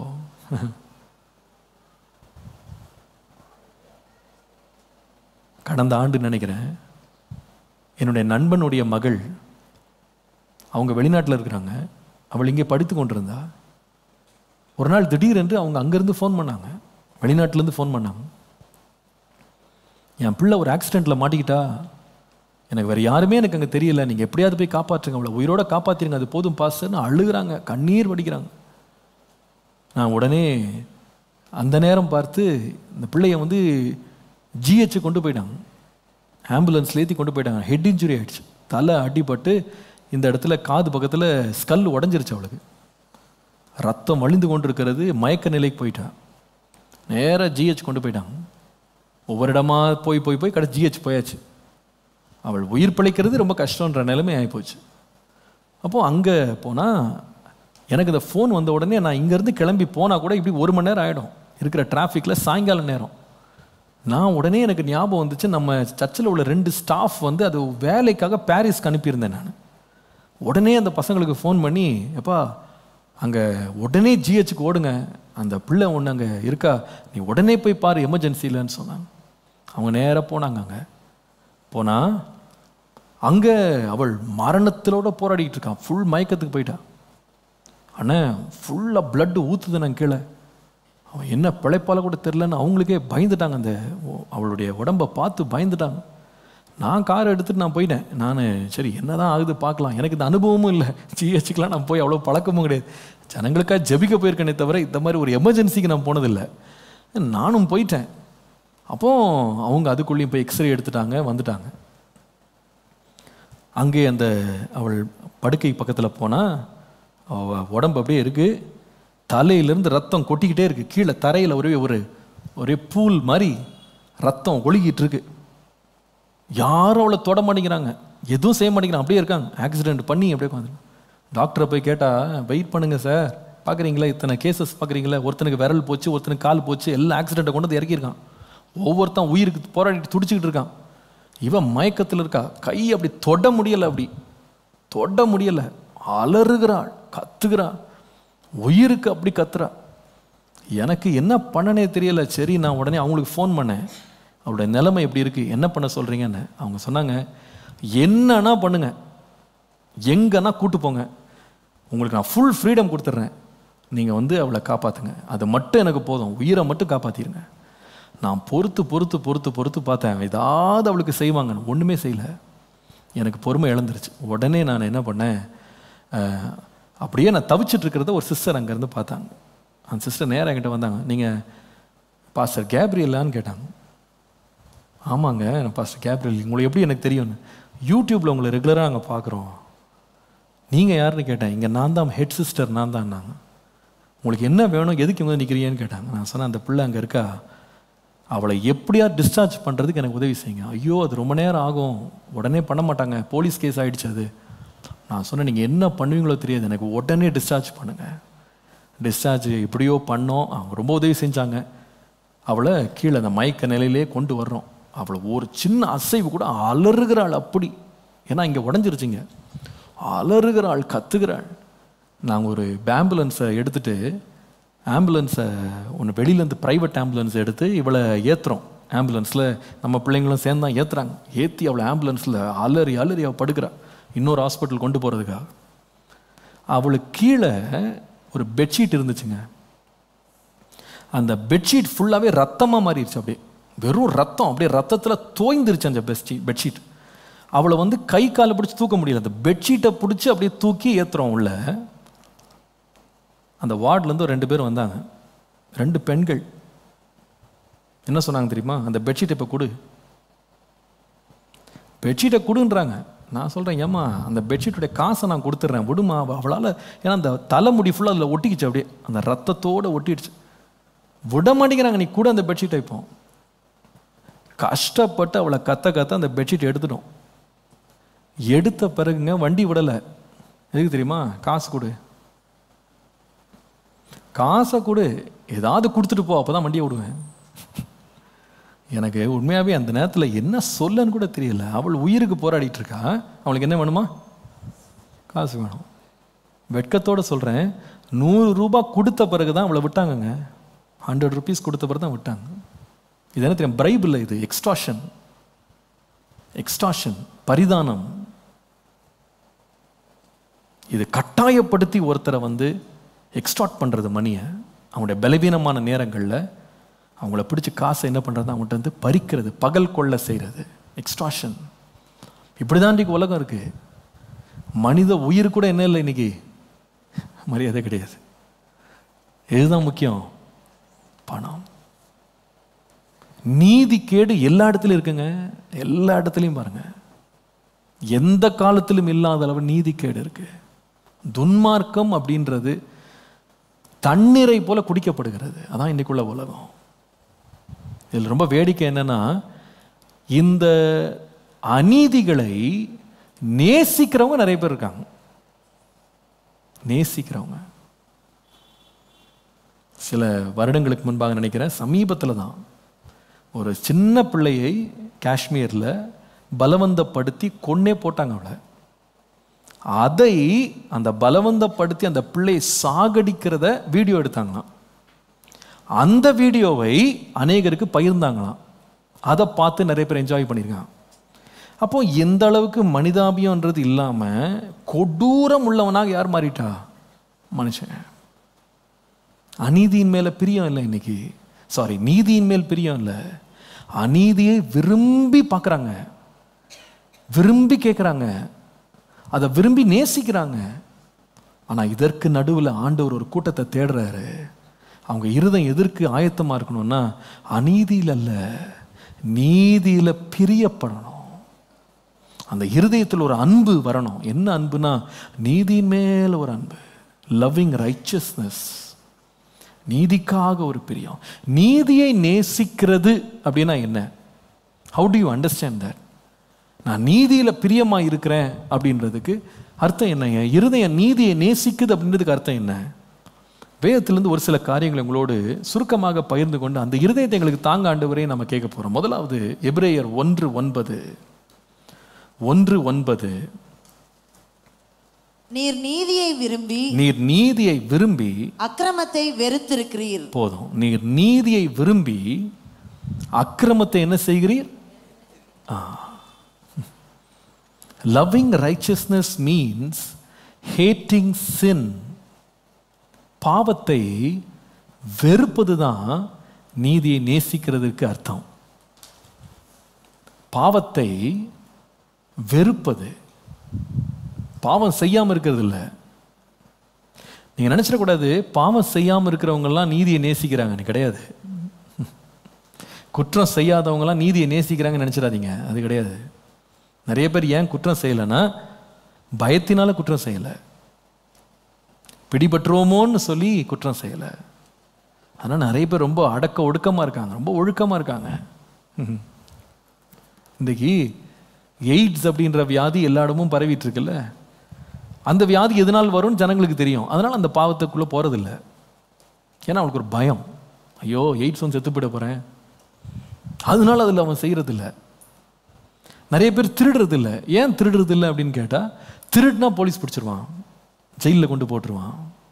கடந்த ஆண்டு நினைக்கிறேன் என்னுடைய நண்பனுடைய மகள் அவங்க வெளிநாட்டில் இருக்கிறாங்க அவள் இங்கே படித்து கொண்டிருந்தா ஒரு நாள் திடீரென்று அவங்க அங்கேருந்து ஃபோன் பண்ணாங்க வெளிநாட்டிலேருந்து ஃபோன் பண்ணாங்க என் பிள்ளை ஒரு ஆக்சிடெண்ட்டில் மாட்டிக்கிட்டா எனக்கு வேறு யாருமே எனக்கு அங்கே தெரியல நீங்கள் எப்படியாவது போய் காப்பாற்றுங்க அவளை உயிரோட காப்பாற்றிருங்க அது போதும் பாஸ்ன்னு அழுகுறாங்க கண்ணீர் வடிக்கிறாங்க நான் உடனே அந்த நேரம் பார்த்து இந்த பிள்ளைய வந்து ஜிஹெச் கொண்டு போயிட்டாங்க ஆம்புலன்ஸ்ல ஏற்றி கொண்டு போயிட்டாங்க ஹெட் இன்ஜுரி ஆயிடுச்சு தலை அடிபட்டு இந்த இடத்துல காது பக்கத்தில் ஸ்கல் உடஞ்சிருச்சு அவளுக்கு ரத்தம் வழிந்து கொண்டு இருக்கிறது மயக்க நிலைக்கு போயிட்டா நேராக ஜிஹெச் கொண்டு போயிட்டாங்க ஒவ்வொரு இடமா போய் போய் போய் கடைசி ஜிஹெச் போயாச்சு அவள் உயிர் பிழைக்கிறது ரொம்ப கஷ்டன்ற நிலைமை ஆகிப்போச்சு அப்போது அங்கே போனால் எனக்கு இந்த ஃபோன் வந்த உடனே நான் இங்கேருந்து கிளம்பி போனால் கூட இப்படி ஒரு மணி நேரம் ஆகிடும் இருக்கிற டிராஃபிக்கில் சாயங்கால நேரம் நான் உடனே எனக்கு ஞாபகம் வந்துச்சு நம்ம சர்ச்சில் உள்ள ரெண்டு ஸ்டாஃப் வந்து அது வேலைக்காக பாரிஸ்க்கு அனுப்பியிருந்தேன் நான் உடனே அந்த பசங்களுக்கு ஃபோன் பண்ணி எப்பா அங்கே உடனே ஜிஹெச்சுக்கு ஓடுங்க அந்த பிள்ளை ஒன்று அங்கே இருக்கா நீ உடனே போய் பாரு எமர்ஜென்சிலன்னு சொன்னாங்க அவங்க நேராக போனாங்க அங்கே போனால் அங்கே அவள் மரணத்திலோட போராடிட்டு இருக்கான் ஃபுல் மயக்கத்துக்கு போயிட்டான் அண்ணே ஃபுல்லாக பிளட்டு ஊற்றுது நான் கீழே அவன் என்ன பிழைப்பால கூட தெரிலன்னு அவங்களுக்கே பயந்துட்டாங்க அந்த ஓ- அவளுடைய உடம்பை பார்த்து பயந்துட்டாங்க நான் காரை எடுத்துட்டு நான் போயிட்டேன் நான் சரி என்னதான் ஆகுது பார்க்கலாம் எனக்கு இந்த அனுபவமும் இல்லை ஜிஹெச்சுக்கெலாம் நான் போய் அவ்வளோ பழக்கமும் கிடையாது ஜனங்களுக்காக ஜெபிக்க போயிருக்கேனே தவிர இந்த மாதிரி ஒரு எமர்ஜென்சிக்கு நான் போனதில்லை நானும் போயிட்டேன் அப்போ அவங்க அதுக்குள்ளேயும் போய் எக்ஸ்ரே எடுத்துட்டாங்க வந்துட்டாங்க அங்கே அந்த அவள் படுக்கை பக்கத்தில் போனால் அவ உடம்பு அப்படியே இருக்கு தலையிலேருந்து ரத்தம் கொட்டிக்கிட்டே இருக்கு கீழே தரையில் ஒரே ஒரு ஒரே பூல் மாதிரி ரத்தம் ஒழுகிட்டு இருக்கு யாரும் அவளை தொட மாட்டேங்கிறாங்க எதுவும் செய்ய மாட்டேங்கிறாங்க அப்படியே இருக்காங்க ஆக்சிடென்ட் பண்ணி அப்படியே உட்காந்து டாக்டரை போய் கேட்டால் வெயிட் பண்ணுங்க சார் பார்க்குறீங்களா இத்தனை கேசஸ் பார்க்குறீங்களா ஒருத்தனுக்கு விரல் போச்சு ஒருத்தனுக்கு கால் போச்சு எல்லா ஆக்சிடெண்ட்டை கொண்டு வந்து இறக்கியிருக்கான் ஒவ்வொருத்தன் உயிருக்கு போராடிட்டு துடிச்சிக்கிட்டு இருக்கான் இவன் மயக்கத்தில் இருக்கா கை அப்படி தொட முடியலை அப்படி தொட முடியலை அலறுகிறாள் கத்துகிறாள் உயிருக்கு அப்படி கத்துறா எனக்கு என்ன பண்ணனே தெரியல சரி நான் உடனே அவங்களுக்கு ஃபோன் பண்ணேன் அவளுடைய நிலைமை எப்படி இருக்கு என்ன பண்ண சொல்றீங்கன்னு அவங்க சொன்னாங்க என்னன்னா பண்ணுங்க எங்கன்னா கூட்டு போங்க உங்களுக்கு நான் ஃபுல் ஃப்ரீடம் கொடுத்துட்றேன் நீங்கள் வந்து அவளை காப்பாற்றுங்க அது மட்டும் எனக்கு போதும் உயிரை மட்டும் காப்பாற்றிருங்க நான் பொறுத்து பொறுத்து பொறுத்து பொறுத்து பார்த்தேன் ஏதாவது அவளுக்கு செய்வாங்கன்னு ஒன்றுமே செய்யலை எனக்கு பொறுமை இழந்துருச்சு உடனே நான் என்ன பண்ணேன் அஹ், அப்படியே நான் தவிச்சிட்டு இருக்கிறத ஒரு சிஸ்டர் அங்கேருந்து பார்த்தாங்க அந்த சிஸ்டர் நேரா என்கிட்ட வந்தாங்க நீங்கள் பாஸ்டர் கேப்ரியலான்னு கேட்டாங்க ஆமாங்க நான் பாஸ்டர் கேப்ரியல் உங்களை எப்படி எனக்கு தெரியும்னு யூடியூப்பில் உங்களை ரெகுலராக அங்கே பார்க்குறோம் நீங்கள் யாருன்னு கேட்டேன் இங்கே நான் தான் ஹெட் சிஸ்டர் நான் தான்னாங்க உங்களுக்கு என்ன வேணும் எதுக்கு இங்கே வந்து நிற்கிறீங்கன்னு கேட்டாங்க நான் சொன்னேன் அந்த பிள்ளை அங்கே இருக்கா அவளை எப்படியா டிஸ்சார்ஜ் பண்ணுறதுக்கு எனக்கு உதவி செய்யுங்க ஐயோ அது ரொம்ப நேரம் ஆகும் உடனே பண்ண மாட்டாங்க போலீஸ் கேஸ் ஆயிடுச்சு அது நான் சொன்னேன் நீங்கள் என்ன பண்ணுவீங்களோ தெரியாது எனக்கு உடனே டிஸ்சார்ஜ் பண்ணுங்கள் டிஸ்சார்ஜ் எப்படியோ பண்ணோம் அவங்க ரொம்ப உதவி செஞ்சாங்க அவளை கீழே அந்த மயக்க நிலையிலே கொண்டு வர்றோம் அவளை ஒரு சின்ன அசைவு கூட அலறுகிறாள் அப்படி ஏன்னா இங்கே உடஞ்சிருச்சுங்க அலறுகிறாள் கத்துகிறாள் நாங்கள் ஒரு ஆம்புலன்ஸை எடுத்துட்டு ஆம்புலன்ஸை ஒன்று வெளியிலேருந்து ப்ரைவேட் ஆம்புலன்ஸ் எடுத்து இவளை ஏற்றுறோம் ஆம்புலன்ஸில் நம்ம பிள்ளைங்களும் சேர்ந்து தான் ஏற்றுறாங்க ஏற்றி அவளை ஆம்புலன்ஸில் அலறி அலறி அவள் படுக்கிறா இன்னொரு ஹாஸ்பிட்டல் கொண்டு போகிறதுக்காக அவளுக்கு கீழே ஒரு பெட்ஷீட் இருந்துச்சுங்க அந்த பெட்ஷீட் ஃபுல்லாகவே ரத்தமாக மாறிடுச்சு அப்படியே வெறும் ரத்தம் அப்படியே ரத்தத்தில் தோய்ந்துருச்சு அந்த பெட்ஷீட் பெட்ஷீட் அவளை வந்து கை காலை பிடிச்சி தூக்க முடியல அந்த பெட்ஷீட்டை பிடிச்சி அப்படியே தூக்கி ஏற்றுறோம் உள்ள அந்த வார்ட்லேருந்து ஒரு ரெண்டு பேர் வந்தாங்க ரெண்டு பெண்கள் என்ன சொன்னாங்க தெரியுமா அந்த பெட்ஷீட்டை இப்போ கொடு பெட்ஷீட்டை கொடுன்றாங்க நான் சொல்கிறேன் ஏம்மா அந்த பெட்ஷீட்டுடைய காசை நான் கொடுத்துட்றேன் விடுமா அவளால் ஏன்னா அந்த தலைமுடி ஃபுல்லாக அதில் ஒட்டிக்கிச்சு அப்படியே அந்த ரத்தத்தோடு ஒட்டிடுச்சு விட மாட்டேங்கிறாங்க நீ கூட அந்த பெட்ஷீட்டை இப்போ கஷ்டப்பட்டு அவளை கத்த கத்த அந்த பெட்ஷீட் எடுத்துட்டோம் எடுத்த பிறகுங்க வண்டி விடலை எதுக்கு தெரியுமா காசு கொடு காசை கொடு ஏதாவது கொடுத்துட்டு போ அப்போ தான் வண்டியை விடுவேன் எனக்கு உண்மையாகவே அந்த நேரத்தில் என்ன சொல்லன்னு கூட தெரியல அவள் உயிருக்கு போராடிட்டு இருக்கா அவளுக்கு என்ன வேணுமா காசு வேணும் வெட்கத்தோட சொல்கிறேன் நூறு ரூபாய் கொடுத்த பிறகு தான் அவளை விட்டாங்கங்க ஹண்ட்ரட் ருபீஸ் கொடுத்த பிறகு தான் விட்டாங்க இது என்ன தெரியும் பிரைப் இல்லை இது எக்ஸ்ட்ராஷன் எக்ஸ்ட்ராஷன் பரிதானம் இது கட்டாயப்படுத்தி ஒருத்தரை வந்து எக்ஸ்ட்ராக்ட் பண்ணுறது மணியை அவங்களுடைய பலவீனமான நேரங்களில் அவங்கள பிடிச்சி காசை என்ன பண்ணுறது அவங்கள்ட்ட வந்து பறிக்கிறது பகல் கொள்ள செய்கிறது எக்ஸ்ட்ராஷன் இப்படி தான் இன்றைக்கி உலகம் இருக்குது மனித உயிர் கூட என்ன இல்லை இன்னைக்கு மரியாதை கிடையாது இதுதான் முக்கியம் பணம் நீதி கேடு எல்லா இடத்துலையும் இருக்குங்க எல்லா இடத்துலையும் பாருங்க எந்த காலத்திலும் இல்லாத அளவு நீதி கேடு இருக்கு துன்மார்க்கம் அப்படின்றது தண்ணீரை போல குடிக்கப்படுகிறது அதான் இன்னைக்குள்ள உலகம் இதில் ரொம்ப வேடிக்கை என்னன்னா இந்த அநீதிகளை நேசிக்கிறவங்க நிறைய பேர் இருக்காங்க நேசிக்கிறவங்க சில வருடங்களுக்கு முன்பாக நினைக்கிறேன் சமீபத்தில் தான் ஒரு சின்ன பிள்ளையை காஷ்மீரில் பலவந்தப்படுத்தி கொன்னே போட்டாங்க அவளை அதை அந்த பலவந்தப்படுத்தி அந்த பிள்ளையை சாகடிக்கிறத வீடியோ எடுத்தாங்களாம் அந்த வீடியோவை அநேகருக்கு பகிர்ந்தாங்களாம் அதை பார்த்து நிறைய பேர் என்ஜாய் பண்ணியிருக்காங்க அப்போ எந்த அளவுக்கு மனிதாபியம்ன்றது இல்லாமல் கொடூரம் உள்ளவனாக யார் மாறிட்டா மனுஷன் அநீதியின் மேல பிரியம் இல்லை இன்னைக்கு சாரி நீதியின் மேல் பிரியம் இல்லை அநீதியை விரும்பி பார்க்குறாங்க விரும்பி கேட்குறாங்க அதை விரும்பி நேசிக்கிறாங்க ஆனால் இதற்கு நடுவில் ஆண்டவர் ஒரு கூட்டத்தை தேடுறாரு அவங்க இருதம் எதற்கு ஆயத்தமாக இருக்கணும்னா அநீதியில் அல்ல நீதியில் பிரியப்படணும் அந்த இருதயத்தில் ஒரு அன்பு வரணும் என்ன அன்புனா நீதியின் மேல் ஒரு அன்பு லவ்விங் ரைச்சஸ்னஸ் நீதிக்காக ஒரு பிரியம் நீதியை நேசிக்கிறது அப்படின்னா என்ன how do you understand that நான் நீதியில் பிரியமாக இருக்கிறேன் அப்படின்றதுக்கு அர்த்தம் என்னங்க இருதயம் நீதியை நேசிக்குது அப்படின்றதுக்கு அர்த்தம் என்ன வேதத்திலிருந்து ஒரு சில காரியங்களை உங்களோடு சுருக்கமாக பகிர்ந்து கொண்டு அந்த இருதயத்தை எங்களுக்கு தாங்க ஆண்டு வரையும் நம்ம கேட்க போகிறோம் முதலாவது எபிரேயர் ஒன்று ஒன்பது ஒன்று ஒன்பது நீர் நீதியை விரும்பி நீர் நீதியை விரும்பி அக்கிரமத்தை வெறுத்திருக்கிறீர் போதும் நீர் நீதியை விரும்பி அக்கிரமத்தை என்ன செய்கிறீர் loving righteousness means hating sin பாவத்தை வெறுப்பது தான் நீதியை நேசிக்கிறதுக்கு அர்த்தம் பாவத்தை வெறுப்பது பாவம் செய்யாமல் இருக்கிறது இல்லை நீங்கள் நினச்சிடக்கூடாது பாவம் செய்யாமல் இருக்கிறவங்கெல்லாம் நீதியை நேசிக்கிறாங்கன்னு கிடையாது குற்றம் செய்யாதவங்கலாம் நீதியை நேசிக்கிறாங்கன்னு நினச்சிடாதீங்க அது கிடையாது நிறைய பேர் ஏன் குற்றம் செய்யலைன்னா பயத்தினால குற்றம் செய்யலை பிடிபட்டுருவோமோன்னு சொல்லி குற்றம் செய்யலை ஆனால் நிறைய பேர் ரொம்ப அடக்க ஒடுக்கமாக இருக்காங்க ரொம்ப ஒழுக்கமாக இருக்காங்க இன்றைக்கி எய்ட்ஸ் அப்படின்ற வியாதி எல்லா இடமும் பரவிட்டு இருக்குல்ல அந்த வியாதி எதனால் வரும்னு ஜனங்களுக்கு தெரியும் அதனால் அந்த பாவத்துக்குள்ளே போகிறதில்ல ஏன்னா அவனுக்கு ஒரு பயம் ஐயோ எய்ட்ஸ் வந்து செத்து போயிட போகிறேன் அதனால அதில் அவன் செய்கிறதில்ல நிறைய பேர் திருடுறதில்ல ஏன் திருடுறதில்ல அப்படின்னு கேட்டால் திருடுனா போலீஸ் பிடிச்சிருவான் ஜெயிலில் கொண்டு போட்டுருவான்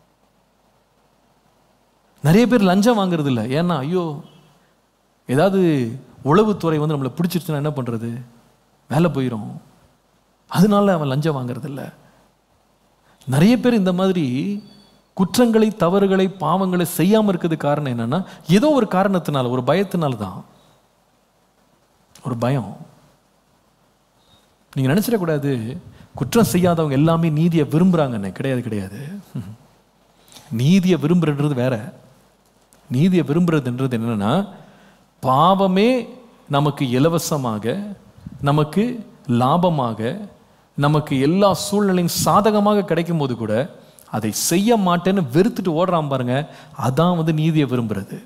நிறைய பேர் லஞ்சம் வாங்குறது இல்லை ஏன்னா ஐயோ ஏதாவது உளவுத்துறை வந்து நம்மளை பிடிச்சிருச்சுன்னா என்ன பண்ணுறது வேலை போயிடும் அதனால அவன் லஞ்சம் வாங்குறது இல்லை நிறைய பேர் இந்த மாதிரி குற்றங்களை தவறுகளை பாவங்களை செய்யாமல் இருக்கிறது காரணம் என்னன்னா ஏதோ ஒரு காரணத்தினால ஒரு பயத்தினால தான் ஒரு பயம் நீங்கள் நினச்சிடக்கூடாது குற்றம் செய்யாதவங்க எல்லாமே நீதியை விரும்புகிறாங்கன்னு கிடையாது கிடையாது நீதியை விரும்புறதுன்றது வேற நீதியை விரும்புறதுன்றது என்னன்னா பாவமே நமக்கு இலவசமாக நமக்கு லாபமாக நமக்கு எல்லா சூழ்நிலையும் சாதகமாக கிடைக்கும் போது கூட அதை செய்ய மாட்டேன்னு வெறுத்துட்டு ஓடுறான் பாருங்க அதான் வந்து நீதியை விரும்புறது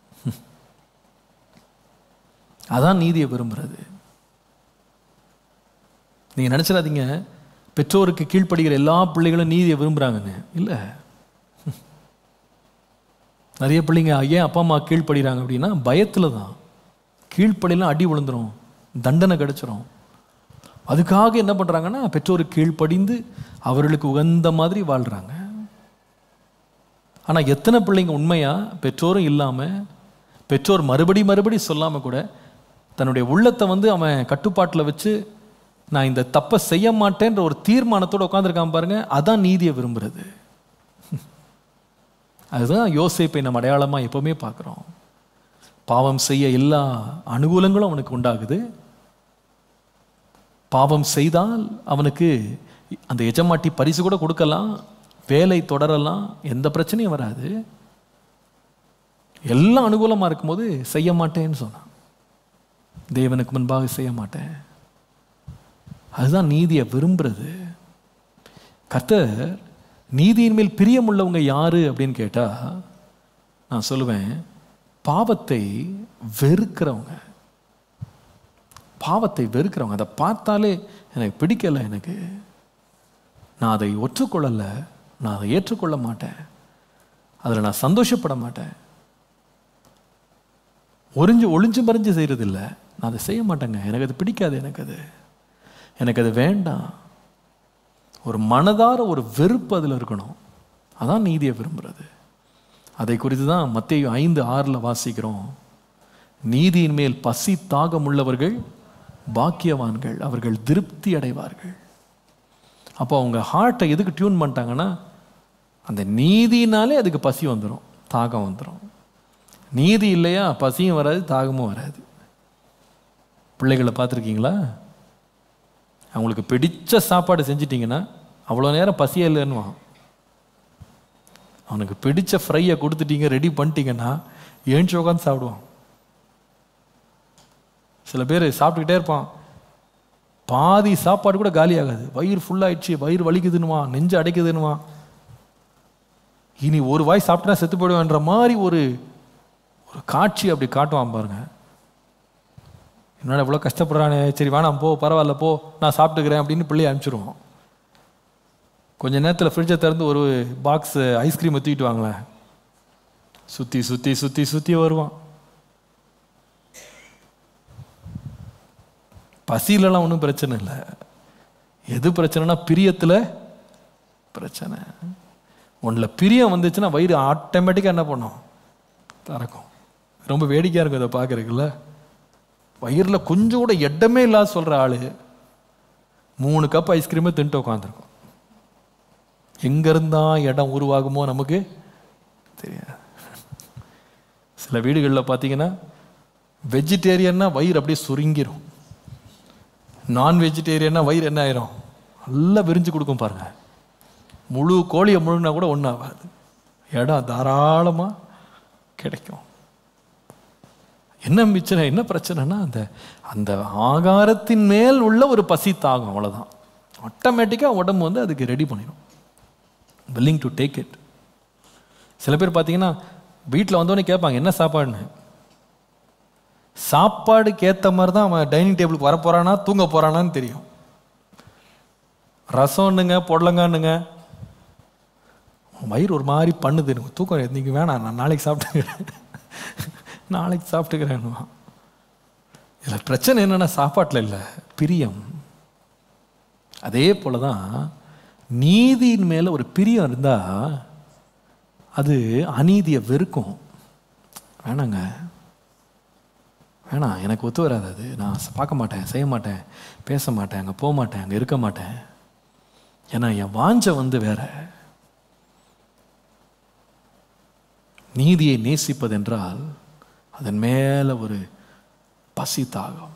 அதான் நீதியை விரும்புறது நீங்க நினைச்சிடாதீங்க பெற்றோருக்கு கீழ்ப்படுகிற எல்லா பிள்ளைகளும் நீதியை விரும்புறாங்கன்னு இல்லை நிறைய பிள்ளைங்க ஏன் அப்பா அம்மா கீழ்ப்படுகிறாங்க அப்படின்னா பயத்தில் தான் கீழ்ப்படிலாம் அடி விழுந்துரும் தண்டனை கிடைச்சிரும் அதுக்காக என்ன பண்ணுறாங்கன்னா பெற்றோருக்கு கீழ்ப்படிந்து அவர்களுக்கு உகந்த மாதிரி வாழ்கிறாங்க ஆனால் எத்தனை பிள்ளைங்க உண்மையா பெற்றோரும் இல்லாமல் பெற்றோர் மறுபடி மறுபடி சொல்லாமல் கூட தன்னுடைய உள்ளத்தை வந்து அவன் கட்டுப்பாட்டில் வச்சு நான் இந்த தப்பை செய்ய மாட்டேன்ற ஒரு தீர்மானத்தோடு உட்காந்துருக்கான் பாருங்க அதான் நீதியை விரும்புறது அதுதான் யோசேப்பை நம்ம அடையாளமாக எப்பவுமே பார்க்குறோம் பாவம் செய்ய எல்லா அனுகூலங்களும் அவனுக்கு உண்டாகுது பாவம் செய்தால் அவனுக்கு அந்த எஜமாட்டி பரிசு கூட கொடுக்கலாம் வேலை தொடரலாம் எந்த பிரச்சனையும் வராது எல்லாம் அனுகூலமாக இருக்கும்போது செய்ய மாட்டேன்னு சொன்னான் தேவனுக்கு முன்பாக செய்ய மாட்டேன் அதுதான் நீதியை விரும்புறது கர்த்தர் நீதியின் மேல் பிரியமுள்ளவங்க யாரு அப்படின்னு கேட்டா நான் சொல்லுவேன் பாவத்தை வெறுக்கிறவங்க பாவத்தை வெறுக்கிறவங்க அதை பார்த்தாலே எனக்கு பிடிக்கல எனக்கு நான் அதை ஒற்றுக்கொள்ளலை நான் அதை ஏற்றுக்கொள்ள மாட்டேன் அதில் நான் சந்தோஷப்பட மாட்டேன் ஒளிஞ்சு ஒளிஞ்சு மறைஞ்சு செய்கிறதில்ல நான் அதை செய்ய மாட்டேங்க எனக்கு அது பிடிக்காது எனக்கு அது எனக்கு அது வேண்டாம் ஒரு மனதார ஒரு வெறுப்பு அதில் இருக்கணும் அதான் நீதியை விரும்புறது அதை குறித்து தான் மத்திய ஐந்து ஆறில் வாசிக்கிறோம் நீதியின் மேல் பசி தாகம் உள்ளவர்கள் பாக்கியவான்கள் அவர்கள் திருப்தி அடைவார்கள் அப்போ அவங்க ஹார்ட்டை எதுக்கு டியூன் பண்ணிட்டாங்கன்னா அந்த நீதினாலே அதுக்கு பசி வந்துடும் தாகம் வந்துடும் நீதி இல்லையா பசியும் வராது தாகமும் வராது பிள்ளைகளை பார்த்துருக்கீங்களா அவங்களுக்கு பிடிச்ச சாப்பாடு செஞ்சிட்டிங்கன்னா அவ்வளோ நேரம் பசியே இல்லைன்னுவான் அவனுக்கு பிடிச்ச ஃப்ரையை கொடுத்துட்டீங்க ரெடி பண்ணிட்டீங்கன்னா ஏஞ்சி உட்காந்து சாப்பிடுவான் சில பேர் சாப்பிட்டுக்கிட்டே இருப்பான் பாதி சாப்பாடு கூட காலி ஆகாது வயிறு ஃபுல்லாயிடுச்சு வயிறு வலிக்குதுன்னுவா நெஞ்சு அடைக்குதுன்னுவா இனி ஒரு வாய் சாப்பிட்டா செத்து போயிடுவேன்ற மாதிரி ஒரு ஒரு காட்சி அப்படி காட்டுவான் பாருங்க என்னடா இவ்வளோ கஷ்டப்படுறானே சரி வேணாம் போ பரவாயில்ல போ நான் சாப்பிட்டுக்கிறேன் அப்படின்னு பிள்ளைய அனுப்பிச்சிடுவோம் கொஞ்ச நேரத்தில் ஃப்ரிட்ஜை திறந்து ஒரு பாக்ஸ் ஐஸ்கிரீமை தூக்கிட்டு வாங்களேன் சுற்றி சுற்றி சுற்றி சுற்றி வருவான் பசியிலலாம் ஒன்றும் பிரச்சனை இல்லை எது பிரச்சனைனா பிரியத்தில் பிரச்சனை ஒன்றில் பிரியம் வந்துச்சுன்னா வயிறு ஆட்டோமேட்டிக்காக என்ன பண்ணும் திறக்கும் ரொம்ப வேடிக்கையாக இருக்கும் அதை பார்க்குறதுக்குல்ல வயிறில் கொஞ்சம் கூட இடமே இல்லாத சொல்கிற ஆள் மூணு கப் ஐஸ்கிரீமே தின்ட்டு உட்காந்துருக்கும் எங்கேருந்தா இடம் உருவாகுமோ நமக்கு தெரியாது சில வீடுகளில் பார்த்தீங்கன்னா வெஜிடேரியன்னா வயிறு அப்படியே சுருங்கிரும் நான் வெஜிடேரியன்னா வயிறு என்ன ஆயிரும் நல்லா விரிஞ்சு கொடுக்கும் பாருங்க முழு கோழியை முழுங்கினா கூட ஒன்றும் ஆகாது இடம் தாராளமாக கிடைக்கும் என்ன மிச்சம் என்ன பிரச்சனைனா அந்த அந்த ஆகாரத்தின் மேல் உள்ள ஒரு பசி தாகம் அவ்வளோதான் ஆட்டோமேட்டிக்காக உடம்பு வந்து அதுக்கு ரெடி பண்ணிடும் willing டு டேக் இட் சில பேர் பார்த்தீங்கன்னா வீட்டில் வந்தோடனே கேட்பாங்க என்ன சாப்பாடுன்னு சாப்பாடுக்கு ஏற்ற மாதிரி தான் அவன் டைனிங் டேபிளுக்கு வர போறானா தூங்க போறானான்னு தெரியும் ரசம்னுங்க பொடலங்கானுங்க வயிறு ஒரு மாதிரி பண்ணுது எனக்கு தூக்கம் இன்னைக்கு வேணாம் நான் நாளைக்கு சாப்பிட்டுக்கிறேன் நாளைக்கு சாப்பிட்டுக்கிறேன் இதில் பிரச்சனை என்னன்னா சாப்பாட்டில் இல்லை பிரியம் அதே போல தான் நீதியின் மேலே ஒரு பிரியம் இருந்தால் அது அநீதியை வெறுக்கும் வேணாங்க வேணாம் எனக்கு ஒத்து வராது அது நான் ச- பார்க்க மாட்டேன் செய்ய மாட்டேன் பேச மாட்டேன் அங்கே போக மாட்டேன் அங்கே இருக்க மாட்டேன் ஏன்னா என் வாஞ்சை வந்து வேற நீதியை நேசிப்பதென்றால் அதன் மேலே ஒரு பசி தாகம்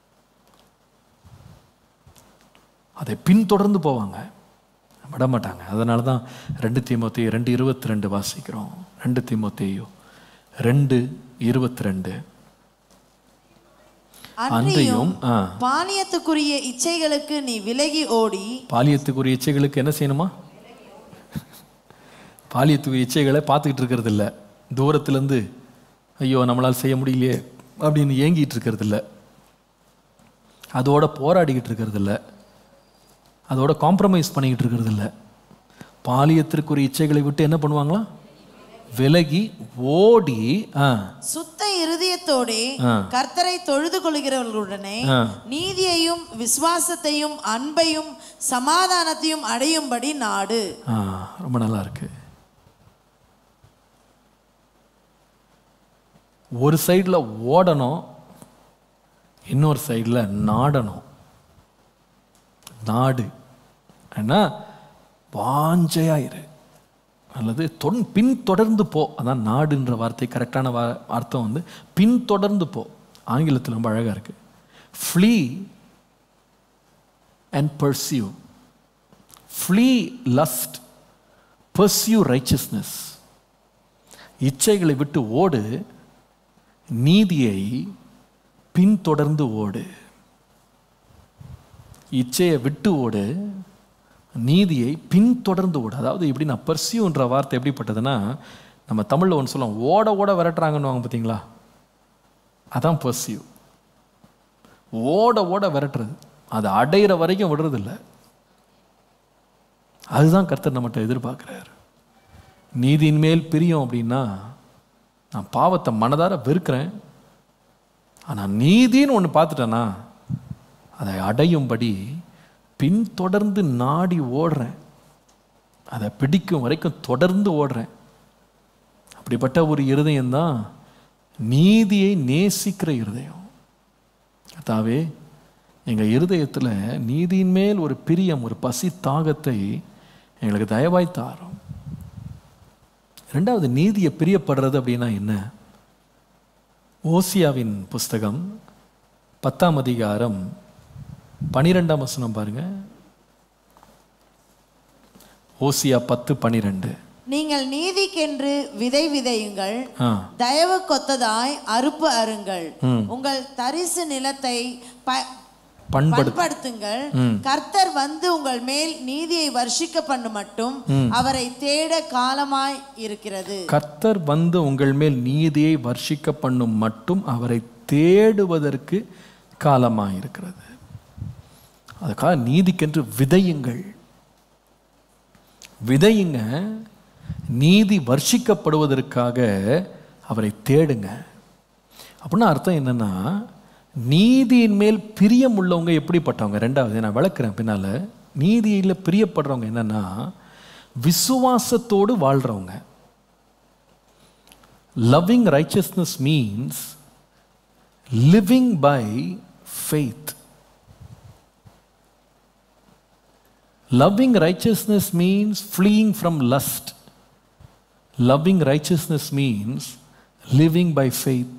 அதை பின்தொடர்ந்து போவாங்க விட மாட்டாங்க அதனால தான் ரெண்டு தீமோத்தேயு ரெண்டு இருபத்தி ரெண்டு வாசிக்கிறோம் ரெண்டு தீமோத்தேயு ரெண்டு இருபத்தி ரெண்டு அன்றியும் அன்றையும் ஆ பானியத்துக்குரிய இச்சைகளுக்கு நீ விலகி ஓடி பாலியத்துக்குரிய இச்சைகளுக்கு என்ன செய்யணுமா பாலியத்துக்குரிய இச்சைகளை பார்த்துக்கிட்டு இருக்கிறது இல்ல தூரத்துலேருந்து ஐயோ நம்மளால் செய்ய முடியலையே அப்படின்னு ஏங்கிட்டு இருக்கிறது இல்ல அதோட போராடிக்கிட்டு இருக்கிறது இல்ல அதோட காம்ப்ரமைஸ் பண்ணிக்கிட்டு இருக்கிறது இல்ல பாலியத்திற்குரிய இச்சைகளை விட்டு என்ன பண்ணுவாங்களா விலகி ஓடி ஆ சுத்த இருதயத்தோடே ஆ. கர்த்தரை தொழுது கொள்கிறவர்களுடனே ஆ. நீதியையும் விசுவாசத்தையும் அன்பையும் சமாதானத்தையும் அடையும்படி நாடு ஆ ரொம்ப நல்லா இருக்கு ஒரு சைடில் ஓடணும் இன்னொரு சைடில் நாடணும் நாடு ஏன்னா வாஞ்சையாயிரு அல்லது தொன் பின் தொடர்ந்து போ அதான் நாடுன்ற வார்த்தை கரெக்டான வா அர்த்தம் வந்து பின் தொடர்ந்து போ ஆங்கிலத்தில் ரொம்ப அழகாக இருக்கு flee and pursue flee lust pursue righteousness இச்சைகளை விட்டு ஓடு நீதியை பின்தொடர்ந்து ஓடு இச்சையை விட்டு ஓடு நீதியை பின்தொடர்ந்து ஓடு அதாவது எப்படி நான் பர்சியூன்ற வார்த்தை எப்படிப்பட்டதுன்னா நம்ம தமிழில் ஒன்று சொல்லுவோம் ஓட ஓட விரட்டுறாங்கன்னு வாங்க பார்த்தீங்களா அதான் பர்சியூ ஓட ஓட விரட்டுறது அது அடையிற வரைக்கும் விடுறதில்ல அதுதான் கர்த்தர் நம்மகிட்ட எதிர்பார்க்குறாரு நீதியின் மேல் பிரியம் அப்படின்னா நான் பாவத்தை மனதார வெறுக்கிறேன் ஆனால் நீதின்னு ஒன்று பார்த்துட்டேன்னா அதை அடையும்படி பின்தொடர்ந்து நாடி ஓடுறேன் அதை பிடிக்கும் வரைக்கும் தொடர்ந்து ஓடுறேன் அப்படிப்பட்ட ஒரு இருதயம்தான் நீதியை நேசிக்கிற இருதயம் கர்த்தாவே எங்கள் இருதயத்தில் நீதியின் மேல் ஒரு பிரியம் ஒரு பசி தாகத்தை எங்களுக்கு தயவாய் தாரும் ரெண்டாவது நீதியை பிரியப்படுறது அப்படின்னா என்ன ஓசியாவின் புஸ்தகம் பத்தாம் அதிகாரம் பனிரெண்டாம் வசனம் பாருங்க ஓசியா பத்து பனிரெண்டு நீங்கள் நீதிக்கென்று விதை விதையுங்கள் ஆ தயவு கொத்ததாய் அறுப்பு அருங்கள் உங்கள் தரிசு நிலத்தை ப- பண்படு பண்படுத்துங்கள் கர்த்தர் வந்து உங்கள் மேல் நீதியை வர்ஷிக்க பண்ணு மட்டும் அவரை தேட காலமாய் இருக்கிறது கர்த்தர் வந்து உங்கள் மேல் நீதியை வர்ஷிக்க பண்ணும் மட்டும் அவரை தேடுவதற்கு காலமாக இருக்கிறது அதுக்காக நீதிக்கென்று விதையுங்கள் விதையுங்க நீதி வர்ஷிக்கப்படுவதற்காக அவரை தேடுங்க அப்படின்னா அர்த்தம் என்னன்னா நீதியின் மேல் பிரியம் உள்ளவங்க எப்படிப்பட்டவங்க ரெண்டாவது நான் விளக்குறேன் பின்னால நீதியில் பிரியப்படுறவங்க என்னன்னா விசுவாசத்தோடு வாழ்றவங்க loving righteousness means living by faith Loving righteousness means fleeing from lust. Loving righteousness means living by faith.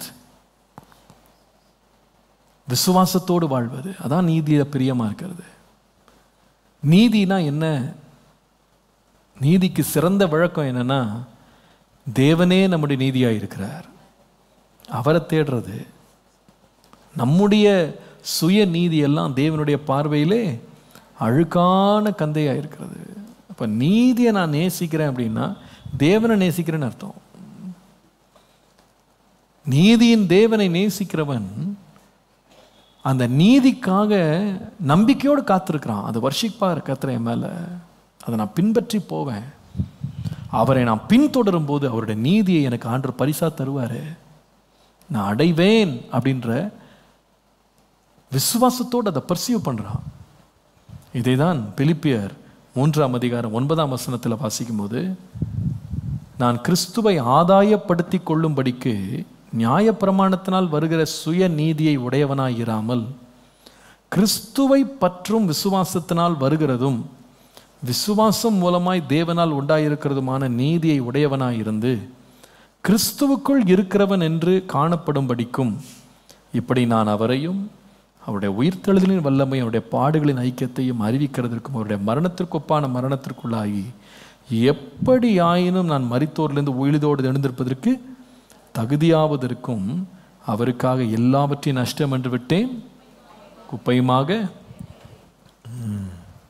விசுவாசத்தோடு வாழ்வது அதான் நீதியில பிரியமா இருக்கிறது நீதினா என்ன நீதிக்கு சிறந்த விளக்கம் என்னன்னா தேவனே நம்முடைய நீதியாக இருக்கிறார் அவரை தேடுறது நம்முடைய சுய நீதி எல்லாம் தேவனுடைய பார்வையிலே அழுக்கான கந்தையாக இருக்கிறது அப்போ நீதியை நான் நேசிக்கிறேன் அப்படின்னா தேவனை நேசிக்கிறேன்னு அர்த்தம் நீதியின் தேவனை நேசிக்கிறவன் அந்த நீதிக்காக நம்பிக்கையோடு காத்திருக்கிறான் அது வர்ஷிப்பார் கத்துற என் மேலே அதை நான் பின்பற்றி போவேன் அவரை நான் பின்தொடரும் போது அவருடைய நீதியை எனக்கு ஆண்டு பரிசா தருவார் நான் அடைவேன் அப்படின்ற விசுவாசத்தோடு அதை பர்சீவ் பண்ணுறான் இதை தான் பிலிப்பியர் மூன்றாம் அதிகாரம் ஒன்பதாம் வசனத்தில் வாசிக்கும்போது நான் கிறிஸ்துவை ஆதாயப்படுத்தி கொள்ளும்படிக்கு நியாயப்பிரமாணத்தினால் வருகிற சுய நீதியை உடையவனாய் இராமல் கிறிஸ்துவை பற்றும் விசுவாசத்தினால் வருகிறதும் விசுவாசம் மூலமாய் தேவனால் உண்டாயிருக்கிறதுமான நீதியை உடையவனாய் இருந்து கிறிஸ்துவுக்குள் இருக்கிறவன் என்று காணப்படும்படிக்கும் இப்படி நான் அவரையும் அவருடைய உயிர்த்தெழுதலின் வல்லமை அவருடைய பாடுகளின் ஐக்கியத்தையும் அறிவிக்கிறதற்கும் அவருடைய மரணத்திற்கு ஒப்பான மரணத்திற்குள்ளாகி எப்படி ஆயினும் நான் மரித்தோரிலிருந்து உயிரிதோடு எழுந்திருப்பதற்கு தகுதியாவதற்கும் அவருக்காக எல்லாவற்றையும் நஷ்டம் என்று விட்டேன் குப்பையுமாக ம்.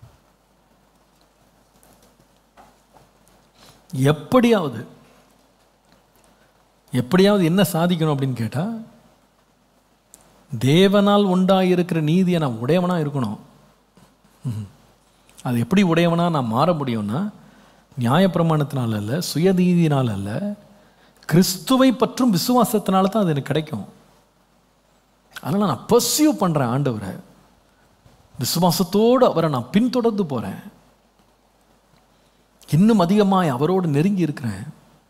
எப்படியாவது எப்படியாவது என்ன சாதிக்கணும் அப்படின்னு கேட்டா தேவனால் உண்டாயிருக்கிற நீதியை நான் உடையவனா இருக்கணும் ம். அது எப்படி உடையவனா நான் மாற முடியும்னா நியாயப்பிரமாணத்தினால அல்ல சுயநீதினால் அல்ல கிறிஸ்துவை பற்றும் விசுவாசத்தினால தான் அது எனக்கு கிடைக்கும் அதனால் நான் பர்சியூ பண்ணுறேன் ஆண்டவரை விசுவாசத்தோடு அவரை நான் பின்தொடர்ந்து போகிறேன் இன்னும் அதிகமாய் அவரோடு நெருங்கி இருக்கிறேன்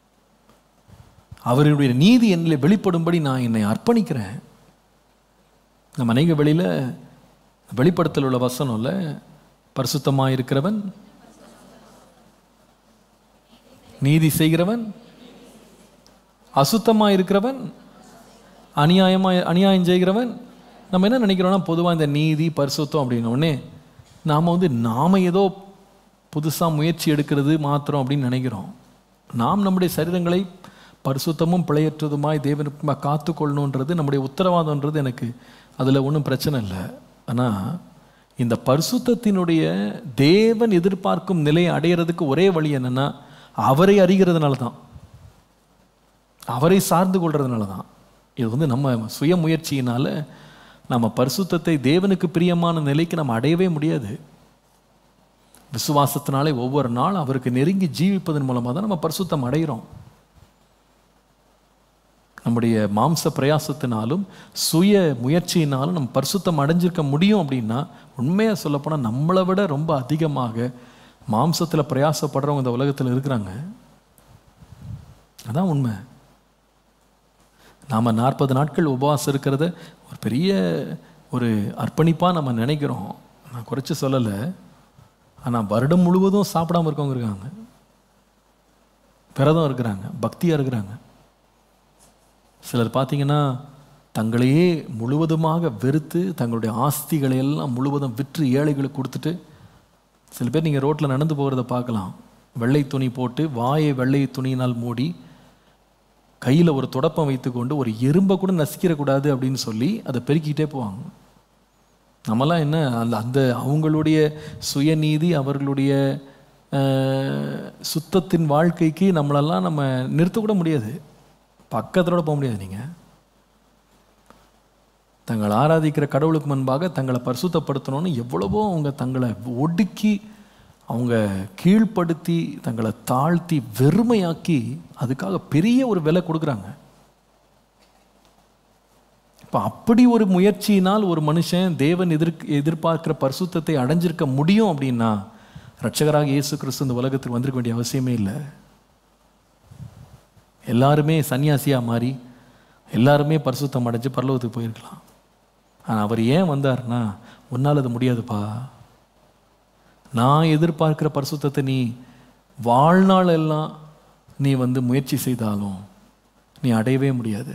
அவருடைய நீதி என்னில் வெளிப்படும்படி நான் என்னை அர்ப்பணிக்கிறேன் நம்ம அநேக வெளியில் வெளிப்படுத்தல் உள்ள வசனம் இல்லை பரிசுத்தமாக இருக்கிறவன் நீதி செய்கிறவன் அசுத்தமாக இருக்கிறவன் அநியாயமாக அநியாயம் செய்கிறவன் நம்ம என்ன நினைக்கிறோம்னா பொதுவாக இந்த நீதி பரிசுத்தம் அப்படின்ன உடனே நாம் வந்து நாம் ஏதோ புதுசாக முயற்சி எடுக்கிறது மாத்திரம் அப்படின்னு நினைக்கிறோம் நாம் நம்முடைய சரீரங்களை பரிசுத்தமும் பிழையற்றதுமாய் தேவனுக்கு காத்துக்கொள்ளணுன்றது நம்முடைய உத்தரவாதம்ன்றது எனக்கு அதில் ஒன்றும் பிரச்சனை இல்லை ஆனால் இந்த பரிசுத்தத்தினுடைய தேவன் எதிர்பார்க்கும் நிலையை அடையிறதுக்கு ஒரே வழி என்னன்னா அவரை அறிகிறதுனால தான் அவரை சார்ந்து கொள்றதுனால தான் இது வந்து நம்ம சுய முயற்சியினால நம்ம பரிசுத்தத்தை தேவனுக்கு பிரியமான நிலைக்கு நம்ம அடையவே முடியாது விசுவாசத்தினாலே ஒவ்வொரு நாள் அவருக்கு நெருங்கி ஜீவிப்பதன் மூலமாக தான் நம்ம பரிசுத்தம் அடைகிறோம் நம்முடைய மாம்ச பிரயாசத்தினாலும் சுய முயற்சியினாலும் நம்ம பரிசுத்தம் அடைஞ்சிருக்க முடியும் அப்படின்னா உண்மையாக சொல்லப்போனால் நம்மளை விட ரொம்ப அதிகமாக மாம்சத்தில் பிரயாசப்படுறவங்க இந்த உலகத்தில் இருக்கிறாங்க அதான் உண்மை நாம் நாற்பது நாட்கள் உபவாசம் இருக்கிறத ஒரு பெரிய ஒரு அர்ப்பணிப்பாக நம்ம நினைக்கிறோம் நான் குறைச்சி சொல்லலை ஆனால் வருடம் முழுவதும் சாப்பிடாம இருக்கவங்க இருக்காங்க விரதம் இருக்கிறாங்க பக்தியாக இருக்கிறாங்க சிலர் பார்த்தீங்கன்னா தங்களையே முழுவதுமாக வெறுத்து தங்களுடைய ஆஸ்திகளை எல்லாம் முழுவதும் விற்று ஏழைகளுக்கு கொடுத்துட்டு சில பேர் நீங்கள் ரோட்டில் நடந்து போகிறத பார்க்கலாம் வெள்ளை துணி போட்டு வாயை வெள்ளை துணியினால் மூடி கையில் ஒரு தொடப்பம் வைத்துக்கொண்டு ஒரு எறும்பை கூட நசிக்கிறக்கூடாது அப்படின்னு சொல்லி அதை பெருக்கிக்கிட்டே போவாங்க நம்மலாம் என்ன அந்த அந்த அவங்களுடைய சுயநீதி அவர்களுடைய அஹ், சுத்தத்தின் வாழ்க்கைக்கு நம்மளெல்லாம் நம்ம நிறுத்தக்கூட முடியாது பக்கத்தோட போக முடியாது நீங்கள் தங்கள் ஆராதிக்கிற கடவுளுக்கு முன்பாக தங்களை பரிசுத்தப்படுத்தணும்னு எவ்வளவோ அவங்க தங்களை ஒடுக்கி அவங்க கீழ்ப்படுத்தி தங்களை தாழ்த்தி வெறுமையாக்கி அதுக்காக பெரிய ஒரு விலை கொடுக்குறாங்க இப்போ அப்படி ஒரு முயற்சியினால் ஒரு மனுஷன் தேவன் எதிர் எதிர்பார்க்கிற பரிசுத்தத்தை அடைஞ்சிருக்க முடியும் அப்படின்னா ரட்சகராக இயேசு கிறிஸ்து இந்த உலகத்துக்கு வந்திருக்க வேண்டிய அவசியமே இல்லை எல்லாருமே சன்னியாசியா மாறி எல்லாருமே பரிசுத்தம் அடைஞ்சு பரலோகத்துக்கு போயிருக்கலாம் ஆனால் அவர் ஏன் வந்தார்னா உன்னால் அது முடியாதுப்பா நான் எதிர்பார்க்கிற பரிசுத்தத்தை நீ வாழ்நாள் எல்லாம் நீ வந்து முயற்சி செய்தாலும் நீ அடையவே முடியாது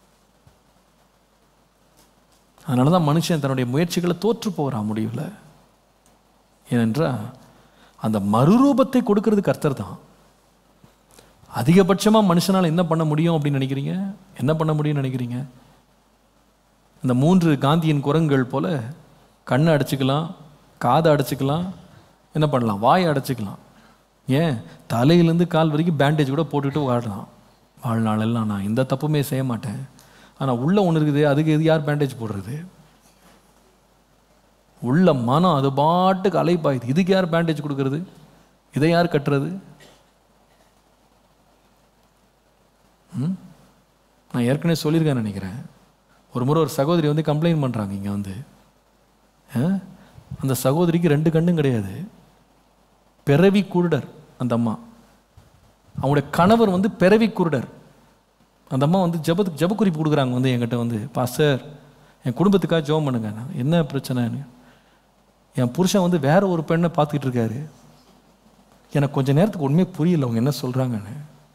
அதனால தான் மனுஷன் தன்னுடைய முயற்சிகளை தோற்று போகிறான் முடியல ஏனென்றால் அந்த மறுரூபத்தை கொடுக்கிறது கர்த்தர் தான் அதிகபட்சமாக மனுஷனால் என்ன பண்ண முடியும் அப்படின்னு நினைக்கிறீங்க என்ன பண்ண முடியும்னு நினைக்கிறீங்க இந்த மூன்று காந்தியின் குரங்குகள் போல கண்ணை அடைச்சிக்கலாம் காதை அடைச்சிக்கலாம் என்ன பண்ணலாம் வாயை அடைச்சிக்கலாம் ஏன் தலையிலேருந்து கால் வரைக்கும் பேண்டேஜ் கூட போட்டுக்கிட்டு வாழலாம் வாழ்நாளெல்லாம் நான் இந்த தப்புமே செய்ய மாட்டேன் ஆனால் உள்ள ஒன்று இருக்குது அதுக்கு எது யார் பேண்டேஜ் போடுறது உள்ள மனம் அது பாட்டுக்கு அலைப்பாயுது இதுக்கு யார் பேண்டேஜ் கொடுக்கறது இதை யார் கட்டுறது ம்? நான் ஏற்கனவே சொல்லியிருக்கேன்னு நினைக்கிறேன் ஒரு முறை ஒரு சகோதரி வந்து கம்ப்ளைண்ட் பண்ணுறாங்க இங்கே வந்து ஆ? அந்த சகோதரிக்கு ரெண்டு கண்ணும் கிடையாது பிறவி குருடர் அந்த அம்மா அவங்களுடைய கணவர் வந்து பிறவி குருடர் அந்த அம்மா வந்து ஜபத்துக்கு ஜப குறிப்பு கொடுக்குறாங்க வந்து என்கிட்ட வந்து பாஸ்டர் என் குடும்பத்துக்காக ஜெபம் பண்ணுங்க நான் என்ன பிரச்சனைன்னு என் புருஷன் வந்து வேற ஒரு பெண்ணை பார்த்துக்கிட்டு இருக்காரு எனக்கு கொஞ்ச நேரத்துக்கு உண்மையே புரியல அவங்க என்ன சொல்கிறாங்கன்னு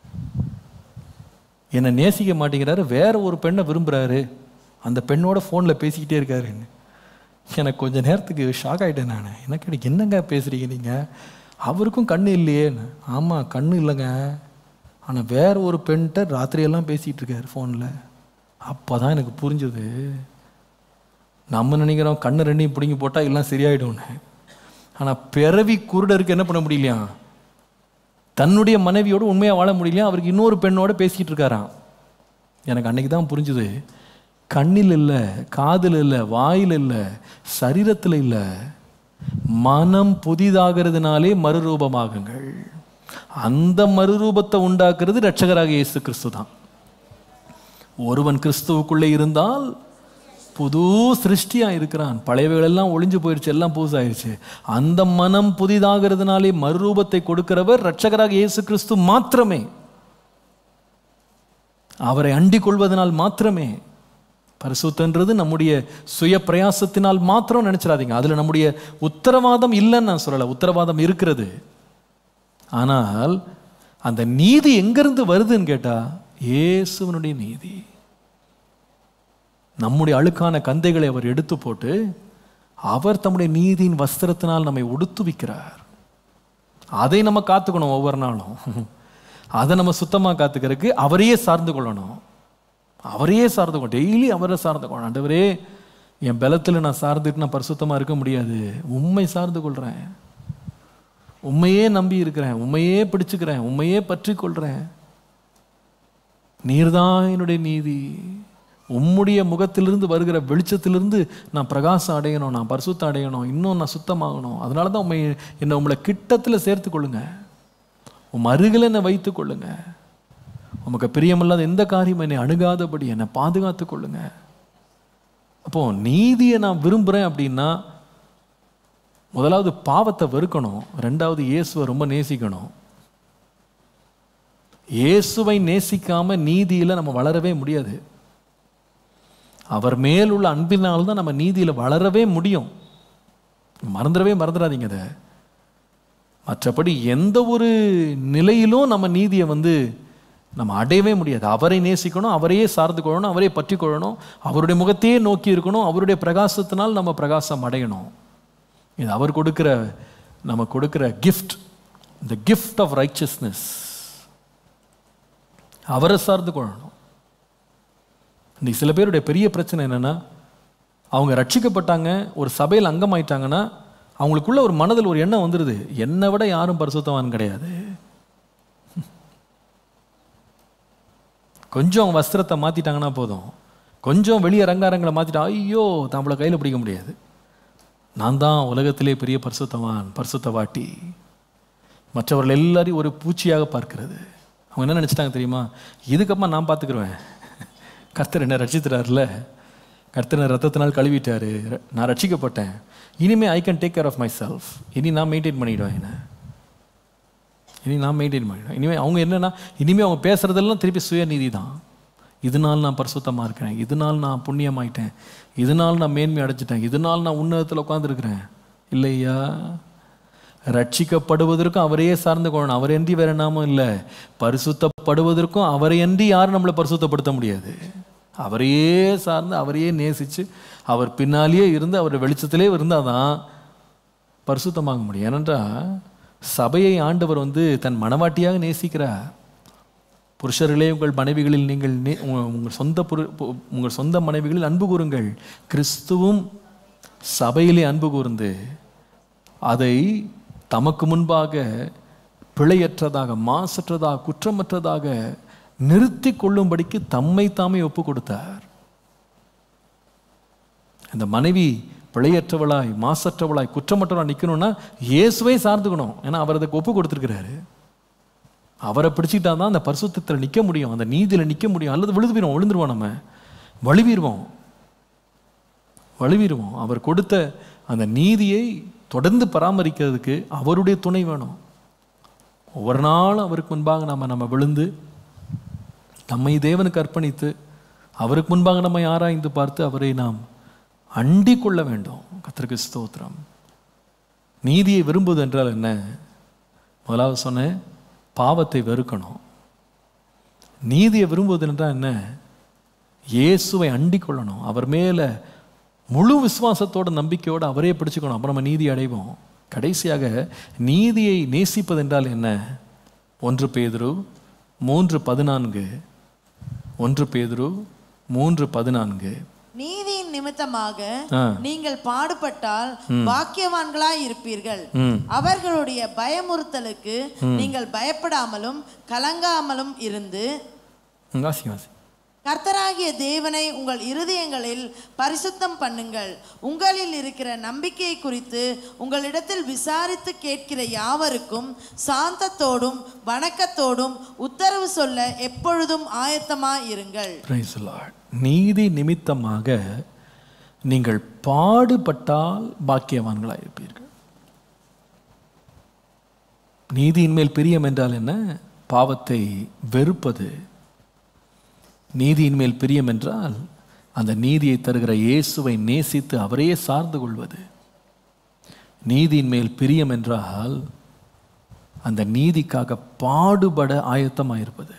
என்னை நேசிக்க மாட்டேங்கிறாரு வேற ஒரு பெண்ணை விரும்புகிறாரு அந்த பெண்ணோட ஃபோனில் பேசிக்கிட்டே இருக்காருன்னு எனக்கு கொஞ்ச நேரத்துக்கு ஷாக் ஆகிட்டேன் நான் எனக்கு என்னங்க பேசுகிறீங்க நீங்கள் அவருக்கும் கண்ணு இல்லையேன்னு ஆமாம் கண்ணு இல்லைங்க ஆனால் வேற ஒரு பெண்கிட்ட ராத்திரியெல்லாம் பேசிகிட்டு இருக்காரு ஃபோனில் அப்போ தான் எனக்கு புரிஞ்சுது நம்ம நினைக்கிறோம் கண்ணு ரெண்டையும் பிடுங்கி போட்டால் எல்லாம் சரியாயிடும்னு ஆனால் பிறவி குருடருக்கு என்ன பண்ண முடியலையா தன்னுடைய மனைவியோடு உண்மையாக வாழ முடியலையா அவருக்கு இன்னொரு பெண்ணோட பேசிக்கிட்டு இருக்காராம் எனக்கு அன்னைக்கு தான் புரிஞ்சுது கண்ணில் இல்லை காதில் இல்லை வாயில் இல்லை சரீரத்தில் இல்லை மனம் புதிதாகிறதுனாலே மறுரூபமாகுங்கள் அந்த மறுரூபத்தை உண்டாக்குறது ரட்சகராக இயேசு கிறிஸ்து தான் ஒருவன் கிறிஸ்துவுக்குள்ளே இருந்தால் புது சிருஷ்டியா இருக்கிறான் பழையவைகள் எல்லாம் ஒளிஞ்சு போயிருச்சு எல்லாம் புதுசாயிருச்சு அந்த மனம் புதிதாகிறதுனாலே மறுரூபத்தை கொடுக்கிறவர் ரட்சகராக இயேசு கிறிஸ்து மாத்திரமே அவரை அண்டிக் கொள்வதனால் மாத்திரமே பரிசுத்தன்றது நம்முடைய சுய பிரயாசத்தினால் மாத்திரம் நினைச்சிடாதீங்க அதுல நம்முடைய உத்தரவாதம் இல்லைன்னு நான் சொல்லலை உத்தரவாதம் இருக்கிறது ஆனால் அந்த நீதி எங்கிருந்து வருதுன்னு கேட்டா இயேசுவனுடைய நீதி நம்முடைய அழுக்கான கந்தைகளை அவர் எடுத்து போட்டு அவர் தம்முடைய நீதியின் வஸ்திரத்தினால் நம்மை உடுத்துவிக்கிறார் அதை நம்ம காத்துக்கணும் ஒவ்வொரு நாளும் அதை நம்ம சுத்தமாக காத்துக்கிறதுக்கு அவரையே சார்ந்து கொள்ளணும் அவரையே சார்ந்து கொள்ளணும் டெய்லி அவரை சார்ந்து கொள்ளணும் ஆண்டவரே என் பலத்தில் நான் சார்ந்துட்டு நான் பரிசுத்தமாக இருக்க முடியாது உண்மை சார்ந்து கொள்கிறேன் உண்மையே நம்பி இருக்கிறேன் உண்மையே பிடிச்சுக்கிறேன் உண்மையே பற்றி கொள்கிறேன் நீர்தான் என்னுடைய நீதி உம்முடைய முகத்திலிருந்து வருகிற வெளிச்சத்திலிருந்து நான் பிரகாசம் அடையணும் நான் பரிசுத்தம் அடையணும் இன்னும் நான் சுத்தமாகணும் அதனால தான் உண்மை என்னை உங்களை கிட்டத்தில் சேர்த்து கொள்ளுங்க உம் அருகில் என்னை வைத்துக் கொள்ளுங்க உமக்கு பிரியமில்லாத எந்த காரியம் என்னை அணுகாதபடி என்னை பாதுகாத்து கொள்ளுங்க அப்போ நீதியை நான் விரும்புகிறேன் அப்படின்னா முதலாவது பாவத்தை வெறுக்கணும் ரெண்டாவது இயேசுவை ரொம்ப நேசிக்கணும் இயேசுவை நேசிக்காம நீதியில நம்ம வளரவே முடியாது அவர் மேல் உள்ள அன்பினால் தான் நம்ம நீதியில வளரவே முடியும் மறந்துடவே மறந்துடாதீங்க அதை மற்றபடி எந்த ஒரு நிலையிலும் நம்ம நீதியை வந்து நம்ம அடையவே முடியாது அவரை நேசிக்கணும் அவரையே சார்ந்து கொள்ளணும் அவரே பற்றி கொள்ளணும் அவருடைய முகத்தையே நோக்கி இருக்கணும் அவருடைய பிரகாசத்தினால் நம்ம பிரகாசம் அடையணும் இது அவர் கொடுக்கிற நம்ம கொடுக்கிற கிஃப்ட் இந்த கிஃப்ட் ஆஃப் ரைச்சஸ்னஸ் அவரை சார்ந்து கொள்ளணும் இன்னைக்கு சில பேருடைய பெரிய பிரச்சனை என்னன்னா அவங்க ரட்சிக்கப்பட்டாங்க ஒரு சபையில் அங்கமாயிட்டாங்கன்னா அவங்களுக்குள்ள ஒரு மனதில் ஒரு எண்ணம் வந்துடுது என்னை விட யாரும் பரிசுத்தவான் கிடையாது கொஞ்சம் அவங்க வஸ்திரத்தை மாத்திட்டாங்கன்னா போதும் கொஞ்சம் வெளியே ரங்காரங்களை மாத்திட்டா ஐயோ நம்மளை கையில் பிடிக்க முடியாது நான் தான் உலகத்திலே பெரிய பரிசுத்தவான் பரிசுத்தவாட்டி மற்றவர்கள் எல்லாரையும் ஒரு பூச்சியாக பார்க்கிறது அவங்க என்ன நினச்சிட்டாங்க தெரியுமா இதுக்கப்புறமா நான் பார்த்துக்கிருவேன் கர்த்தர் என்ன ரட்சித்துறாருல கர்த்தர் என்ன ரத்தத்தினால் கழுவிட்டாரு நான் ரட்சிக்கப்பட்டேன் இனிமே I can take care of myself இனி நான் மெயின்டைன் பண்ணிடுவேன் என்ன இனி நான் மெயின்டைன் பண்ணிடுவேன் இனிமேல் அவங்க என்னன்னா இனிமேல் அவங்க பேசுறதெல்லாம் திருப்பி சுயநீதி தான் இதனால் நான் பரிசுத்தமாக இருக்கிறேன் இதனால் நான் புண்ணியமாயிட்டேன் இதனால் நான் மேன்மை அடைச்சிட்டேன் இதனால் நான் உன்னதத்தில் உட்காந்துருக்கிறேன் இல்லையா ரட்சிக்கப்படுவதற்கும் அவரையே சார்ந்து கொள்ளணும் அவரன்றி வேற நாமும் இல்லை பரிசுத்தப்படுவதற்கும் அவரையன்றி யாரும் நம்மளை பரிசுத்தப்படுத்த முடியாது அவரையே சார்ந்து அவரையே நேசித்து அவர் பின்னாலேயே இருந்து அவர் வெளிச்சத்திலே இருந்தால் தான் பரிசுத்தமாக முடியும் ஏனென்றால் சபையை ஆண்டவர் வந்து தன் மனவாட்டியாக நேசிக்கிறார் புருஷர்களே உங்கள் மனைவிகளில் நீங்கள் நே- உங்க- உங்கள் சொந்த புரு பு- உங்கள் சொந்த மனைவிகளில் அன்பு கூறுங்கள் கிறிஸ்துவும் சபையிலே அன்பு கூர்ந்து அதை தமக்கு முன்பாக பிழையற்றதாக மாசற்றதாக குற்றமற்றதாக நிறுத்தி கொள்ளும்படிக்கு தம்மை தாமே ஒப்பு கொடுத்தார் அந்த மனைவி பிழையற்றவளாய் மாசற்றவளாய் குற்றமற்றவளாய் நிற்கணும்னா இயேசுவை சார்ந்துக்கணும் ஏன்னா அவர் அதுக்கு ஒப்பு கொடுத்துருக்கிறாரு அவரை பிடிச்சிட்டா தான் அந்த பரிசுத்தத்தில் நிற்க முடியும் அந்த நீதியில் நிற்க முடியும் அல்லது விழுது போயிடும் விழுந்துருவோம் நம்ம வழுவிடுவோம் வழுவிடுவோம் அவர் கொடுத்த அந்த நீதியை தொடர்ந்து பராமரிக்கிறதுக்கு அவருடைய துணை வேணும் ஒவ்வொரு நாளும் அவருக்கு முன்பாக நம்ம நம்ம விழுந்து நம்மை தேவனுக்கு அர்ப்பணித்து அவருக்கு முன்பாக நம்மை ஆராய்ந்து பார்த்து அவரை நாம் அண்டிக் கொள்ள வேண்டும் கத்திரிக்கு ஸ்தோத்திரம் நீதியை விரும்புவது என்றால் என்ன முதலாவது சொன்னேன் பாவத்தை வெறுக்கணும் நீதியை விரும்புவது என்றால் என்ன இயேசுவை அண்டிக் கொள்ளணும் அவர் மேலே முழு விசுவாசத்தோட நம்பிக்கையோடு அவரே பிடிச்சுக்கணும் அப்புறம் நம்ம நீதி அடைவோம் கடைசியாக நீதியை நேசிப்பது என்றால் என்ன ஒன்று பேதுரு மூன்று பதினான்கு ஒன்று பேதுரு மூன்று பதினான்கு நீதியின் நிமித்தமாக ஆ. நீங்கள் பாடுபட்டால் பாக்கியவான்களாய் இருப்பீர்கள் ம் அவர்களுடைய பயமுறுத்தலுக்கு நீங்கள் பயப்படாமலும் கலங்காமலும் இருந்து ம், வாசி வாசி கர்த்தராகிய தேவனை உங்கள் இருதயங்களில் பரிசுத்தம் பண்ணுங்கள் உங்களில் இருக்கிற நம்பிக்கையை குறித்து உங்களிடத்தில் விசாரித்து கேட்கிற யாவருக்கும் சாந்தத்தோடும் வணக்கத்தோடும் உத்தரவு சொல்ல எப்பொழுதும் ஆயத்தமாய் இருங்கள் Praise the Lord. நீதி நிமித்தமாக நீங்கள் பாடுபட்டால் பாக்கியவான்களாக இருப்பீர்கள் நீதியின் மேல் பிரியம் என்றால் என்ன பாவத்தை வெறுப்பது நீதியின் மேல் பிரியம் என்றால் அந்த நீதியை தருகிற இயேசுவை நேசித்து அவரையே சார்ந்து கொள்வது நீதியின் மேல் பிரியம் என்றால் அந்த நீதிக்காக பாடுபட ஆயத்தமாயிருப்பது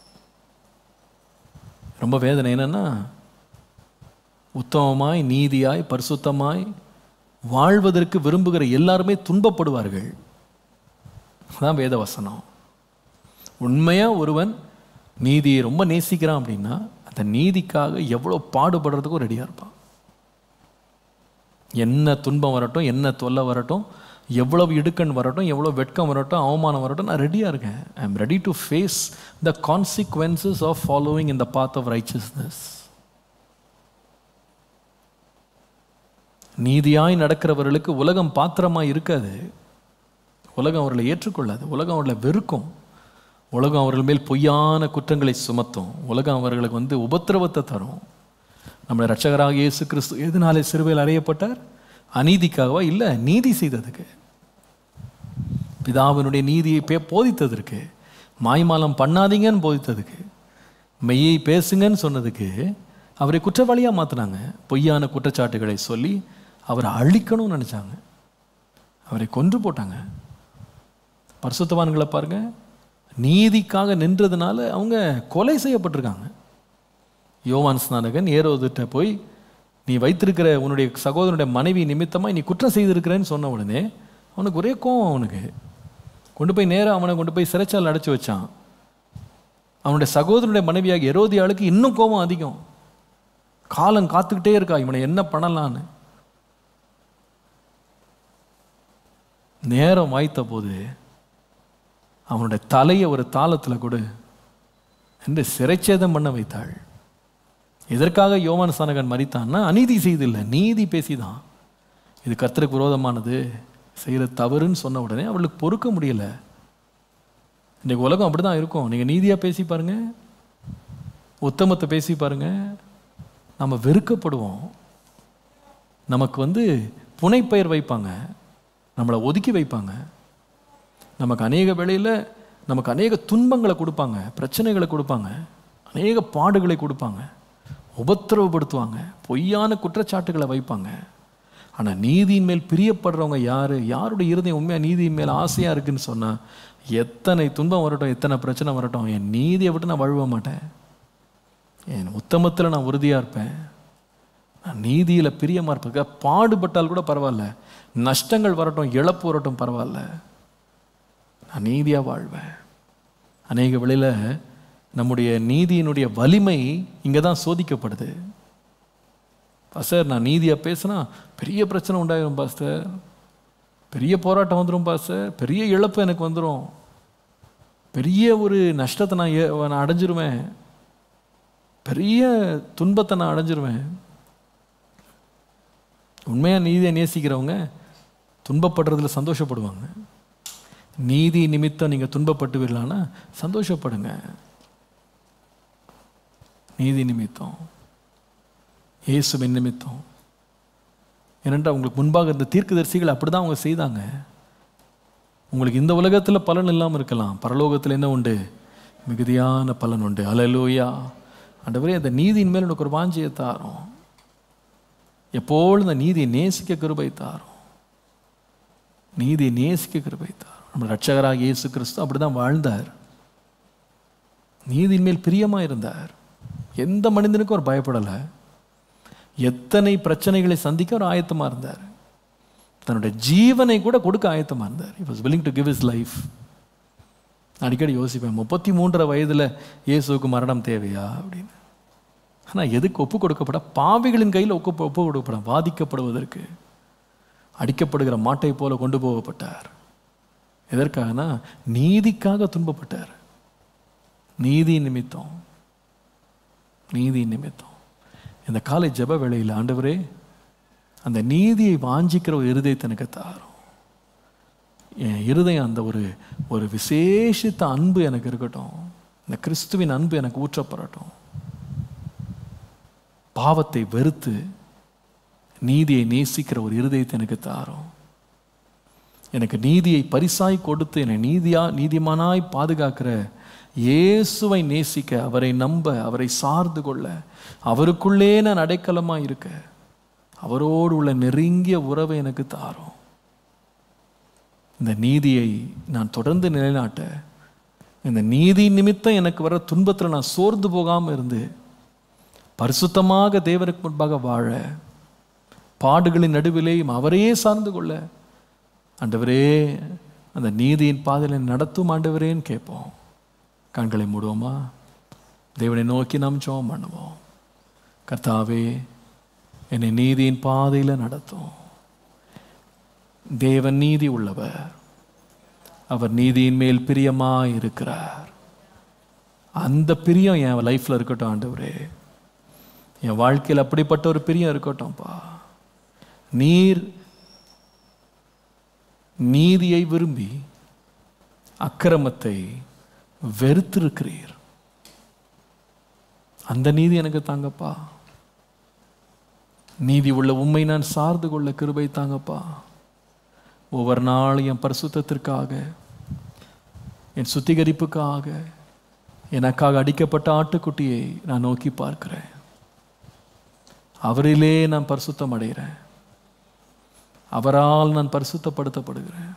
ரொம்ப வேதனை என்னன்னா உத்தமமாய் நீதியாய் பரிசுத்தமாய் வாழ்வதற்கு விரும்புகிற எல்லாருமே துன்பப்படுவார்கள் அதான் வேத வசனம் உண்மையா ஒருவன் நீதியை ரொம்ப நேசிக்கிறான் அப்படின்னா அந்த நீதிக்காக எவ்வளோ பாடுபடுறதுக்கும் ரெடியாக இருப்பான் என்ன துன்பம் வரட்டும் என்ன தொல்லை வரட்டும் எவ்வளவு இடுக்கண் வரட்டும் எவ்வளோ வெட்கம் வரட்டும் அவமானம் வரட்டும் நான் ரெடியாக இருக்கேன் I am ready to face the consequences of following in the path of righteousness நீதியாய் நடக்கிறவர்களுக்கு உலகம் பாத்திரமாக இருக்காது உலகம் அவர்களை ஏற்றுக்கொள்ளாது உலகம் அவர்களை வெறுக்கும் உலகம் அவர்கள் மேல் பொய்யான குற்றங்களை சுமத்தும் உலகம் அவர்களுக்கு வந்து உபத்திரவத்தை தரும் நம்முடைய ரட்சகராக இயேசு கிறிஸ்து எதனாலே சிறுவையில் அறையப்பட்டார் அநீதிக்காகவா இல்லை நீதி செய்ததுக்கு பிதாவினுடைய நீதியை பே போதித்ததற்கு மாய்மாலம் பண்ணாதீங்கன்னு போதித்ததுக்கு மெய்யை பேசுங்கன்னு சொன்னதுக்கு அவரை குற்றவாளியாக மாற்றினாங்க பொய்யான குற்றச்சாட்டுகளை சொல்லி அவரை அழிக்கணும்னு நினச்சாங்க அவரை கொன்று போட்டாங்க பரிசுத்தவான்களை பாருங்க நீதிக்காக நின்றதுனால அவங்க கொலை செய்யப்பட்டிருக்காங்க யோவான் ஸ்நானகன் ஏரோதுட்ட போய் நீ வைத்திருக்கிற உன்னுடைய சகோதரனுடைய மனைவி நிமித்தமாக நீ குற்றம் செய்திருக்கிறேன்னு சொன்ன உடனே அவனுக்கு ஒரே கோவம் அவனுக்கு கொண்டு போய் நேராக அவனை கொண்டு போய் சிறைச்சால் அடைச்சி வச்சான் அவனுடைய சகோதரனுடைய மனைவியாக எரோதியாளுக்கு இன்னும் கோபம் அதிகம் காலம் காத்துக்கிட்டே இருக்கா இவனை என்ன பண்ணலான்னு நேரம் வாய்த்த போது அவனுடைய தலையை ஒரு தாளத்தில் கொடு என்று சிறைச்சேதம் பண்ண வைத்தாள் எதற்காக யோவான் சானகன் மறித்தான்னா அநீதி செய்தில்லை நீதி பேசிதான் இது கர்த்தருக்கு விரோதமானது செய்கிற தவறுன்னு சொன்ன உடனே அவளுக்கு பொறுக்க முடியல இன்னைக்கு உலகம் அப்படி தான் இருக்கும் நீங்கள் நீதியாக பேசி பாருங்க உத்தமத்தை பேசி பாருங்க நம்ம வெறுக்கப்படுவோம் நமக்கு வந்து புனைப்பெயர் வைப்பாங்க நம்மளை ஒதுக்கி வைப்பாங்க நமக்கு அநேக வேளையில் நமக்கு அநேக துன்பங்களை கொடுப்பாங்க பிரச்சனைகளை கொடுப்பாங்க அநேக பாடுகளை கொடுப்பாங்க உபத்திரவப்படுத்துவாங்க பொய்யான குற்றச்சாட்டுகளை வைப்பாங்க ஆனால் நீதியின் மேல் பிரியப்படுறவங்க யார் யாருடைய இருதயம் உண்மையாக நீதியின் மேல் ஆசையாக இருக்குன்னு சொன்னால் எத்தனை துன்பம் வரட்டும் எத்தனை பிரச்சனை வரட்டும் என் நீதியை விட்டு நான் வழுவ மாட்டேன் என் உத்தமத்தில் நான் உறுதியாக இருப்பேன் நான் நீதியில் பிரியமாக இருப்பேன் பாடுபட்டால் கூட பரவாயில்ல நஷ்டங்கள் வரட்டும் இழப்பு வரட்டும் பரவாயில்ல நான் நீதியாக வாழ்வேன் அநேக வேளையில் நம்முடைய நீதியினுடைய வலிமை இங்கே தான் சோதிக்கப்படுது பாஸ்டர் நான் நீதியாக பேசினா பெரிய பிரச்சனை உண்டாயிரும் பாஸ்டர் பெரிய போராட்டம் வந்துடும் பாஸ்டர் பெரிய இழப்பு எனக்கு வந்துடும் பெரிய ஒரு நஷ்டத்தை நான் ஏ- நான் அடைஞ்சிருவேன் பெரிய துன்பத்தை நான் அடைஞ்சிருவேன் உண்மையாக நீதியை நேசிக்கிறவங்க துன்பப்படுறதுல சந்தோஷப்படுவாங்க நீதி நிமித்தம் நீங்கள் துன்பப்பட்டுவீர்களானா சந்தோஷப்படுங்க நீதி நிமித்தம் இயேசுவின் நிமித்தம் ஏனென்றால் உங்களுக்கு முன்பாக இருந்த தீர்க்கதரிசிகள் அப்படி தான் அவங்க செய்தாங்க உங்களுக்கு இந்த உலகத்தில் பலன் இல்லாமல் இருக்கலாம் பரலோகத்தில் என்ன உண்டு மிகுதியான பலன் உண்டு அலலூயா ஆண்டவரே அந்த நீதியின் மேல் எனக்கு ஒரு வாஞ்சியை தாரும் எப்பொழுதும் இந்த நீதியை நேசிக்க கிருபை தாரும் நீதியை நேசிக்க கிருபை தாரும் நம்ம ரட்சகராக இயேசு கிறிஸ்து அப்படிதான் வாழ்ந்தார் நீதியின் மேல் பிரியமா இருந்தார் எந்த மனிதனுக்கும் அவர் பயப்படலை எத்தனை பிரச்சனைகளை சந்திக்க அவர் ஆயத்தமா இருந்தார் தன்னுடைய ஜீவனை கூட கொடுக்க ஆயத்தமா இருந்தார் he was willing to give his life அடிக்கடி யோசிப்பேன் முப்பத்தி மூன்றரை வயதுல இயேசுவுக்கு மரணம் தேவையா அப்படின்னு ஆனா எதுக்கு ஒப்பு கொடுக்கப்பட பாவிகளின் கையில் ஒப்பு ஒப்பு கொடுக்கப்பட வாதிக்கப்படுவதற்கு அடிக்கப்படுகிற மாட்டை போல கொண்டு போகப்பட்டார் எதற்காகனா நீதிக்காக துன்பப்பட்டார் நீதி நிமித்தம் நீதி நிமித்தம் இந்த காலை ஜெப வேளையில் ஆண்டவரே அந்த நீதியை வாஞ்சிக்கிற ஒரு இருதயத்தை எனக்கு தாரும் என் இருதயம் அந்த ஒரு ஒரு விசேஷித்த அன்பு எனக்கு இருக்கட்டும் இந்த கிறிஸ்துவின் அன்பு எனக்கு ஊற்றப்படட்டும் பாவத்தை வெறுத்து நீதியை நேசிக்கிற ஒரு இருதயத்தை எனக்கு தாரும் எனக்கு நீதியை பரிசாய் கொடுத்து என்னை நீதியா நீதிமானாய் பாதுகாக்கிற இயேசுவை நேசிக்க அவரை நம்ப அவரை சார்ந்து கொள்ள அவருக்குள்ளே நான் அடைக்கலமாக இருக்க அவரோடு உள்ள நெருங்கிய உறவை எனக்கு தாரும் இந்த நீதியை நான் தொடர்ந்து நிலைநாட்ட இந்த நீதி நிமித்தம் எனக்கு வர துன்பத்தில் நான் சோர்ந்து போகாமல் இருந்து பரிசுத்தமாக தேவனுக்கு முன்பாக வாழ பாடுகளின் நடுவிலேயும் அவரையே சார்ந்து கொள்ள ஆண்டவரே அந்த நீதியின் பாதையில் நடத்தும் ஆண்டவரேன்னு கேட்போம் கண்களை மூடுவோமா தேவனை நோக்கி நாம் ஜெபம் பண்ணுவோம் கர்த்தாவே என்னை நீதியின் பாதையில் நடத்தும் தேவன் நீதி உள்ளவர் அவர் நீதியின் மேல் பிரியமாக இருக்கிறார் அந்த பிரியம் என் லைஃப்பில் இருக்கட்டும் ஆண்டவரே என் வாழ்க்கையில் அப்படிப்பட்ட ஒரு பிரியம் இருக்கட்டும்ப்பா நீர் நீதியை விரும்பி அக்கிரமத்தை வெறுத்திருக்கிறீர் அந்த நீதி எனக்கு தாங்கப்பா நீதி உள்ள உண்மை நான் சார்ந்து கொள்ள கிருபை தாங்கப்பா ஒவ்வொரு நாளும் என் பரிசுத்தத்திற்காக என் சுத்திகரிப்புக்காக எனக்காக அடிக்கப்பட்ட ஆட்டுக்குட்டியை நான் நோக்கி பார்க்கிறேன் அவரிலே நான் பரிசுத்தம் அடைகிறேன் அவரால் நான் பரிசுத்தப்படுத்தப்படுகிறேன்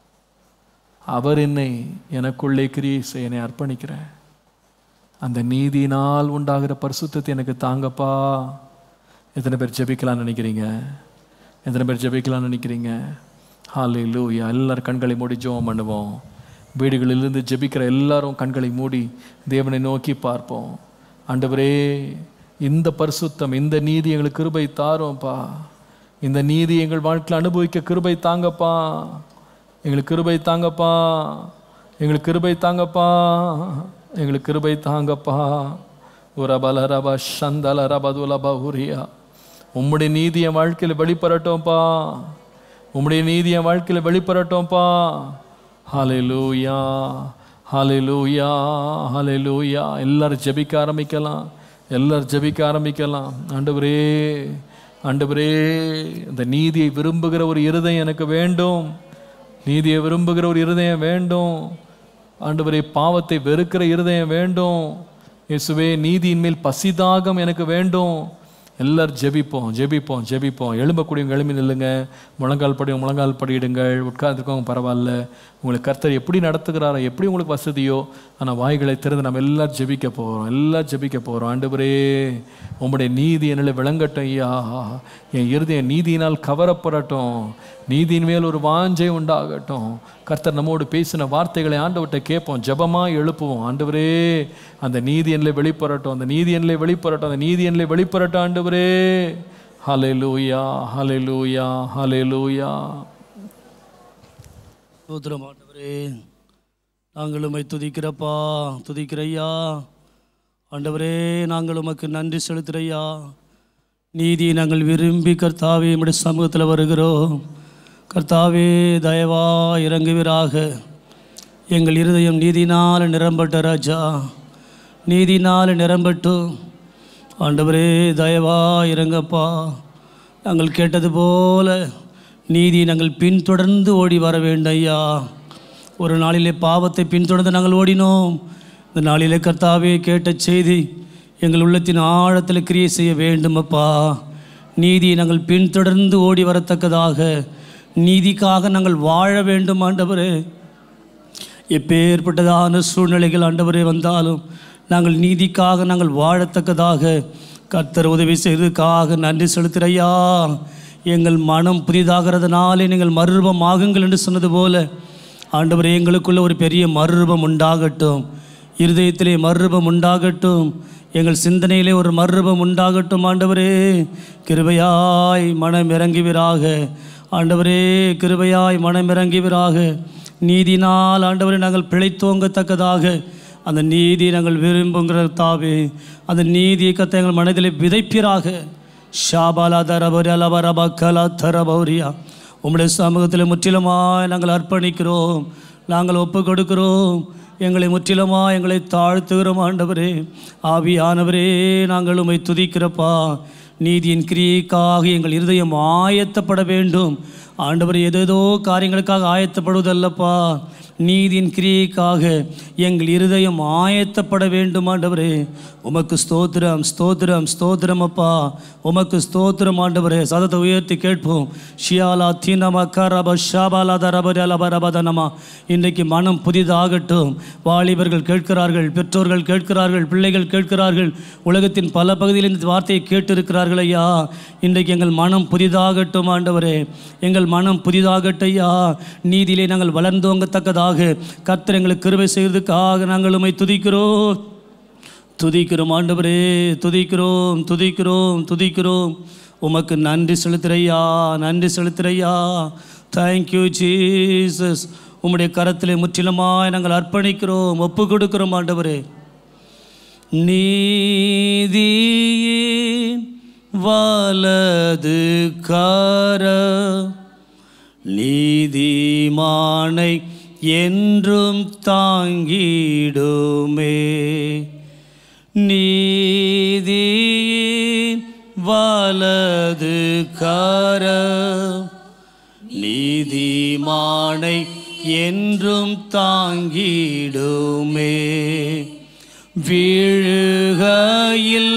அவர் என்னை எனக்குள்ளே கிரியை செய்ய என்னை அர்ப்பணிக்கிறேன் அந்த நீதியினால் உண்டாகிற பரிசுத்தத்தை எனக்கு தாங்கப்பா எத்தனை பேர் ஜெபிக்கலாம்னு நினைக்கிறீங்க எத்தனை பேர் ஜெபிக்கலாம்னு நினைக்கிறீங்க ஹாலே லூயா எல்லாரும் கண்களை மூடி ஜெபம் பண்ணுவோம் வீடுகளிலிருந்து ஜெபிக்கிற எல்லாரும் கண்களை மூடி தேவனை நோக்கி பார்ப்போம் ஆண்டவரே இந்த பரிசுத்தம் இந்த நீதி எங்களுக்கு கிருபை தாரோம்ப்பா இந்த நீதி எங்கள் வாழ்க்கையில் அனுபவிக்க கிருபை தாங்கப்பா எங்களுக்கு கிருபை தாங்கப்பா எங்களுக்கு கிருபை தாங்கப்பா எங்களுக்கு கிருபை தாங்கப்பா உரபல ரப சந்தல ரபதுல பஹுரியா உம்முடைய நீதி என் வாழ்க்கையில் வெளிப்படட்டும்ப்பா உம்முடைய நீதி என் வாழ்க்கையில் வெளிப்படட்டும்ப்பா ஹalleluya ஹalleluya ஹalleluya எல்லாரும் ஜெபிக்க ஆரம்பிக்கலாம் எல்லாரும் ஜெபிக்க ஆரம்பிக்கலாம் ஆண்டவரே ஆண்டவரே இந்த நீதியை விரும்புகிற ஒரு இருதயம் எனக்கு வேண்டும் நீதியை விரும்புகிற ஒரு இருதயம் வேண்டும் ஆண்டவரே பாவத்தை வெறுக்கிற இருதயம் வேண்டும் இயேசுவே நீதியின் மேல் பசிதாகம் எனக்கு வேண்டும் எல்லாரும் ஜெபிப்போம் ஜெபிப்போம் ஜெபிப்போம் எழும்பக்கூடியவங்க எழும்பி நில்லுங்க முழங்கால் படி முழங்கால் படியிடுங்கள் உட்கார்ந்துருக்கவங்க பரவாயில்ல உங்களுக்கு கர்த்தர் எப்படி நடத்துகிறாரோ எப்படி உங்களுக்கு வசதியோ ஆனால் வாய்களை திறந்து நம்ம எல்லாரும் ஜெபிக்க போகிறோம் எல்லாம் ஜெபிக்க போகிறோம் ஆண்டவரே உம்முடைய நீதி என்னில் விளங்கட்டும் ஐயா என் இருதயம் நீதியினால் கவரப்படட்டும் நீதியின் மேல் ஒரு வாஞ்சை உண்டாகட்டும் கர்த்தர் நம்மோடு பேசின வார்த்தைகளை ஆண்டவர்கிட்ட கேட்போம் ஜெபமாக எழுப்புவோம் ஆண்டவரே அந்த நீதி என்னில் வெளிப்படட்டும் அந்த நீதி என்னில் வெளிப்படட்டும் அந்த நீதி என்னில் வெளிப்படட்டும் ஆண்டவரே ஹalleluya ஹalleluya ஹalleluya ஸ்தோத்திரம் ஆண்டவரே நாங்கள் உம்மை துதிக்கிறப்பா துதிக்கிறையா ஆண்டவரே நாங்கள் உமக்கு நன்றி செலுத்துறையா நீதி நாங்கள் விரும்பி கர்த்தாவே உம்முடைய சமூகத்தில் வருகிறோம் கர்த்தாவே தயவா இறங்குவீராக எங்கள் இருதயம் நீதினால் நிரம்பட்ட ராஜா நீதினால் நிரம்பட்டும் ஆண்டவரே தயவா இறங்கப்பா நாங்கள் கேட்டது போல நீதி நாங்கள் பின்தொடர்ந்து ஓடி வர வேண்டும் ஐயா ஒரு நாளிலே பாவத்தை பின்தொடர்ந்து நாங்கள் ஓடினோம் இந்த நாளிலே கர்த்தாவே கேட்ட செய்தி எங்கள் உள்ளத்தின் ஆழத்தில் கிரியை செய்ய வேண்டும் அப்பா நீதியை நாங்கள் பின்தொடர்ந்து ஓடி வரத்தக்கதாக நீதிக்காக நாங்கள் வாழ வேண்டும் ஆண்டவரே எப்பேற்பட்டதான சூழ்நிலைகள் ஆண்டவரே வந்தாலும் நாங்கள் நீதிக்காக நாங்கள் வாழத்தக்கதாக கர்த்தர் உதவி செய்ததுக்காக நன்றி செலுத்துறையா எங்கள் மனம் புதிதாகிறதுனாலே நீங்கள் மறுரூபம் ஆகுங்கள் என்று சொன்னது போல ஆண்டவரே எங்களுக்குள்ள ஒரு பெரிய மறுரூபம் உண்டாகட்டும் இருதயத்திலே மறுரூபம் உண்டாகட்டும் எங்கள் சிந்தனையிலே ஒரு மறுரூபம் உண்டாகட்டும் ஆண்டவரே கிருபையாய் மனம் இறங்குவீராக ஆண்டவரே கிருபையாய் மனம் இறங்குவீராக நீதினால் ஆண்டவரே நாங்கள் பிழைத்தோங்கத்தக்கதாக அந்த நீதி நாங்கள் விரும்புங்கிற தாவே அந்த நீதியை கத்த எங்கள் மனதில் விதைப்பீராக ஷாபாலா தரபரி அலபரபா கலா தரபௌரியா உம்முடைய சமூகத்தில் முற்றிலுமாய் நாங்கள் அர்ப்பணிக்கிறோம் நாங்கள் ஒப்பு கொடுக்கிறோம் எங்களை முற்றிலுமாக எங்களை தாழ்த்துகிறோம் ஆண்டவரே ஆவியானவரே நாங்கள் உம்மை துதிக்கிறப்பா நீதியின் கிரியைக்காக எங்கள் இருதயம் ஆயத்தப்பட வேண்டும் ஆண்டவர் ஏதேதோ காரியங்களுக்காக ஆயத்தப்படுவதல்லப்பா நீதியின் கிரியைக்காக எங்கள் இருதயம் ஆயத்தப்பட வேண்டும் ஆண்டவரே உமக்கு ஸ்தோத்திரம் ஸ்தோத்திரம் ஸ்தோத்திரம் அப்பா உமக்கு ஸ்தோத்திரம் ஆண்டவரே சதத்தை உயர்த்தி கேட்போம் ஷியாலா தீனம கரப ஷாபாலா தரபரி அலபரபதனமா இன்றைக்கு மனம் புதிதாகட்டும் வாலிபர்கள் கேட்கிறார்கள் பெற்றோர்கள் கேட்கிறார்கள் பிள்ளைகள் கேட்கிறார்கள் உலகத்தின் பல பகுதியில் இந்த வார்த்தையை கேட்டிருக்கிறார்கள் ஐயா இன்றைக்கு எங்கள் மனம் புதிதாகட்டும் ஆண்டவரே எங்கள் மனம் புதிதாகட்டும் ஐயா நீதியிலே நாங்கள் வளர்ந்தோங்கத்தக்கதாக கர்த்தர் எங்களுக்கு கிருபை செய்வதற்காக நாங்கள் உம்மை துதிக்கிறோம் துதிக்கிறோம் ஆண்டவரே துதிக்கிறோம் துதிக்கிறோம் துதிக்கிறோம் உமக்கு நன்றி செலுத்துறையா நன்றி செலுத்துறையா தேங்க்யூ ஜீசஸ் உம்முடைய கரத்திலே முற்றிலுமாய் நாங்கள் அர்ப்பணிக்கிறோம் ஒப்பு கொடுக்கிறோம் ஆண்டவரே நீதியின் வலது கார நீதிமானை என்றும் தாங்கிடுமே நீதியின் வலது கார நீதிமானை என்றும் தாங்கிடுமே வீழுகையில்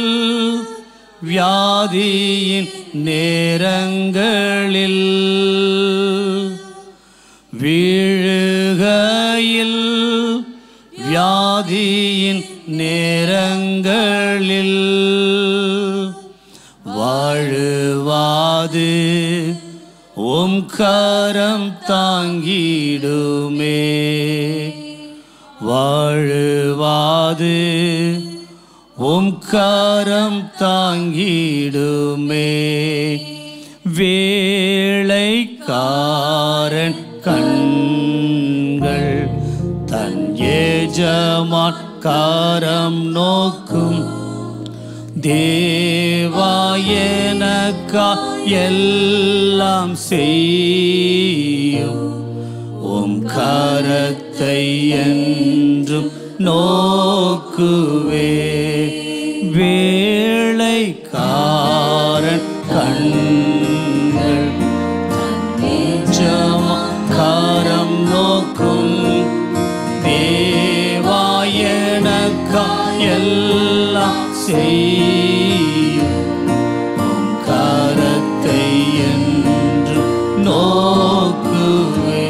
வியாதியின் நேரங்களில் வீழுகையில் வியாதியின் நேரங்களில் வாழுவாது உம் கரம் தாங்கிடுமே வாழுவாது உம் கரம் தாங்கிடுமே வேளைக்காரன் கண்கள் தன் ஏஜமான் காரம் நோக்கும் தேவாயனக்கா எல்லாம் செய்யும் உம் கரத்தை என்றும் நோக்குவே வேளைக்காரன் கண்கள் ஜமா காரம் நோக்கும் தேவாயனக்கா எல்லாம் செய்யும் உம் கரத்தை என்றும் நோக்குவே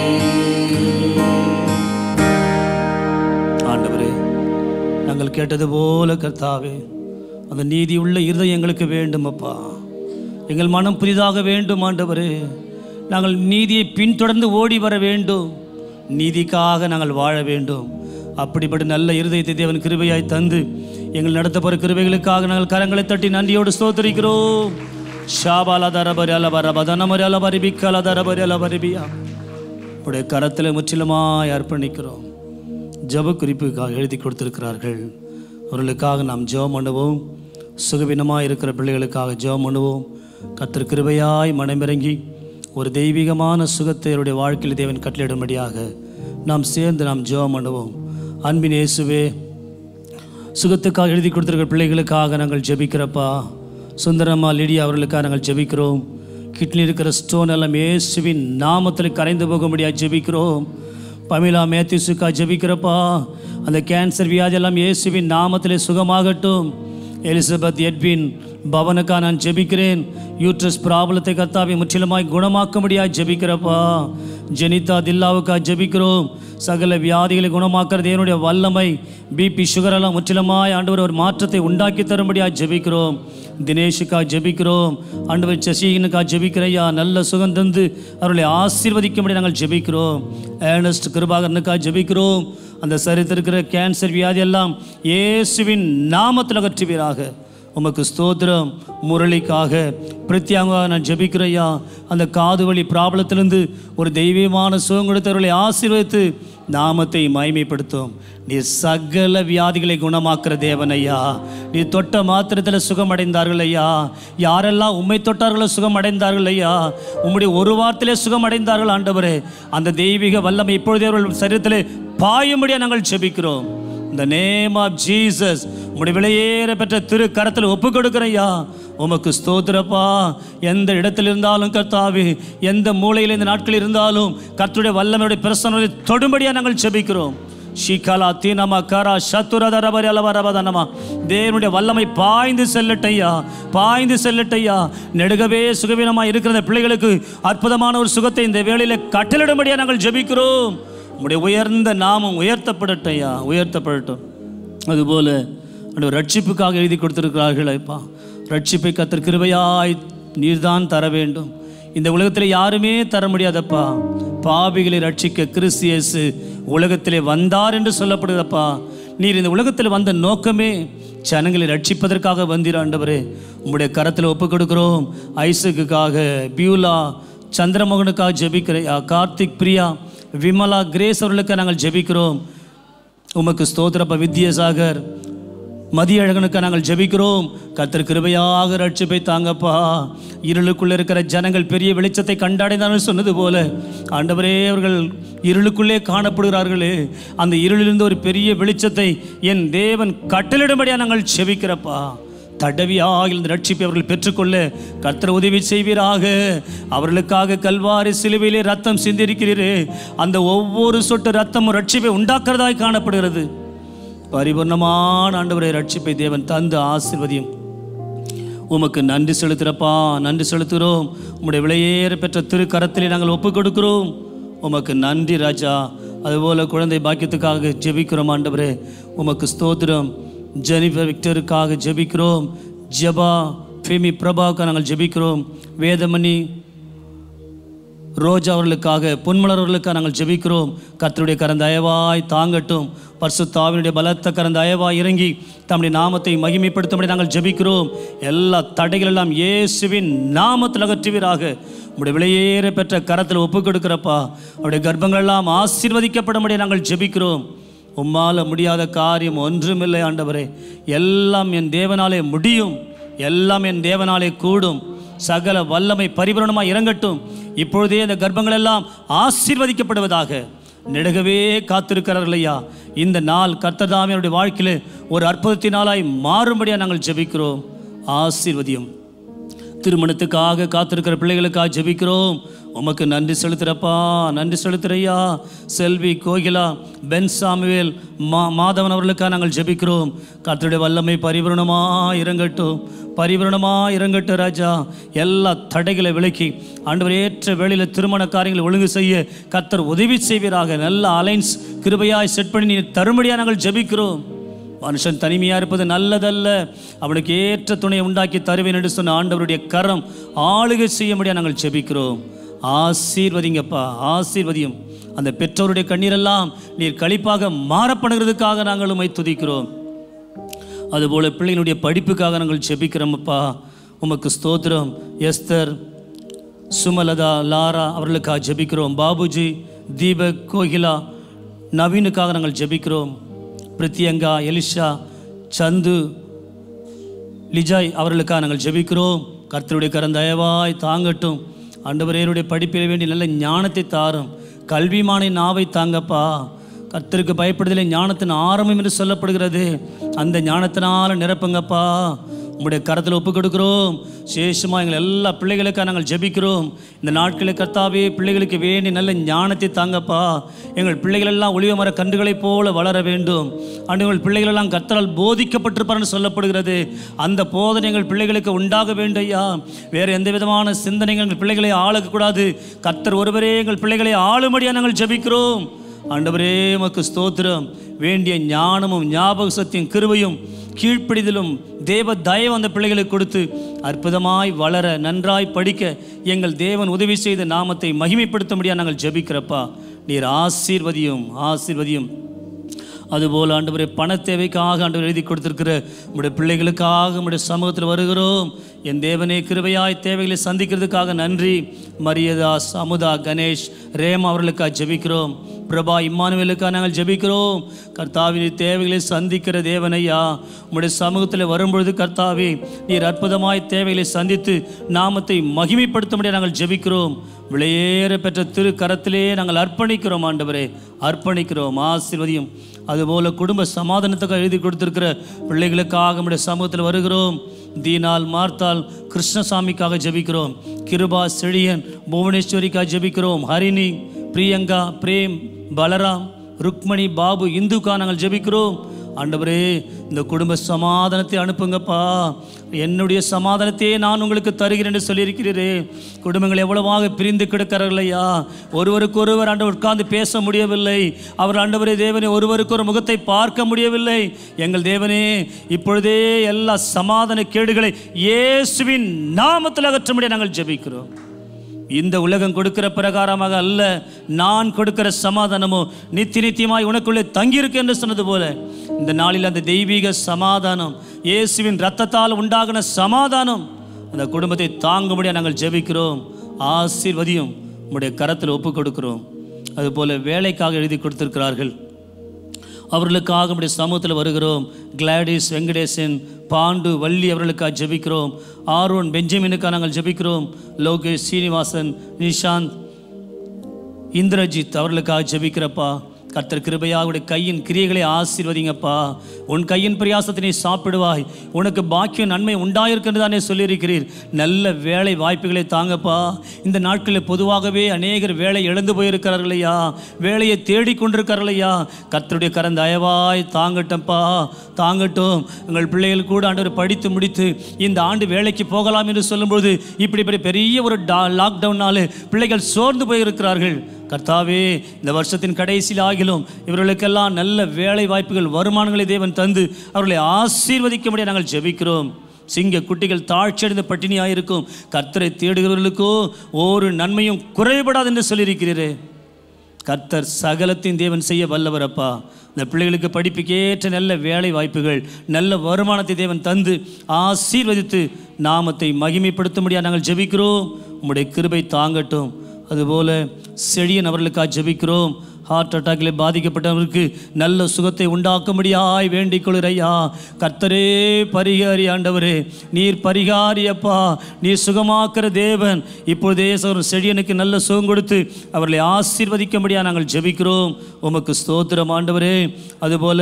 ஆண்டவரே நாங்கள் கேட்டது போல கர்த்தாவே அந்த நீதி உள்ள இருதயம் எங்களுக்கு வேண்டும் அப்பா எங்கள் மனம் புதிதாக வேண்டும் ஆண்டவரே நாங்கள் நீதியை பின்தொடர்ந்து ஓடி வர வேண்டும் நீதிக்காக நாங்கள் வாழ வேண்டும் அப்படிப்பட்ட நல்ல இருதயத்தை தேவன் கிருபையாய் தந்து எங்கள் நடத்தப்போகிற கிருபைகளுக்காக நாங்கள் கரங்களை தட்டி நன்றியோடு ஸ்தோத்தரிக்கிறோம் ஷாபாலா தரபரி அலபர பதனமரி அலபரி பிக்கல தரபரி அலபரிபியா உடைய கரத்தில் முற்றிலுமாய் அர்ப்பணிக்கிறோம் ஜெப குறிப்புக்காக எழுதி கொடுத்திருக்கிறார்கள் அவர்களுக்காக நாம் ஜெபம் பண்ணுவோம் சுகவீனமாக இருக்கிற பிள்ளைகளுக்காக ஜெபம் பண்ணுவோம் கர்த்தர் கிருபையாய் மனமிறங்கி ஒரு தெய்வீகமான சுகத்தை அவருடைய வாழ்க்கையில் தேவன் கட்டளையிடும்படியாக நாம் சேர்ந்து நாம் ஜெபம் பண்ணுவோம் அன்பின் இயேசுவே சுகத்துக்காக எழுதி கொடுத்திருக்கிற பிள்ளைகளுக்காக நாங்கள் ஜெபிக்கிறப்பா சுந்தரம்மா லிடியா அவர்களுக்காக நாங்கள் ஜெபிக்கிறோம் கிட்னி இருக்கிற ஸ்டோன் எல்லாம் இயேசுவின் நாமத்தில் கரைந்து போகும்படியாக ஜெபிக்கிறோம் பமிலா மேத்யூஸுக்கா ஜெபிக்கிறப்பா அந்த கேன்சர் வியாதி எல்லாம் இயேசுவின் நாமத்திலே சுகமாகட்டும் எலிசபெத் எட்வின் பவனுக்கா நான் ஜெபிக்கிறேன் யூட்ரஸ் ப்ராப்ளத்தை கர்த்தாவை முற்றிலுமாய் குணமாக்கும்படியாக ஜெபிக்கிறப்பா ஜெனிதா தில்லாவுக்கா ஜெபிக்கிறோம் சகல வியாதிகளை குணமாக்குறது என்னுடைய வல்லமை பிபி சுகர் எல்லாம் முற்றிலுமாய் ஆண்டவர் ஒரு மாற்றத்தை உண்டாக்கி தரும்படியாக ஜெபிக்கிறோம் தினேஷுக்கா ஜெபிக்கிறோம் ஆண்டவர் சசிகனுக்கா ஜெபிக்கிறையா நல்ல சுகம் தந்து அவர்களை ஆசீர்வதிக்கும்படி நாங்கள் ஜெபிக்கிறோம் ஏர்னஸ்ட் கிருபாகரனுக்கா ஜெபிக்கிறோம் அந்த சரித்திருக்கிற கேன்சர் வியாதி எல்லாம் இயேசுவின் நாமத்தில் அகற்றுவீராக உமக்கு ஸ்தோத்திரம் முரளிக்காக பிரத்யாங்காக நான் ஜெபிக்கிறையா அந்த காது வலி ப்ராப்ளத்திலிருந்து ஒரு தெய்வீகமான சுகம் கொடுத்தவர்களை ஆசீர்வதித்து நாமத்தை மகிமைப்படுத்தும் நீ சகல வியாதிகளை குணமாக்குற தேவன் ஐயா நீ தொட்ட மாத்திரத்தில் சுகமடைந்தார்கள் ஐயா யாரெல்லாம் உம்மை தொட்டார்களோ சுகமடைந்தார்கள் ஐயா உம்முடைய ஒரு வார்த்தையிலே சுகமடைந்தார்கள் ஆண்டவரே அந்த தெய்வீக வல்லமை இப்பொழுதே அவர்கள் சரீரத்திலே பாயும்படியா நாங்கள் ஜெபிக்கிறோம் இந்த நேம் ஆஃப் ஜீசஸ் உம்முடைய விலையேற பெற்ற திரு கரத்தில் ஒப்பு கொடுக்குறையா உமக்கு ஸ்தோத்திரப்பா எந்த இடத்தில் இருந்தாலும் கர்த்தாவே எந்த மூலையில் இந்த நாட்கள் இருந்தாலும் கர்த்தருடைய வல்லமையுடைய பிரசனத்தை தொடும்படியா நாங்கள் ஜெபிக்கிறோம் ஷிகலா தீனமா கரா சத்துரதரபரி அலவரபதனமா தேவனுடைய வல்லமை பாய்ந்து செல்லட்டையா பாய்ந்து செல்லட்டையா நெடுகவே சுகவீனமாக இருக்கிற இந்த பிள்ளைகளுக்கு அற்புதமான ஒரு சுகத்தை இந்த வேளையில கட்டளிடும்படியா நாங்கள் ஜெபிக்கிறோம் உம்முடைய உயர்ந்த நாமம் உயர்த்தப்படட்டையா உயர்த்தப்படட்டும் அதுபோல அந்த ரட்சிப்புக்காக எழுதி கொடுத்திருக்கிறார்கள் ஐப்பா ரட்சிப்பை கத்தர் கிருபையாய் நீர்தான் தர வேண்டும் இந்த உலகத்தில் யாருமே தர முடியாதப்பா பாவிகளை ரட்சிக்க கிறிஸ்து இயேசு உலகத்திலே வந்தார் என்று சொல்லப்படுதப்பா நீர் இந்த உலகத்தில் வந்த நோக்கமே ஜனங்களை ரட்சிப்பதற்காக வந்தீர் ஆண்டவரே உம்முடைய கரத்தில் ஒப்புக் கொடுக்கிறோம் ஐசக்குக்காக பியூலா சந்திரமோகனுக்காக ஜெபிக்கிறையா கார்த்திக் பிரியா விமலா கிரேஸ் அவர்களுக்கு நாங்கள் ஜெபிக்கிறோம் உமக்கு ஸ்தோத்திரப்ப வித்யாசாகர் மதியழகனுக்கு நாங்கள் ஜெபிக்கிறோம் கர்த்தர் கிருபையாக ரட்சிப்பை தாங்கப்பா இருளுக்குள்ளே இருக்கிற ஜனங்கள் பெரிய வெளிச்சத்தை கண்டடைந்தார்கள் சொன்னது போல ஆண்டவரே அவர்கள் இருளுக்குள்ளே காணப்படுகிறார்களே அந்த இருளிலிருந்து ஒரு பெரிய வெளிச்சத்தை என் தேவன் கட்டளிடும்படியாக நாங்கள் ஜெபிக்கிறப்பா தடவியாக இந்த ரட்சிப்பை அவர்கள் பெற்றுக்கொள்ள கர்த்தர் உதவி செய்வீராக அவர்களுக்காக கல்வாரி சிலுவையிலே ரத்தம் சிந்திருக்கிறீரே அந்த ஒவ்வொரு சொட்டு ரத்தமும் ரட்சிப்பை உண்டாக்குறதாய் காணப்படுகிறது பரிபூர்ணமான ஆண்டவரை ரட்சிப்பை தேவன் தந்து ஆசீர்வதியும் உமக்கு நன்றி செலுத்துகிறப்பா நன்றி செலுத்துகிறோம் உம்முடைய விலையேற பெற்ற திருக்கரத்திலே நாங்கள் ஒப்புக் கொடுக்கிறோம் உமக்கு நன்றி ராஜா அதுபோல குழந்தை பாக்கியத்துக்காக ஜெபிக்கிறோம் ஆண்டவரே உமக்கு ஸ்தோத்திரம் ஜெனிஃபர் விக்டருக்காக ஜெபிக்கிறோம் ஜெபா ஃபெமி பிரபாவுக்கு நாங்கள் ஜெபிக்கிறோம் வேதமணி ரோஜா அவர்களுக்காக பொன்மலர் அவர்களுக்காக நாங்கள் ஜெபிக்கிறோம் கர்த்தருடைய கரந்த அயவாய் தாங்கட்டும் பரிசுத்தாவினுடைய பலத்த கரந்த அயவாய் இறங்கி தம்முடைய நாமத்தை மகிமைப்படுத்தும்படி நாங்கள் ஜெபிக்கிறோம் எல்லா தடைகள் எல்லாம் இயேசுவின் நாமத்தில் அகற்றுவீராக உடைய விலையேற பெற்ற கரத்தில் ஒப்புக் கொடுக்கிறப்பா அவருடைய கர்ப்பங்கள் எல்லாம் ஆசீர்வதிக்கப்படும்படி நாங்கள் ஜெபிக்கிறோம் உம்மால முடியாத காரியம் ஒன்றுமில்லை ஆண்டவரே எல்லாம் என் தேவனாலே முடியும் எல்லாம் என் தேவனாலே கூடும் சகல வல்லமை பரிபூரணமாக இறங்கட்டும் இப்பொழுதே இந்த கர்ப்பங்கள் எல்லாம் ஆசீர்வதிக்கப்படுவதாக நெடுகவே காத்திருக்கிறார்கள் ஐயா இந்த நாள் கர்த்ததாமே அவருடைய வாழ்க்கையிலே ஒரு அற்புதத்தினாலாய் மாறும்படியாக நாங்கள் ஜெபிக்கிறோம் ஆசீர்வதியும் திருமணத்துக்காக காத்திருக்கிற பிள்ளைகளுக்காக ஜெபிக்கிறோம் உமக்கு நன்றி செலுத்துறப்பா நன்றி செலுத்துறையா செல்வி கோகிலா பென் சாமுவேல் மா மாதவன் அவர்களுக்காக நாங்கள் ஜெபிக்கிறோம் கர்த்தருடைய வல்லமை பரிபூரணமா இறங்கட்டும் பரிபூரணமா இறங்கட்டும் ராஜா எல்லா தடைகளை விலக்கி ஆண்டவர் ஏற்ற வேளையில் திருமண காரியங்களை ஒழுங்கு செய்ய கர்த்தர் உதவி செய்வீராக நல்ல அலைன்ஸ் கிருபையாய் செட் பண்ணி நீ தரும்படியாக நாங்கள் ஜெபிக்கிறோம் மனுஷன் தனிமையாக இருப்பது நல்லதல்ல அவனுக்கு ஏற்ற துணையை உண்டாக்கி தருவேன் என்று சொன்ன ஆண்டவருடைய கரம் ஆளுகை செய்யும்படியாக நாங்கள் ஜெபிக்கிறோம் ஆசீர்வதிங்கப்பா ஆசீர்வதியும் அந்த பெற்றோருடைய கண்ணீரெல்லாம் நீர் கழிப்பாக மாறப்படுகிறதுக்காக நாங்கள் உம்மை துதிக்கிறோம் அதுபோல பிள்ளைகளுடைய படிப்புக்காக நாங்கள் ஜெபிக்கிறோமப்பா உமக்கு ஸ்தோத்திரம் எஸ்தர் சுமலதா லாரா அவர்களுக்காக ஜெபிக்கிறோம் பாபுஜி தீபக் கோகிலா நவீனுக்காக நாங்கள் ஜெபிக்கிறோம் பிரித்தியங்கா எலிஷா சந்து லிஜாய் அவர்களுக்காக நாங்கள் ஜெபிக்கிறோம் கர்த்தருடைய கரம் தயவாய் தாங்கட்டும் ஆண்டவரேனுடைய படிப்பில் வேண்டிய நல்ல ஞானத்தை தாரும் கல்விமானை நாவை தாங்கப்பா கர்த்தருக்கு பயப்படுதலே ஞானத்தின் ஆரம்பம் என்று சொல்லப்படுகிறது அந்த ஞானத்தினால நிரப்புங்கப்பா உங்களுடைய கரத்தில் ஒப்பு கொடுக்கிறோம் சேஷமாக எங்கள் எல்லா பிள்ளைகளுக்காக நாங்கள் ஜெபிக்கிறோம் இந்த நாட்களில் கர்த்தாவே பிள்ளைகளுக்கு வேண்டி நல்ல ஞானத்தை தாங்கப்பா எங்கள் பிள்ளைகள் எல்லாம் ஒளிவ மர கன்றுகளைப் போல வளர வேண்டும் அண்டு எங்கள் பிள்ளைகள் எல்லாம் கர்த்தரால் போதிக்கப்பட்டிருப்பார்னு சொல்லப்படுகிறது அந்த போதனை எங்கள் பிள்ளைகளுக்கு உண்டாக வேண்டும் ஐயா வேறு எந்த விதமான சிந்தனைகள் எங்கள் பிள்ளைகளை ஆளக்கூடாது கர்த்தர் ஒருவரே எங்கள் பிள்ளைகளை ஆளும்படியாக நாங்கள் ஜெபிக்கிறோம் ஆண்டவரே உமக்கு ஸ்தோத்திரம் வேண்டிய ஞானமும் ஞாபக சக்தியும் கிருபையும் கீழ்ப்பிடிதலும் தேவ தயவு அந்த பிள்ளைகளுக்கு கொடுத்து அற்புதமாய் வளர நன்றாய் படிக்க எங்கள் தேவன் உதவி செய்த நாமத்தை மகிமைப்படுத்தும்படியாக நாங்கள் ஜெபிக்கிறப்பா நீர் ஆசீர்வதியும் ஆசீர்வதியும் அதுபோல் ஆண்டவரே பண தேவைக்காக ஆண்டவர் எழுதி கொடுத்திருக்கிற உடைய பிள்ளைகளுக்காக உடைய சமூகத்தில் வருகிறோம் என் தேவனே கிருபையாய் தேவைகளை சந்திக்கிறதுக்காக நன்றி மரியதாஸ் அமுதா கணேஷ் ரேம் அவர்களுக்காக ஜெபிக்கிறோம் பிரபா இம்மானுவேலுக்காக நாங்கள் ஜெபிக்கிறோம் கர்த்தாவின் தேவைகளை சந்திக்கிற தேவனையா உம்முடைய சமூகத்தில் வரும்பொழுது கர்த்தாவே நீர் அற்புதமாய் தேவைகளை சந்தித்து நாமத்தை மகிமைப்படுத்தும்படியாக நாங்கள் ஜெபிக்கிறோம் விலையேற பெற்ற திரு கரத்திலே நாங்கள் அர்ப்பணிக்கிறோம் ஆண்டவரே அர்ப்பணிக்கிறோம் ஆசீர்வதியும் அதுபோல குடும்ப சமாதானத்துக்காக எழுதி கொடுத்திருக்கிற பிள்ளைகளுக்காக நம்முடைய சமூகத்தில் வருகிறோம் தீனால் மார்த்தால் கிருஷ்ணசாமிக்காக ஜெபிக்கிறோம் கிருபா செழியன் புவனேஸ்வரிக்காக ஜெபிக்கிறோம் ஹரிணி பிரியங்கா பிரேம் பலராம் ருக்மணி பாபு இந்துக்கா நாங்கள் ஜெபிக்கிறோம் ஆண்டவரே இந்த குடும்ப சமாதானத்தை அனுப்புங்கப்பா என்னுடைய சமாதானத்தையே நான் உங்களுக்கு தருகிறேன் என்று சொல்லியிருக்கிறீரே குடும்பங்கள் எவ்வளவாக பிரிந்து கிடக்கிறார்களையா ஒருவருக்கு ஒருவர் ஆண்டவர் உட்கார்ந்து பேச முடியவில்லை அவர் ஆண்டவரே தேவனே ஒருவருக்கு ஒரு முகத்தை பார்க்க முடியவில்லை எங்கள் தேவனே இப்பொழுதே எல்லா சமாதான கேடுகளை இயேசுவின் நாமத்தில் அகற்ற முடிய நாங்கள் ஜெபிக்கிறோம் இந்த உலகம் கொடுக்கிற பிரகாரமாக அல்ல நான் கொடுக்கிற சமாதானமோ நித்தி நித்தியமாய் உனக்குள்ளே தங்கியிருக்கு என்று சொன்னது போல இந்த நாளில் அந்த தெய்வீக சமாதானம் இயேசுவின் ரத்தத்தால் உண்டாகின சமாதானம் அந்த குடும்பத்தை தாங்கும்படியாக நாங்கள் ஜெபிக்கிறோம் ஆசீர்வதியும் உம்முடைய கரத்தில் ஒப்பு கொடுக்கிறோம் அதுபோல வேலைக்காக எழுதி கொடுத்திருக்கிறார்கள் அவர்களுக்காக நம்முடைய சமூகத்தில் வருகிறோம் கிளாடிஸ் வெங்கடேசன் பாண்டு வள்ளி அவர்களுக்காக ஜெபிக்கிறோம் ஆரோன் பெஞ்சமினுக்காக நாங்கள் ஜெபிக்கிறோம் லோகேஷ் சீனிவாசன் நிஷாந்த் இந்திரஜித் அவர்களுக்காக ஜெபிக்கிறப்பா கர்த்தர் கிருபையாக உடைய கையின் கிரியைகளை ஆசீர்வதிங்கப்பா உன் கையின் பிரயாசத்தை நீ சாப்பிடுவாய் உனக்கு பாக்கியம் நன்மை உண்டாயிருக்கிறது தானே சொல்லியிருக்கிறீர் நல்ல வேலை வாய்ப்புகளை தாங்கப்பா இந்த நாட்களில் பொதுவாகவே அநேகர் வேலை இழந்து போயிருக்கிறார்களையா வேலையை தேடிக்கொண்டிருக்கிறார்களையா கர்த்தருடைய கரம் தயவாய் தாங்கட்டம்ப்பா தாங்கட்டும் உங்கள் பிள்ளைகள் கூட ஆண்டவர் படித்து முடித்து இந்த ஆண்டு வேலைக்கு போகலாம் என்று சொல்லும்போது இப்படி இப்படி பெரிய ஒரு டா லாக்டவுனால பிள்ளைகள் சோர்ந்து போயிருக்கிறார்கள் கர்த்தாவே இந்த வருஷத்தின் கடைசியில் ஆகிலும் இவர்களுக்கெல்லாம் நல்ல வேலை வாய்ப்புகள் வருமானங்களை தேவன் தந்து அவர்களை ஆசீர்வதிக்கும்படியாக நாங்கள் ஜெபிக்கிறோம் சிங்க குட்டிகள் தாழ்ச்சியடைந்த பட்டினியாயிருக்கும் கர்த்தரை தேடுகிறவர்களுக்கோ ஒரு நன்மையும் குறைபடாது என்று சொல்லியிருக்கிறீரே கர்த்தர் சகலத்தின் தேவன் செய்ய வல்லவரப்பா இந்த பிள்ளைகளுக்கு படிப்புக்கேற்ற நல்ல வேலை வாய்ப்புகள் நல்ல வருமானத்தை தேவன் தந்து ஆசீர்வதித்து நாமத்தை மகிமைப்படுத்தும்படியாக நாங்கள் ஜெபிக்கிறோம் உம்முடைய கிருபை தாங்கட்டும் அதுபோல செழியன் அவர்களுக்காக ஜெபிக்கிறோம் ஹார்ட் அட்டாக்கில் பாதிக்கப்பட்டவருக்கு நல்ல சுகத்தை உண்டாக்கும்படியாய் வேண்டிக் கொள்கிறையா கர்த்தரே பரிகாரி ஆண்டவரே நீர் பரிகாரியப்பா நீர் சுகமாக்குற தேவன் இப்பொழுதே சகோதரர் செழியனுக்கு நல்ல சுகம் கொடுத்து அவர்களை ஆசீர்வதிக்கும்படியாக நாங்கள் ஜெபிக்கிறோம் உமக்கு ஸ்தோத்திரம் ஆண்டவரே அதுபோல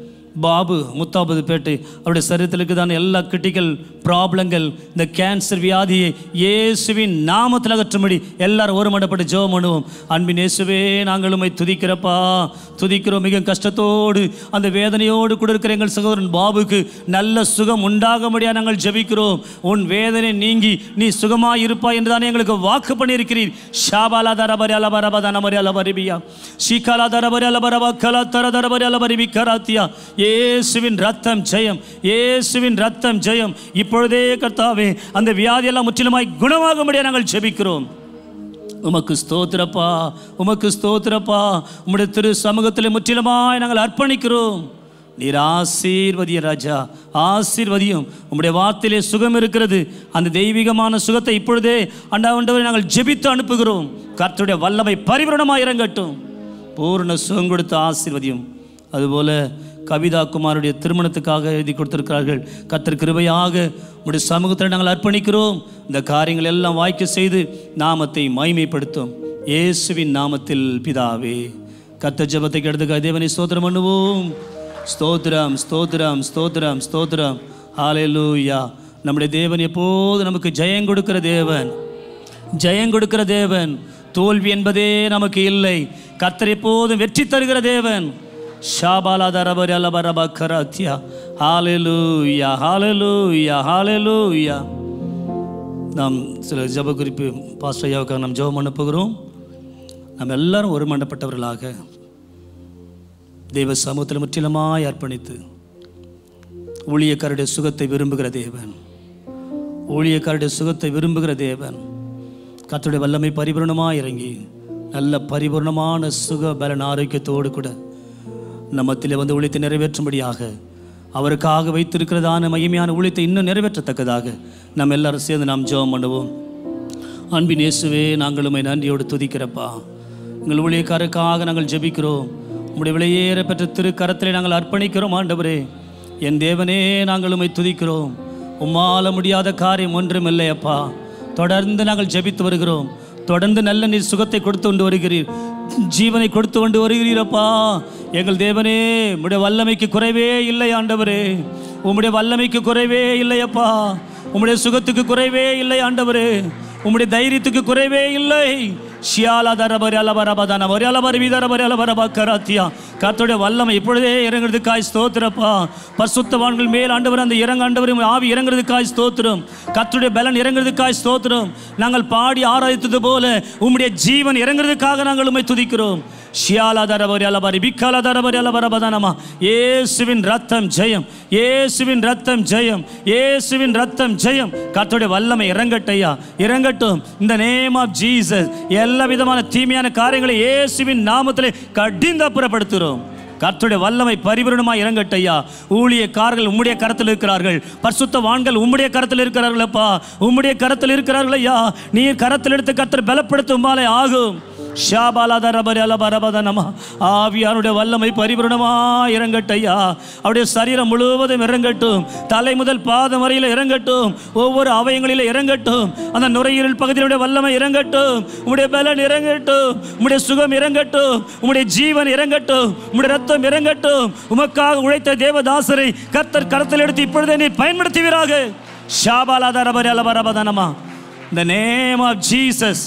பாபு முத்தாபது பேட்டை அவருடைய சரீரத்தில் இருக்குதான எல்லா கிரிட்டிக்கல் ப்ராப்ளங்கள் இந்த கேன்சர் வியாதியை இயேசுவின் நாமத்தில் அகற்றும்படி எல்லாரும் ஒரு மடப்பட்டு ஜெபம் பண்ணுவோம் அன்பின் இயேசுவே நாங்கள் உம்மை துதிக்கிறப்பா துதிக்கிறோம் மிக கஷ்டத்தோடு அந்த வேதனையோடு கூட இருக்கிற எங்கள் சகோதரன் பாபுக்கு நல்ல சுகம் உண்டாகும்படியாக நாங்கள் ஜெபிக்கிறோம் உன் வேதனை நீங்கி நீ சுகமாய் இருப்பாய் என்று தானே எங்களுக்கு வாக்கு பண்ணியிருக்கிறீர் ஷாபாலா தரபரி அலபரப தனமரி அலபரிபியா ஷீகாலா தரபரி அலபரப கலா தர தரபரி அலபரிபி கராத்தியா இயேசுவின் ரத்தம் ஜெயம் இயேசுவின் ரத்தம் ஜெயம் இப்பொழுதே கர்த்தாவே அந்த வியாதியெல்லாம் முற்றிலுமாய் குணமாகும்படியாக நாங்கள் ஜெபிக்கிறோம் உமக்கு ஸ்தோத்திரப்பா உமக்கு ஸ்தோத்திரப்பா உம்முடைய திரு சமூகத்தில் முற்றிலுமாய் நாங்கள் அர்ப்பணிக்கிறோம் நீர் ஆசீர்வதிய ராஜா ஆசீர்வதியும் உம்முடைய வார்த்தையிலே சுகம் இருக்கிறது அந்த தெய்வீகமான சுகத்தை இப்பொழுதே அண்டாண்டவரை நாங்கள் ஜெபித்து அனுப்புகிறோம் கர்த்தருடைய வல்லமை பரிபூரணமாக இறங்கட்டும் பூர்ண சுகம் கொடுத்து ஆசீர்வதியும் அதுபோல கவிதா குமாருடைய திருமணத்துக்காக எழுதி கொடுத்திருக்கிறார்கள் கர்த்தர் கிருபையாக உடைய சமூகத்தில் நாங்கள் அர்ப்பணிக்கிறோம் இந்த காரியங்கள் எல்லாம் வாய்க்க செய்து நாமத்தை மகிமைப்படுத்தும் இயேசுவின் நாமத்தில் பிதாவே கர்த்தர் ஜெபத்தை கெடுத்துக்க தேவனை ஸ்தோத்திரம் பண்ணுவோம் ஸ்தோத்திரம் ஸ்தோத்திரம் ஸ்தோத்திரம் ஸ்தோத்திரம் ஹalleluya நம்முடைய தேவன் எப்போது நமக்கு ஜெயம் கொடுக்கிற தேவன் ஜெயம் கொடுக்கிற தேவன் தோல்வி என்பதே நமக்கு இல்லை கர்த்தர் எப்போதும் வெற்றி தருகிற தேவன் ஷாபாலாதரபரி அலபரப கராத்தியா ஹாலெலூயா ஹாலெலூயா ஹாலெலூயா நாம் சில ஜெப குறிப்பு பாஸ்டர் ஐயாவுக்காக நாம் ஜெபம் பண்ண போகிறோம் நாம் எல்லாரும் ஒரு மண்டப்பட்டவர்களாக தெய்வ சமூகத்தில் முற்றிலுமாய் அர்ப்பணித்து ஊழியக்காரருடைய சுகத்தை விரும்புகிற தேவன் ஊழியக்காரருடைய சுகத்தை விரும்புகிற தேவன் கர்த்தருடைய வல்லமை பரிபூர்ணமாக இறங்கி நல்ல பரிபூர்ணமான சுக பலன் ஆரோக்கியத்தோடு கூட நம்மத்திலே வந்து ஊழியத்தை நிறைவேற்றும்படியாக அவருக்காக வைத்திருக்கிறதான மகிமையான ஊழியத்தை இன்னும் நிறைவேற்றத்தக்கதாக நம்ம எல்லாரும் சேர்ந்து நாம் ஜெபம் பண்ணுவோம் அன்பின் இயேசுவே நாங்கள் உம்மை நன்றியோடு துதிக்கிறப்பா எங்கள் ஊழியக்காரருக்காக நாங்கள் ஜெபிக்கிறோம் உம்முடைய விலையேற பெற்ற திருக்கரத்திலே நாங்கள் அர்ப்பணிக்கிறோம் ஆண்டவரே என் தேவனே நாங்கள் உம்மை துதிக்கிறோம் உம்மால முடியாத காரியம் ஒன்றுமில்லை அப்பா தொடர்ந்து நாங்கள் ஜெபித்து வருகிறோம் தொடர்ந்து நல்ல நீர் சுகத்தை கொடுத்து கொண்டு வருகிறீர் ஜீவனை கொடுத்து கொண்டு வருகிறீரப்பா எங்கள் தேவனே உம்முடைய வல்லமைக்கு குறைவே இல்லை ஆண்டவரே உம்முடைய வல்லமைக்கு குறைவே இல்லையப்பா உம்முடைய சுகத்துக்கு குறைவே இல்லை ஆண்டவரே உம்முடைய தைரியத்துக்கு குறைவே இல்லை ஷியாலதரபரி அலபரபதன ஒரு அலபரி விதரபரி அலபரப கராத்தியா கர்த்தருடைய வல்லமை இப்பொழுதே இறங்குறதுக்காய் ஸ்தோத்திரப்பா பரிசுத்தவான்கள் மேல் ஆண்டவர் அந்த இறங்க ஆண்டவர் ஆவி இறங்குறதுக்காய் ஸ்தோத்திரம் கர்த்தருடைய பலன் இறங்குறதுக்காய் ஸ்தோத்திரம் நாங்கள் பாடி ஆராதித்தது போல உம்முடைய ஜீவன் இறங்குறதுக்காக நாங்கள் உம்மை துதிக்கிறோம் ஷியாலதரபரி அலபரி பிக்கலதரபரி அலபரபதனமா இயேசுவின் ரத்தம் ஜெயம் இயேசுவின் ரத்தம் ஜெயம் இயேசுவின் ரத்தம் ஜெயம் கர்த்தருடைய வல்லமை இறங்கட்டையா இறங்கட்டும் இந்த நேம் ஆஃப் ஜீசஸ் எல்லா விதமான தீமையான காரியங்களை இயேசுவின் நாமத்திலே கடிந்து அப்புறப்படுத்துகிறோம் கர்த்தருடைய வல்லமை பரிபூரணமாக இறங்கட்டையா ஊழியக்காரர்கள் உம்முடைய கரத்தில் இருக்கிறார்கள் பரிசுத்த வான்கள் உம்முடைய கரத்தில் இருக்கிறார்கள் அப்பா உம்முடைய கரத்தில் இருக்கிறார்கள் ஐயா நீர் கரத்தில் எடுத்து கர்த்தர் பலப்படுத்தும் மாலை ஆகும் ஷாபாலாதரபரபரபதனமா ஆவியானுடைய வல்லமை பரிபூரணமா இறங்கட்டையா அவருடைய சரீரம் முழுவதும் இறங்கட்டும் தலை முதல் பாதம் வரையில் இறங்கட்டும் ஒவ்வொரு அவயங்களில் இறங்கட்டும் அந்த நுரையீரல் பகுதியினுடைய வல்லமை இறங்கட்டும் உம்முடைய பலன் இறங்கட்டும் உம்முடைய சுகம் இறங்கட்டும் உம்முடைய ஜீவன் இறங்கட்டும் உம்முடைய ரத்தம் இறங்கட்டும் உமக்காக உழைத்த தேவதாசரை கர்த்தர் கரத்தில் எடுத்து இப்பொழுதே நீ பயன்படுத்துவீராக ஷாபாலாதரபரி அலபரபதனமா இந்த நேம் ஆஃப் ஜீசஸ்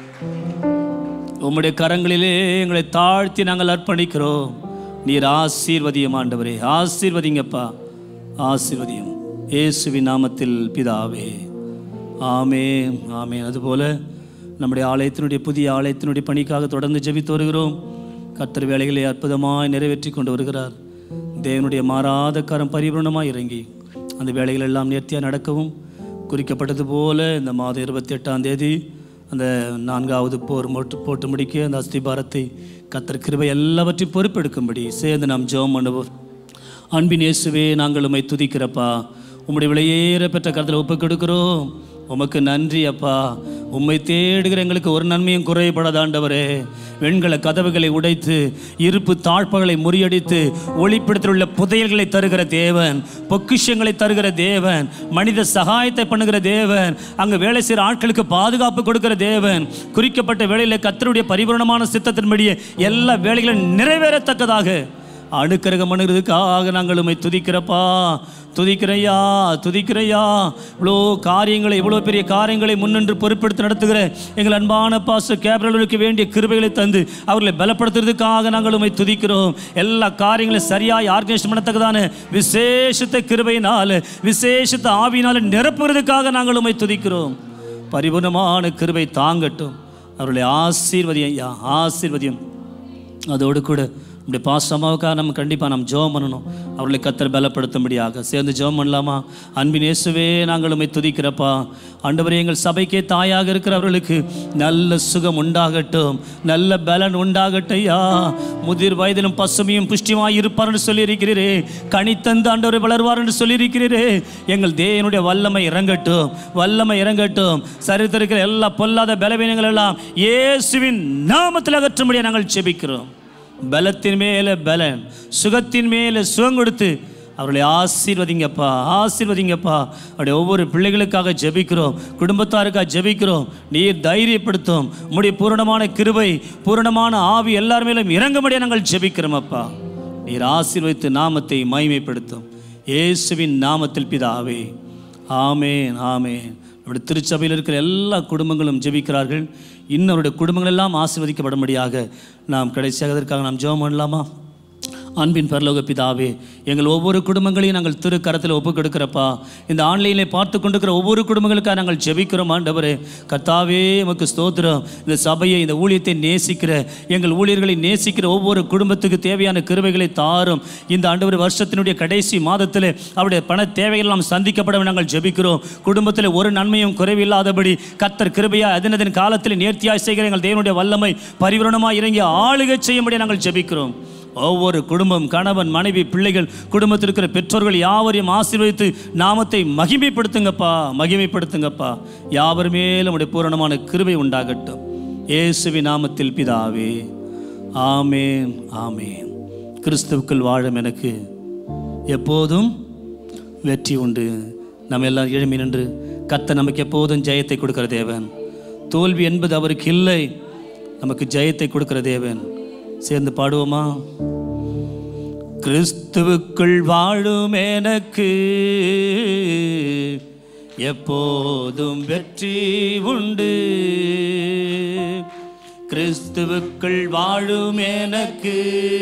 உம்முடைய கரங்களிலே எங்களை தாழ்த்தி நாங்கள் அர்ப்பணிக்கிறோம் நீர் ஆசீர்வதியம் ஆண்டவரே ஆசீர்வதிங்கப்பா ஆசீர்வதியம் இயேசுவின் நாமத்தில் பிதாவே ஆமே ஆமே அதுபோல நம்முடைய ஆலயத்தினுடைய புதிய ஆலயத்தினுடைய பணிக்காக தொடர்ந்து ஜெபித்து வருகிறோம் கர்த்தர் வேலைகளை அற்புதமாய் நிறைவேற்றி கொண்டு வருகிறார் தேவனுடைய மாறாத கரம் பரிபூர்ணமாய் இறங்கி அந்த வேலைகள் எல்லாம் நேர்த்தியாக நடக்கவும் குறிக்கப்பட்டது போல இந்த மாதம் இருபத்தி எட்டாம் தேதி அந்த நான்காவது போர் மொட்டு போட்டு முடிக்க அந்த அஸ்திபாரத்தை கத்தர் கிருபை எல்லாவற்றையும் பொறுப்பெடுக்கும்படி சேர்ந்து நாம் ஜெபம் பண்ணுவோம் அன்பின் இயேசுவே நாங்கள் உம்மை துதிக்கிறப்பா உம்முடைய விலையேற பெற்ற கருத்தில் ஒப்புக் கொடுக்கிறோம் உமக்கு நன்றி அப்பா உம்மை தேடுகிற எங்களுக்கு ஒரு நன்மையும் குறைபடாதாண்டவரே வெண்கல கதவுகளை உடைத்து இருப்பு தாழ்ப்புகளை முறியடித்து ஒளிப்பிடத்தில் உள்ள புதையல்களை தருகிற தேவன் பொக்கிஷங்களை தருகிற தேவன் மனித சகாயத்தை பண்ணுகிற தேவன் அங்கு வேலை செய்கிற ஆட்களுக்கு பாதுகாப்பு கொடுக்கிற தேவன் குறிக்கப்பட்ட வேலையில் கத்தருடைய பரிபூரணமான சித்தத்தின்படியே எல்லா வேலைகளும் நிறைவேறத்தக்கதாக அணுக்கரகம் பண்ணுறதுக்காக நாங்கள் உம்மை துதிக்கிறப்பா துதிக்கிறையா துதிக்கிறையா இவ்வளோ காரியங்களை இவ்வளோ பெரிய காரியங்களை முன்னின்று பொறுப்பெடுத்து நடத்துகிற எங்கள் அன்பான பாச கேப்ரலுக்கு வேண்டிய கிருபைகளை தந்து அவர்களை பலப்படுத்துறதுக்காக நாங்கள் உம்மை துதிக்கிறோம் எல்லா காரியங்களையும் சரியாய் ஆர்கனைஸ் பண்ணத்தக்கதான விசேஷத்த கிருபையினால் விசேஷத்த ஆவியினால் நிரப்புறதுக்காக நாங்கள் உம்மை துதிக்கிறோம் பரிபூர்ணமான கிருபை தாங்கட்டும் அவர்களை ஆசீர்வதியம் ஐயா ஆசீர்வதியம் அதோடு கூட இப்படி பாசமாவுக்காக நம்ம கண்டிப்பாக நம்ம ஜெபம் பண்ணணும் அவர்களை கத்தர் பலப்படுத்தும்படியாக சேர்ந்து ஜெபம் பண்ணலாமா அன்பின் இயேசுவே நாங்கள் உம்மை துதிக்கிறப்பா ஆண்டவரே எங்கள் சபைக்கே தாயாக இருக்கிறவர்களுக்கு நல்ல சுகம் உண்டாகட்டும் நல்ல பலன் உண்டாகட்டையா முதிர் வயதிலும் பசுமையும் புஷ்டியுமாய் இருப்பார்னு சொல்லியிருக்கிறீரே கனித்தந்து ஆண்டவரை வளர்வார் என்று சொல்லியிருக்கிறீரே எங்கள் தேவனுடைய வல்லமை இறங்கட்டும் வல்லமை இறங்கட்டும் சரித்திருக்கிற எல்லா பொல்லாத பலவீனங்கள் எல்லாம் இயேசுவின் நாமத்தில் அகற்றும்படியாக நாங்கள் செபிக்கிறோம் பலத்தின் மேலே பலன் சுகத்தின் மேலே சுகம் கொடுத்து அவர்களை ஆசீர்வதிங்கப்பா ஆசீர்வதிங்கப்பா அப்படி ஒவ்வொரு பிள்ளைகளுக்காக ஜெபிக்கிறோம் குடும்பத்தாருக்காக ஜெபிக்கிறோம் நீர் தைரியப்படுத்தும் உம்முடைய பூரணமான கிருபை பூரணமான ஆவி எல்லார் மேலும் இறங்கும்படியாக நாங்கள் ஜெபிக்கிறோம் அப்பா நீர் ஆசீர்வதித்து நாமத்தை மகிமைப்படுத்தும் இயேசுவின் நாமத்தில் பிதாவே ஆமேன் ஆமேன் நம்முடைய திருச்சபையில் இருக்கிற எல்லா குடும்பங்களும் ஜெபிக்கிறார்கள் இன்னும் அவருடைய குடும்பங்கள் எல்லாம் ஆசீர்வதிக்கப்படும்படியாக நாம் கடைசியாக அதற்காக நாம் ஜெபம் பண்ணலாமா அன்பின் பரலோக பிதாவே எங்கள் ஒவ்வொரு குடும்பங்களையும் நாங்கள் திரு கரத்தில் ஒப்புக் கொடுக்கிறப்பா இந்த ஆன்லைனில் பார்த்து கொண்டிருக்கிற ஒவ்வொரு குடும்பங்களுக்காக நாங்கள் ஜெபிக்கிறோம் ஆண்டவரே கர்த்தாவே எமக்கு ஸ்தோத்திரம் இந்த சபையை இந்த ஊழியத்தை நேசிக்கிற எங்கள் ஊழியர்களை நேசிக்கிற ஒவ்வொரு குடும்பத்துக்கு தேவையான கிருபைகளை தாரும் இந்த ஆண்டவர் வருஷத்தினுடைய கடைசி மாதத்தில் அவருடைய பண தேவைகள் நாம் சந்திக்கப்பட நாங்கள் ஜெபிக்கிறோம் குடும்பத்தில் ஒரு நன்மையும் குறைவில்லாதபடி கத்தர் கிருபையா அதினதின் காலத்தில் நேர்த்தியாய் செய்கிற எங்கள் தேவனுடைய வல்லமை பரிபூரணமாக இறங்கி ஆளுகை செய்யும்படி நாங்கள் ஜெபிக்கிறோம் ஒவ்வொரு குடும்பம் கணவன் மனைவி பிள்ளைகள் குடும்பத்தில் இருக்கிற பெற்றோர்கள் யாவரையும் ஆசீர்வதித்து நாமத்தை மகிமைப்படுத்துங்கப்பா மகிமைப்படுத்துங்கப்பா யாவர் மேலும் உடைய பூரணமான கிருபை உண்டாகட்டும் இயேசுவின் நாமத்தில் பிதாவே ஆமேன் ஆமேன் கிறிஸ்துவுக்குள் வாழும் எனக்கு எப்போதும் வெற்றி உண்டு நம்ம எல்லாம் எழுமி நின்று கர்த்தர் நமக்கு எப்போதும் ஜெயத்தை கொடுக்கிற தேவன் தோல்வி என்பது அவருக்கு இல்லை நமக்கு ஜெயத்தை கொடுக்கிற தேவன் சேர்ந்து பாடுவோமா கிறிஸ்துவுக்குள் வாழும் எனக்கு எப்போதும் வெற்றி உண்டு கிறிஸ்துவுக்குள் வாழும் எனக்கு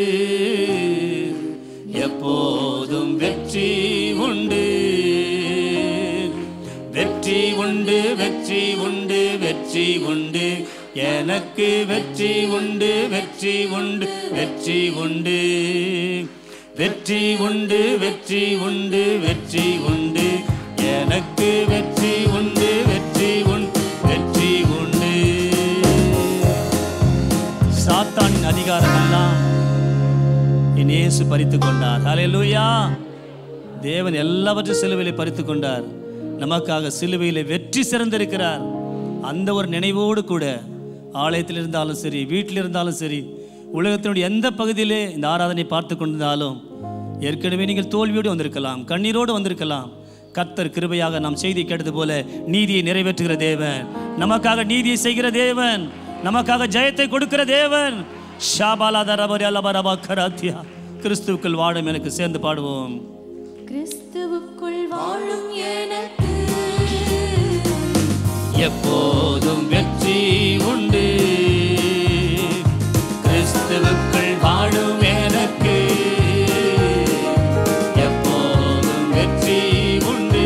எப்போதும் வெற்றி உண்டு வெற்றி உண்டு வெற்றி உண்டு வெற்றி உண்டு எனக்கு வெற்றி உண்டு வெற்றி உண்டு வெற்றி உண்டு வெற்றி உண்டு வெற்றி உண்டு வெற்றி உண்டு எனக்கு வெற்றி உண்டு வெற்றி உண்டு வெற்றி உண்டு சாத்தானின் அதிகாரம் எல்லாம் என் இயேசு பறித்து கொண்டார் ஹalleluya தேவன் எல்லாவற்றையும் சிலுவையிலே பறித்து கொண்டார் நமக்காக சிலுவையிலே வெற்றி சிறந்திருக்கிறார் அந்த ஒரு நினைவோடு கூட ஆலயத்தில் இருந்தாலும் சரி வீட்டில் இருந்தாலும் சரி உலகத்தினுடைய எந்த பகுதியிலே இந்த ஆராதனை பார்த்து கொண்டிருந்தாலும் ஏற்கனவே நீங்கள் தோல்வியோடு வந்திருக்கலாம் கண்ணீரோடு வந்திருக்கலாம் கர்த்தர் கிருபையாக நாம் செய்தி கேட்டது போல நீதியை நிறைவேற்றுகிற தேவன் நமக்காக நீதியை செய்கிற தேவன் நமக்காக ஜெயத்தை கொடுக்கிற தேவன் ஷாபாலாதரபரி அலபரபா கராத்தியா கிறிஸ்துவுக்குள் வாடும் எனக்கு சேர்ந்து பாடுவோம் கிறிஸ்துவுக்குள் வாழும் எனக்கு எப்போதும் வெற்றி உண்டு கிறிஸ்துவுக்குள் வாழும் எனக்கு எப்போதும் வெற்றி உண்டு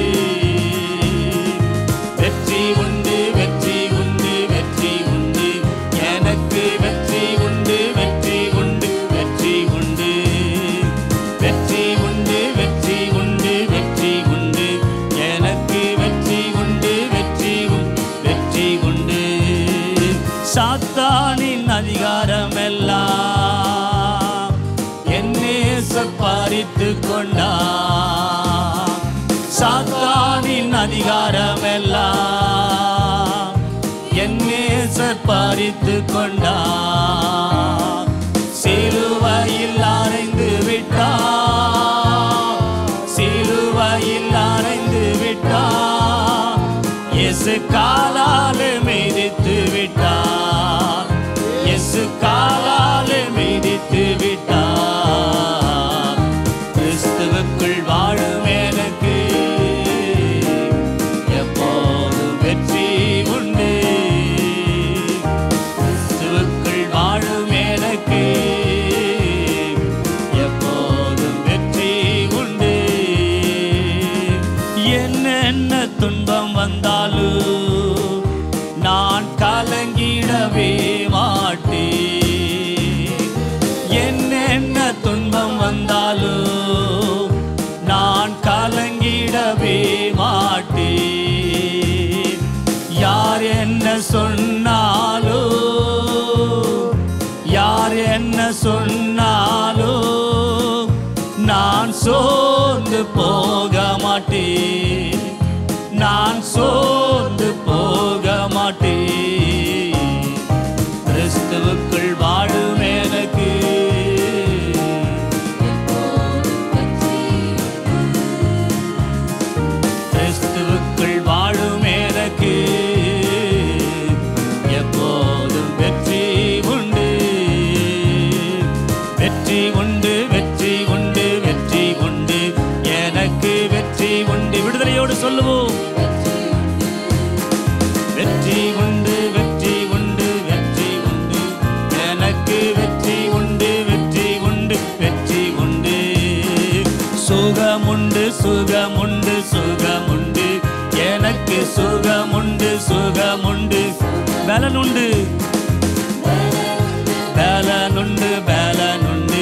வெற்றி உண்டு வெற்றி உண்டு வெற்றி உண்டு எனக்கு வெற்றி உண்டு வெற்றி உண்டு வெற்றி உண்டு வெற்றி உண்டு வெற்றி உண்டு வெற்றி உண்டு எனக்கு வெற்றி உண்டு வெற்றி உண்டு வெற்றி உண்டு சாத்தானின் அதிகாரம் எல்லாம் என்னே பறித்து கொண்டா சாத்தானின் அதிகாரம் எல்லாம் என்னே பறித்து கொண்டா சிலுவையில் அறைந்து விட்டா சிலுவையில் அறைந்து விட்டா இயேசு காலால் மிதித்து விட்டார் இயேசு காலால் மிதித்து விட்டார் கிறிஸ்துவுக்குள் வாழும் எனக்கு எப்போதும் வெற்றி உண்டு கிறிஸ்துவுக்குள் வாழும் எனக்கு எப்போதும் வெற்றி உண்டு என்னென்ன துன்பம் வந்தாலும் நான் கலங்கிடவே மாட்டேன் என்னென்ன துன்பம் வந்தாலும் நான் கலங்கிடவே மாட்டேன் யார் என்ன சொன்னாலோ யார் என்ன சொன்னாலோ நான் சோர்ந்து போக மாட்டேன் நான் சோர்ந்து போக மாட்டேன் கிறிஸ்துவுக்குள் வாழும் எனக்கு கிறிஸ்துவுக்குள் வாழும் எனக்கு எப்போதும் வெற்றி உண்டு வெற்றி உண்டு வெற்றி உண்டு வெற்றி உண்டு எனக்கு வெற்றி உண்டு விடுதலையோடு சொல்லுவோம் வெற்றி உண்டு வெற்றி உண்டு வெற்றி உண்டு எனக்கு வெற்றி உண்டு வெற்றி உண்டு வெற்றி உண்டு சுகமுண்டு சுகமுண்டு சுகமுண்டு எனக்கு சுகமுண்டு சுகமுண்டு பலனுண்டு பலனுண்டு பலனுண்டு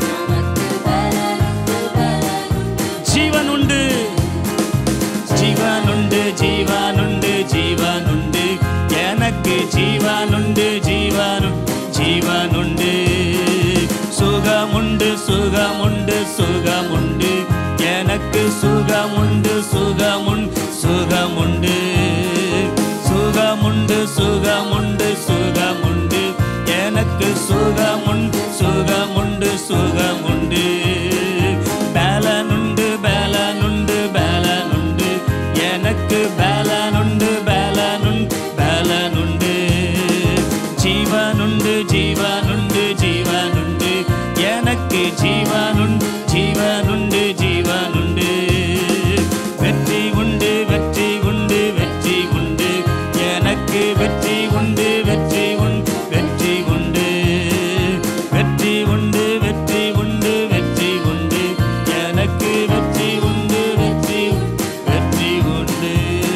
ஜீவனுண்டு ஜீவனுண்டு ஜீவனுண்டு ஜீவனுண்டு எனக்கு ஜீவனுண்டு ஜீவனு ஜீவனுண்டு சுகமுண்டு சுகமுண்டு சுகமுண்டு எனக்கு சுகமுண்டு சுகமுண்டு சுகமுண்டு சுகமுண்டு சுகமுண்டு சுகமுண்டு எனக்கு சுகமுண்டு சுகமுண்டு சுகமுண்டு பேலனுண்டு பேலனுண்டு பேலனுண்டு எனக்கு பேலனுண்டு பேலனுண்டு பேலனுண்டு ஜீவனுண்டு ஜீவனுண்டு ஜீவனுண்டு எனக்கு ஜீவனுண்டு ஜீவனுண்டு ஜீவனுண்டு வெற்றி உண்டு வெற்றி உண்டு வெற்றி உண்டு எனக்கு வெற்றி உண்டு வெற்றி உண்டு வெற்றி உண்டு வெற்றி உண்டு வெற்றி உண்டு வெற்றி உண்டு எனக்கு வெற்றி உண்டு வெற்றி வெற்றி உண்டு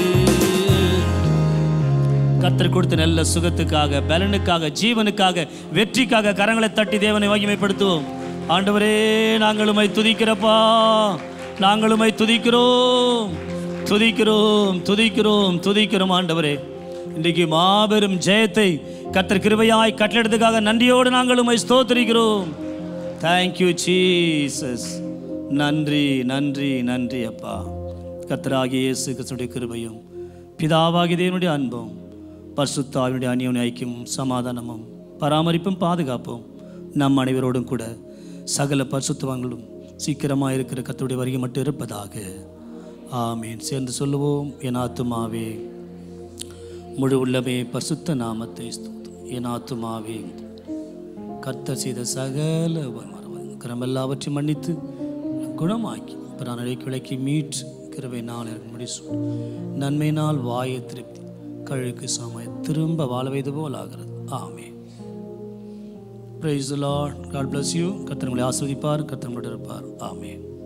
கத்தர் கொடுத்த நல்ல சுகத்துக்காக பலனுக்காக ஜீவனுக்காக வெற்றிக்காக கரங்களை தட்டி தேவனை மகிமைப்படுத்துவோம் ஆண்டவரே நாங்கள் உம்மை துதிக்கிறப்பா நாங்கள் உம்மை துதிக்கிறோம் துதிக்கிறோம் துதிக்கிறோம் துதிக்கிறோம் ஆண்டவரே இன்றைக்கு மாபெரும் ஜெயத்தை கத்தர் கிருபையாய் கட்டளத்துக்காக நன்றியோடு நாங்கள் உம்மை ஸ்தோத்திரிக்கிறோம் தேங்க்யூ ஜீசஸ் நன்றி நன்றி நன்றி அப்பா கத்தராகிய இயேசு கிறிஸ்துடைய கிருபையும் பிதாவாகிய தேவனுடைய அன்பும் பரிசுத்தாவினுடைய அந்யோன்ய ஐக்கியமும் சமாதானமும் பராமரிப்பும் பாதுகாப்பும் நம் அனைவரோடும் கூட சகல பரிசுத்தவங்களும் சீக்கிரமாக இருக்கிற கத்தருடைய வருகை மட்டும் இருப்பதாக ஆமீன் சேர்ந்து சொல்லுவோம் என் ஆத்துமாவே முழு உள்ளமே பரிசுத்த நாமத்தை ஸ்தோத்திரம். என் ஆத்துமாவே கர்த்தர் செய்த சகல கிரமெல்லாவற்றையும் மன்னித்து குணமாக்கி பிராணடைக்கு விளக்கி மீட் கிருபை நாள் முடி நன்மையினால் வாயை திருப்தி கழுக்கு சமய திரும்ப வாழ வைத்து போல் ஆகிறது ஆமே praise Lord God bless you கர்த்தர் உங்களை ஆஸ்வதிப்பார் கர்த்தர் உங்களோடு இருப்பார் ஆமே